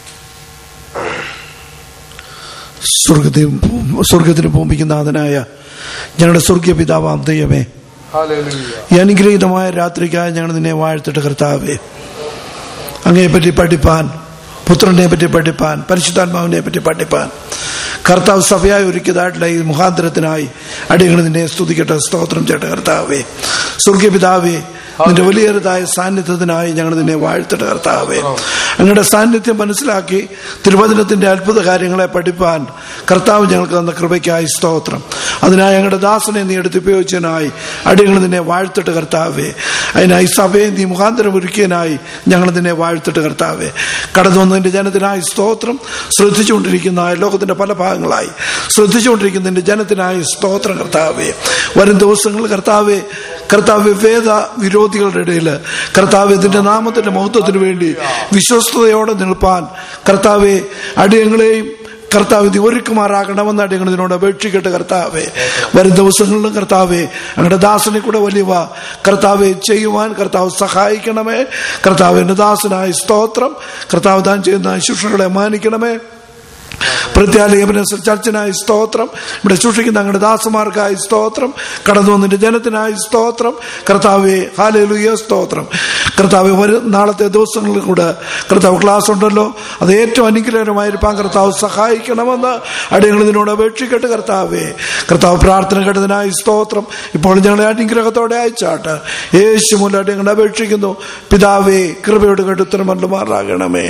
സ്വർഗത്തിൽ സ്വർഗത്തിന് ഭൂമിക്കുന്നാഥനായ ഞങ്ങളുടെ സ്വർഗീയ പിതാവാം ദൈവമേ ഈ അനുഗ്രഹീതമായ രാത്രിക്കായി ഞങ്ങൾ നിന്നെ വാഴ്ത്തിട്ട് കർത്താവേ അങ്ങയെപ്പറ്റി പഠിപ്പാൻ പുത്രനെ പറ്റി പഠിപ്പാൻ പരിശുദ്ധാത്മാവിനെ പറ്റി പഠിപ്പാൻ കർത്താവ് സഭയായി ഒരുക്കിയതായിട്ടുള്ള ഈ മുഖാന്തരത്തിനായി അടിയങ്ങൾ നിന്നെ സ്തുതിക്കട്ടെ സ്തോത്രം ചെയ്യട്ടെ കർത്താവേ സ്വർഗീയ പിതാവേ നിന്റെ വലിയൊരുതായ സാന്നിധ്യത്തിനായി ഞങ്ങൾ നിന്നെ വാഴ്ത്തിട്ട് കർത്താവേ അങ്ങയുടെ സാന്നിധ്യം മനസ്സിലാക്കി തിരുവചനത്തിന്റെ അത്ഭുത കാര്യങ്ങളെ പഠിപ്പാൻ കർത്താവ് ഞങ്ങൾക്ക് തന്ന കൃപയ്ക്കായി സ്തോത്രം അതിനായി ഞങ്ങളുടെ ദാസനെ നീ എടുത്തുപയോഗിച്ചതിനായി അടിയങ്ങൾ നിന്നെ വാഴ്ത്തിട്ട് കർത്താവേ അതിനായി സഭയെ നീ മുഖാന്തരം ഒരുക്കിയതിനായി ഞങ്ങൾ നിന്നെ വാഴ്ത്തിട്ട് കർത്താവേ കടന്നു വന്നതിന്റെ ജനത്തിനായി സ്തോത്രം ശ്രദ്ധിച്ചുകൊണ്ടിരിക്കുന്ന ലോകത്തിന്റെ പല ഭാഗങ്ങളായി ശ്രദ്ധിച്ചുകൊണ്ടിരിക്കുന്ന നിന്റെ ജനത്തിനായി സ്തോത്രം കർത്താവേ വരും ദിവസങ്ങൾ കർത്താവെ കർത്താവ് വേദ വിരോധികളുടെ ഇടയിൽ കർത്താവ് ഇതിന്റെ നാമത്തിന്റെ മഹത്വത്തിന് വേണ്ടി വിശ്വസ്തയോടെ നിൽപ്പാൻ കർത്താവെ അടിയങ്ങളെയും കർത്താവ് ഇത് ഒരുക്കുമാറാകണമെന്ന് അടിയങ്ങൾ ഇതിനോട് അപേക്ഷിക്കട്ടെ കർത്താവെ വരും ദിവസങ്ങളിലും കർത്താവെ അങ്ങയുടെ ദാസനെ കൂടെ വലിയവ കർത്താവെ ചെയ്യുവാൻ കർത്താവ് സഹായിക്കണമേ കർത്താവിന്റെ ദാസനായ സ്തോത്രം കർത്താവ് താൻ ചെയ്യുന്ന ശുശ്രൂഷകളെ മാനിക്കണമേ പ്രത്യാലയപന ചർച്ചിനായി സ്തോത്രം ഇവിടെ സൂക്ഷിക്കുന്ന ഞങ്ങളുടെ ദാസമാർക്കായി സ്തോത്രം കടന്നു വന്നിന്റെ ജനത്തിനായി സ്തോത്രം കർത്താവെ ഹാലലുയ സ്തോത്രം കർത്താവ് വരും നാളത്തെ ദിവസങ്ങളിൽ കൂടെ കർത്താവ് ക്ലാസ് ഉണ്ടല്ലോ അത് ഏറ്റവും അനുഗ്രഹമായിരിക്കാൻ കർത്താവ് സഹായിക്കണമെന്ന് അടിയങ്ങൾ ഇതിനോട് അപേക്ഷിക്കട്ടെ കർത്താവെ കർത്താവ് പ്രാർത്ഥന കേട്ടതിനായി സ്തോത്രം ഇപ്പോൾ ഞങ്ങളെ അനുഗ്രഹത്തോടെ അയച്ചാട്ട് യേശു മൂലം അടിയങ്ങളെ അപേക്ഷിക്കുന്നു പിതാവേ കൃപയോട് കേട്ട് ഉത്തരം മാറാകണമേ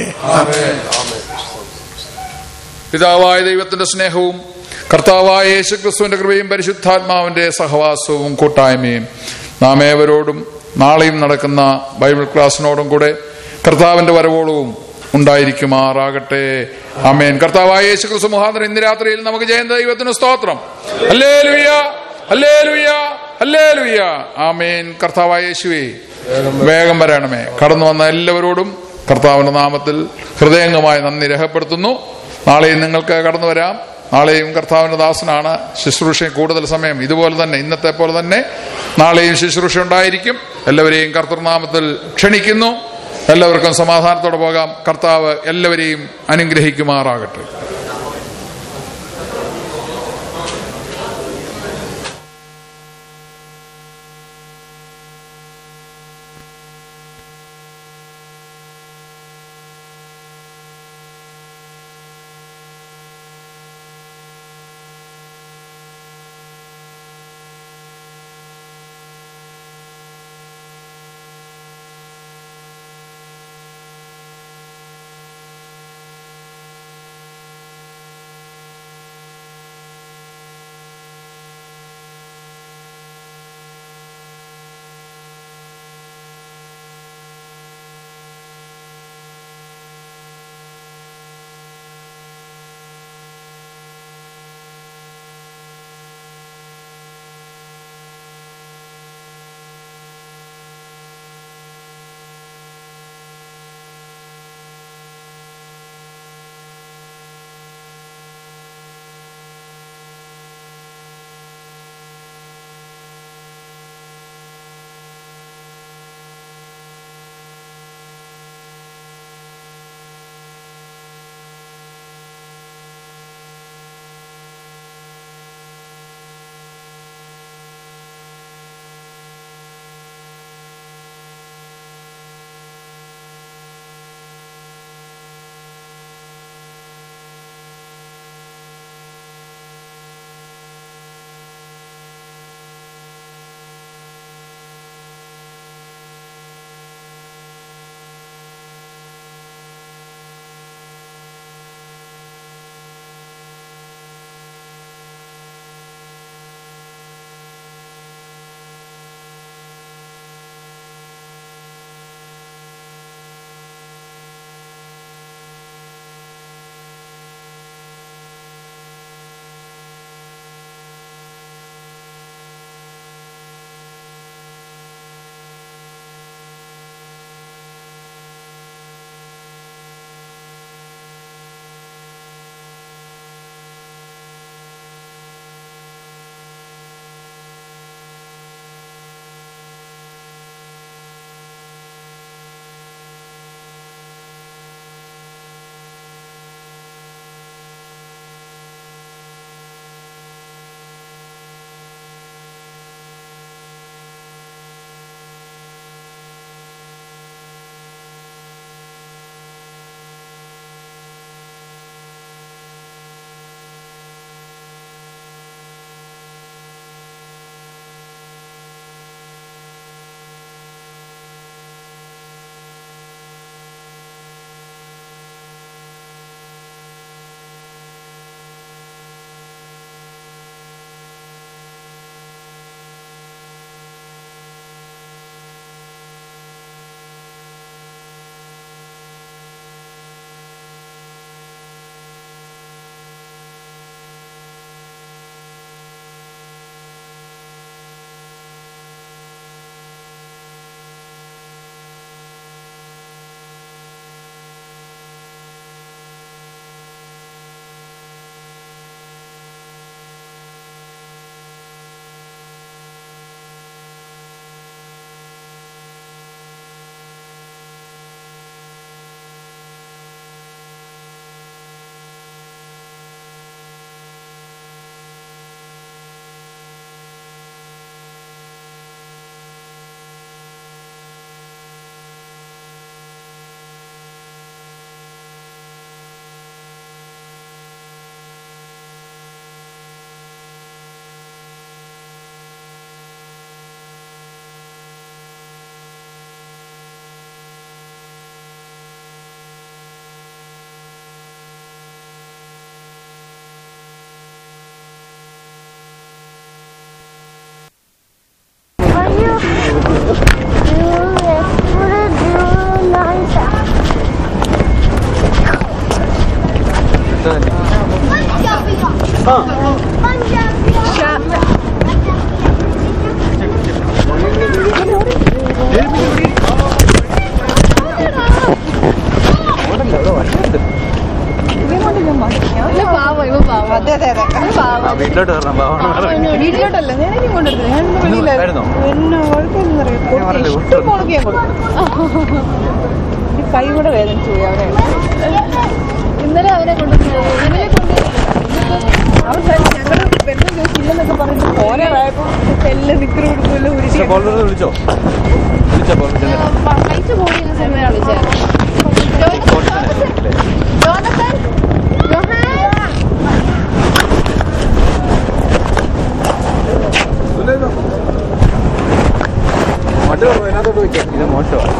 പിതാവായ ദൈവത്തിന്റെ സ്നേഹവും കർത്താവായ യേശുക്രിസ്തുവിന്റെ കൃപയും പരിശുദ്ധാത്മാവിന്റെ സഹവാസവും കൂട്ടായ്മയും നാം ഏവരോടും നാളെയും നടക്കുന്ന ബൈബിൾ ക്ലാസ്സിനോടും കൂടെ കർത്താവിന്റെ വരവോളവും ഉണ്ടായിരിക്കുമാറാകട്ടെ അമേൻ കർത്താവായ യേശുക്രിസ്തു മുഖാന്തരം ഇന്ന് രാത്രിയിൽ നമുക്ക് ജയന്ത ദൈവത്തിന് സ്തോത്രം അല്ലേ ലുയ്യ അല്ലേ ലുയ്യ അല്ലേ ലുയ്യ ആമേൻ കർത്താവായ യേശുവേ വേഗം വരണമേ കടന്നു വന്ന എല്ലാവരോടും കർത്താവിന്റെ നാമത്തിൽ ഹൃദയംഗമായി നന്ദി രേഖപ്പെടുത്തുന്നു നാളെയും നിങ്ങൾക്ക് കടന്നു വരാം നാളെയും കർത്താവിന്റെ ദാസനാണ് ശുശ്രൂഷ കൂടുതൽ സമയം ഇതുപോലെ തന്നെ ഇന്നത്തെ പോലെ തന്നെ നാളെയും ശുശ്രൂഷ ഉണ്ടായിരിക്കും എല്ലാവരെയും കർത്തൃനാമത്തിൽ ക്ഷണിക്കുന്നു എല്ലാവർക്കും സമാധാനത്തോടെ പോകാം കർത്താവ് എല്ലാവരെയും അനുഗ്രഹിക്കുമാറാകട്ടെ വീട്ടിലോട്ട് വരണം വീട്ടിലോട്ടല്ല ഞാൻ ഇനി കൊണ്ടെടുത്തു ഞാൻ ഇന്ന് വെളിയിലായിരുന്നു പിന്നെ കുഴപ്പമൊന്നും ഇഷ്ടം ഞാൻ കൊടുക്കും ഈ കൈ കൂടെ വേദനിച്ചു പോയി അവരെ ഇന്നലെ അവരെ കൊണ്ടുവന്നു ഇന്നലെ അവർ ഞങ്ങളുടെ ബന്ധം ചോദിച്ചില്ലെന്നൊക്കെ പറഞ്ഞിട്ട് പോരായപ്പോ എല്ലാം നിക്കറ് കൊടുക്കുമല്ലോ ഉരുട്ടി വിളിച്ചോ വിളിച്ചോ പൈസ പോയി സിനിമയാണ് വിളിച്ചത് ജോനത്തൻ ജോഹാൻ ഇത് മോശമാണ്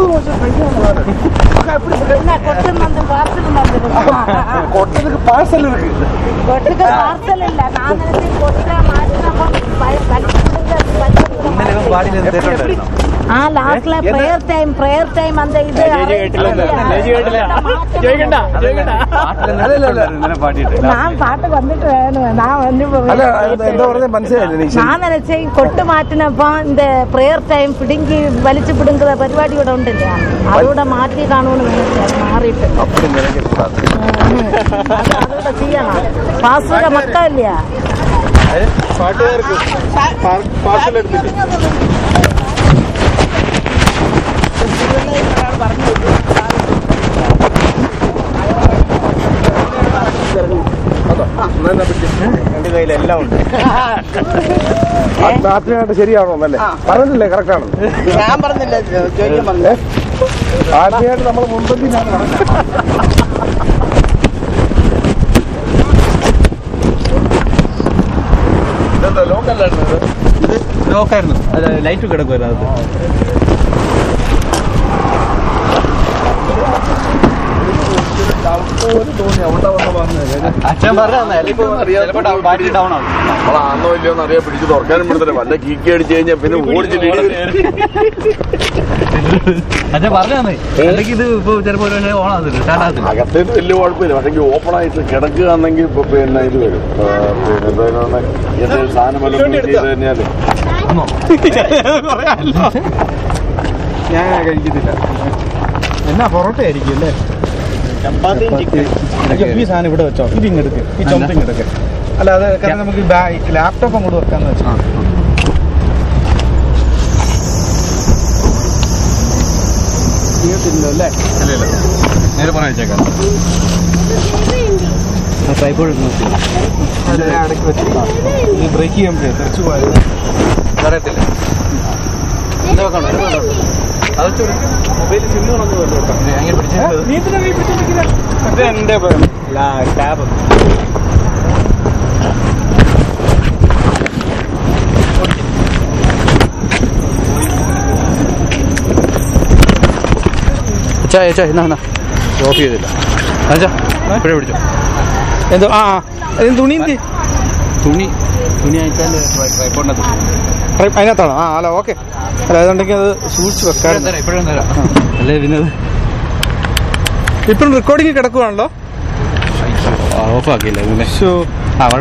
கொட்டதுக்கு பார்சல் இருக்கு கொட்டுக்கு பார்சல் இல்ல நான் நினைச்சேன் கொட்டை மாட்டினப்போ ഇന്നലെ ഇവൻ പാടിയിൽ തെറ്റുണ്ടായിരുന്നു ആ ലാസ്റ്റിലെ പ്രയർ ടൈം പ്രയർ ടൈം അന്ത ഇത് ഇന്നലെ പാടിയിട്ട് ഞാൻ പാട്ട് വന്നിട്ട് വേണം நான் வந்து അല്ല എന്താ പറഞ്ഞ മനസ്സിലായില്ല നീ நான் நினைச்சேன் கொட்டு மாட்டினப்போ இந்த பிரேயர் டைம் பிடுங்கி വലിച്ചു പിടുங்குന്ന പരിപാടി ഇവിടെ ഉണ്ടല്ലേ അതുകൂടെ മാറ്റി കാണുമെന്ന് നിனைச்சேன் അത് മാറിയിട്ട് അത് അതുകൂടെ ചെയ്യണം പാസ്വര മക്കളില്ല പാട്ടുകാർക്ക് പാർസൽ എടുത്തിട്ട് എന്റെ കയ്യിലെല്ലാം ഉണ്ട് ആത്മീയമായിട്ട് ശരിയാണോ എന്നല്ലേ പറഞ്ഞില്ലേ കറക്റ്റ് ആണ് ഞാൻ പറഞ്ഞില്ല ചോദിക്കാൻ പറഞ്ഞു ആത്മീയമായിട്ട് നമ്മൾ മുൻപന്തിനാണ് പറഞ്ഞത് ലോക്കായിരുന്നു അത് ലൈറ്റ് കിടക്കുമായിരുന്നു അത് അച്ഛൻ പറഞ്ഞ ചിലപ്പോ ബാറ്ററി ഡൗൺ ആവും നമ്മളാണോ ഇല്ലയോ എന്ന് അറിയാൻ പിടിച്ച് തുറക്കാനും പറ്റത്തില്ല വല്ല കീക്കി അടിച്ചു കഴിഞ്ഞാൽ പിന്നെ ഓടിച്ചിട്ട് ഇടി വരും. അച്ഛൻ പറഞ്ഞു തന്നെ അല്ലെങ്കിൽ ഇത് ഇപ്പൊ ചിലപ്പോ ഒരു ഓൺ ആകത്തില്ല സ്റ്റാർട്ട് ആകത്തില്ല അകത്തേത് വലിയ കുഴപ്പമില്ല പക്ഷെ ഓപ്പൺ ആയിട്ട് കിടക്കുകയാണെങ്കിൽ ഇപ്പൊ പിന്നെ ഇത് വരും ആ, പിന്നെ എന്താണ് ഇങ്ങനത്തെ സാധനം വല്ലതും ചെയ്ത് കഴിഞ്ഞാല് ഞാൻ കഴിക്കത്തില്ല എന്നാ പൊറോട്ട ആയിരിക്കും അല്ലേ ഈ സാധനം ഇവിടെ വെച്ചോ ഇത് ഇങ്ങെടുക്ക് ഈ ചുമട്ട് ഇങ്ങെടുക്ക് അല്ല അത് കാരണം നമുക്ക് ലാപ്ടോപ്പ് അങ്ങോട്ട് വെക്കാന്ന് വെച്ചാൽ ചെയ്യത്തില്ല അല്ലേ നേരെ പറഞ്ഞു വെച്ചേക്കാം ട്രൈപ്പോഡ് അതിനെ അടക്കി വെച്ചിട്ടാ ഈ ബ്രേക്ക് ചെയ്യുമ്പോഴേ തെറിച്ചു പോയത് അറിയത്തില്ല എന്താ വെക്കണ്ടോ മൊബൈലിൽ സിം ഉണർന്നു അങ്ങനെ പിടിച്ചത് നീ എന്തിനാ നീ പിടിച്ചിരിക്കുന്നത് ഇത് എന്റെ ടാബ് അച്ഛാ അച്ഛാ എന്നാ എന്നാ ഓഫ് ചെയ്തില്ല അച്ഛാ ഇപ്പോഴേ പിടിച്ചോ എന്തോ ആ ആ. ഇത് തുണി എന്ത് തുണി തുണി അയച്ചാൽ ട്രൈപ്പോഡിനകത്ത് ട്രൈ- അതിനകത്താണോ ആ അല്ല ഓക്കെ അല്ല അതുണ്ടെങ്കിൽ അത് സൂക്ഷിച്ച് വെക്കാറുണ്ട് തരാം ഇപ്പോഴും തരാം അല്ലേ പിന്നെ അത് ഇപ്പം റെക്കോർഡിംഗ് കിടക്കുവാണല്ലോ ഓഫ് ആക്കിയില്ല പിന്നെ ഷോ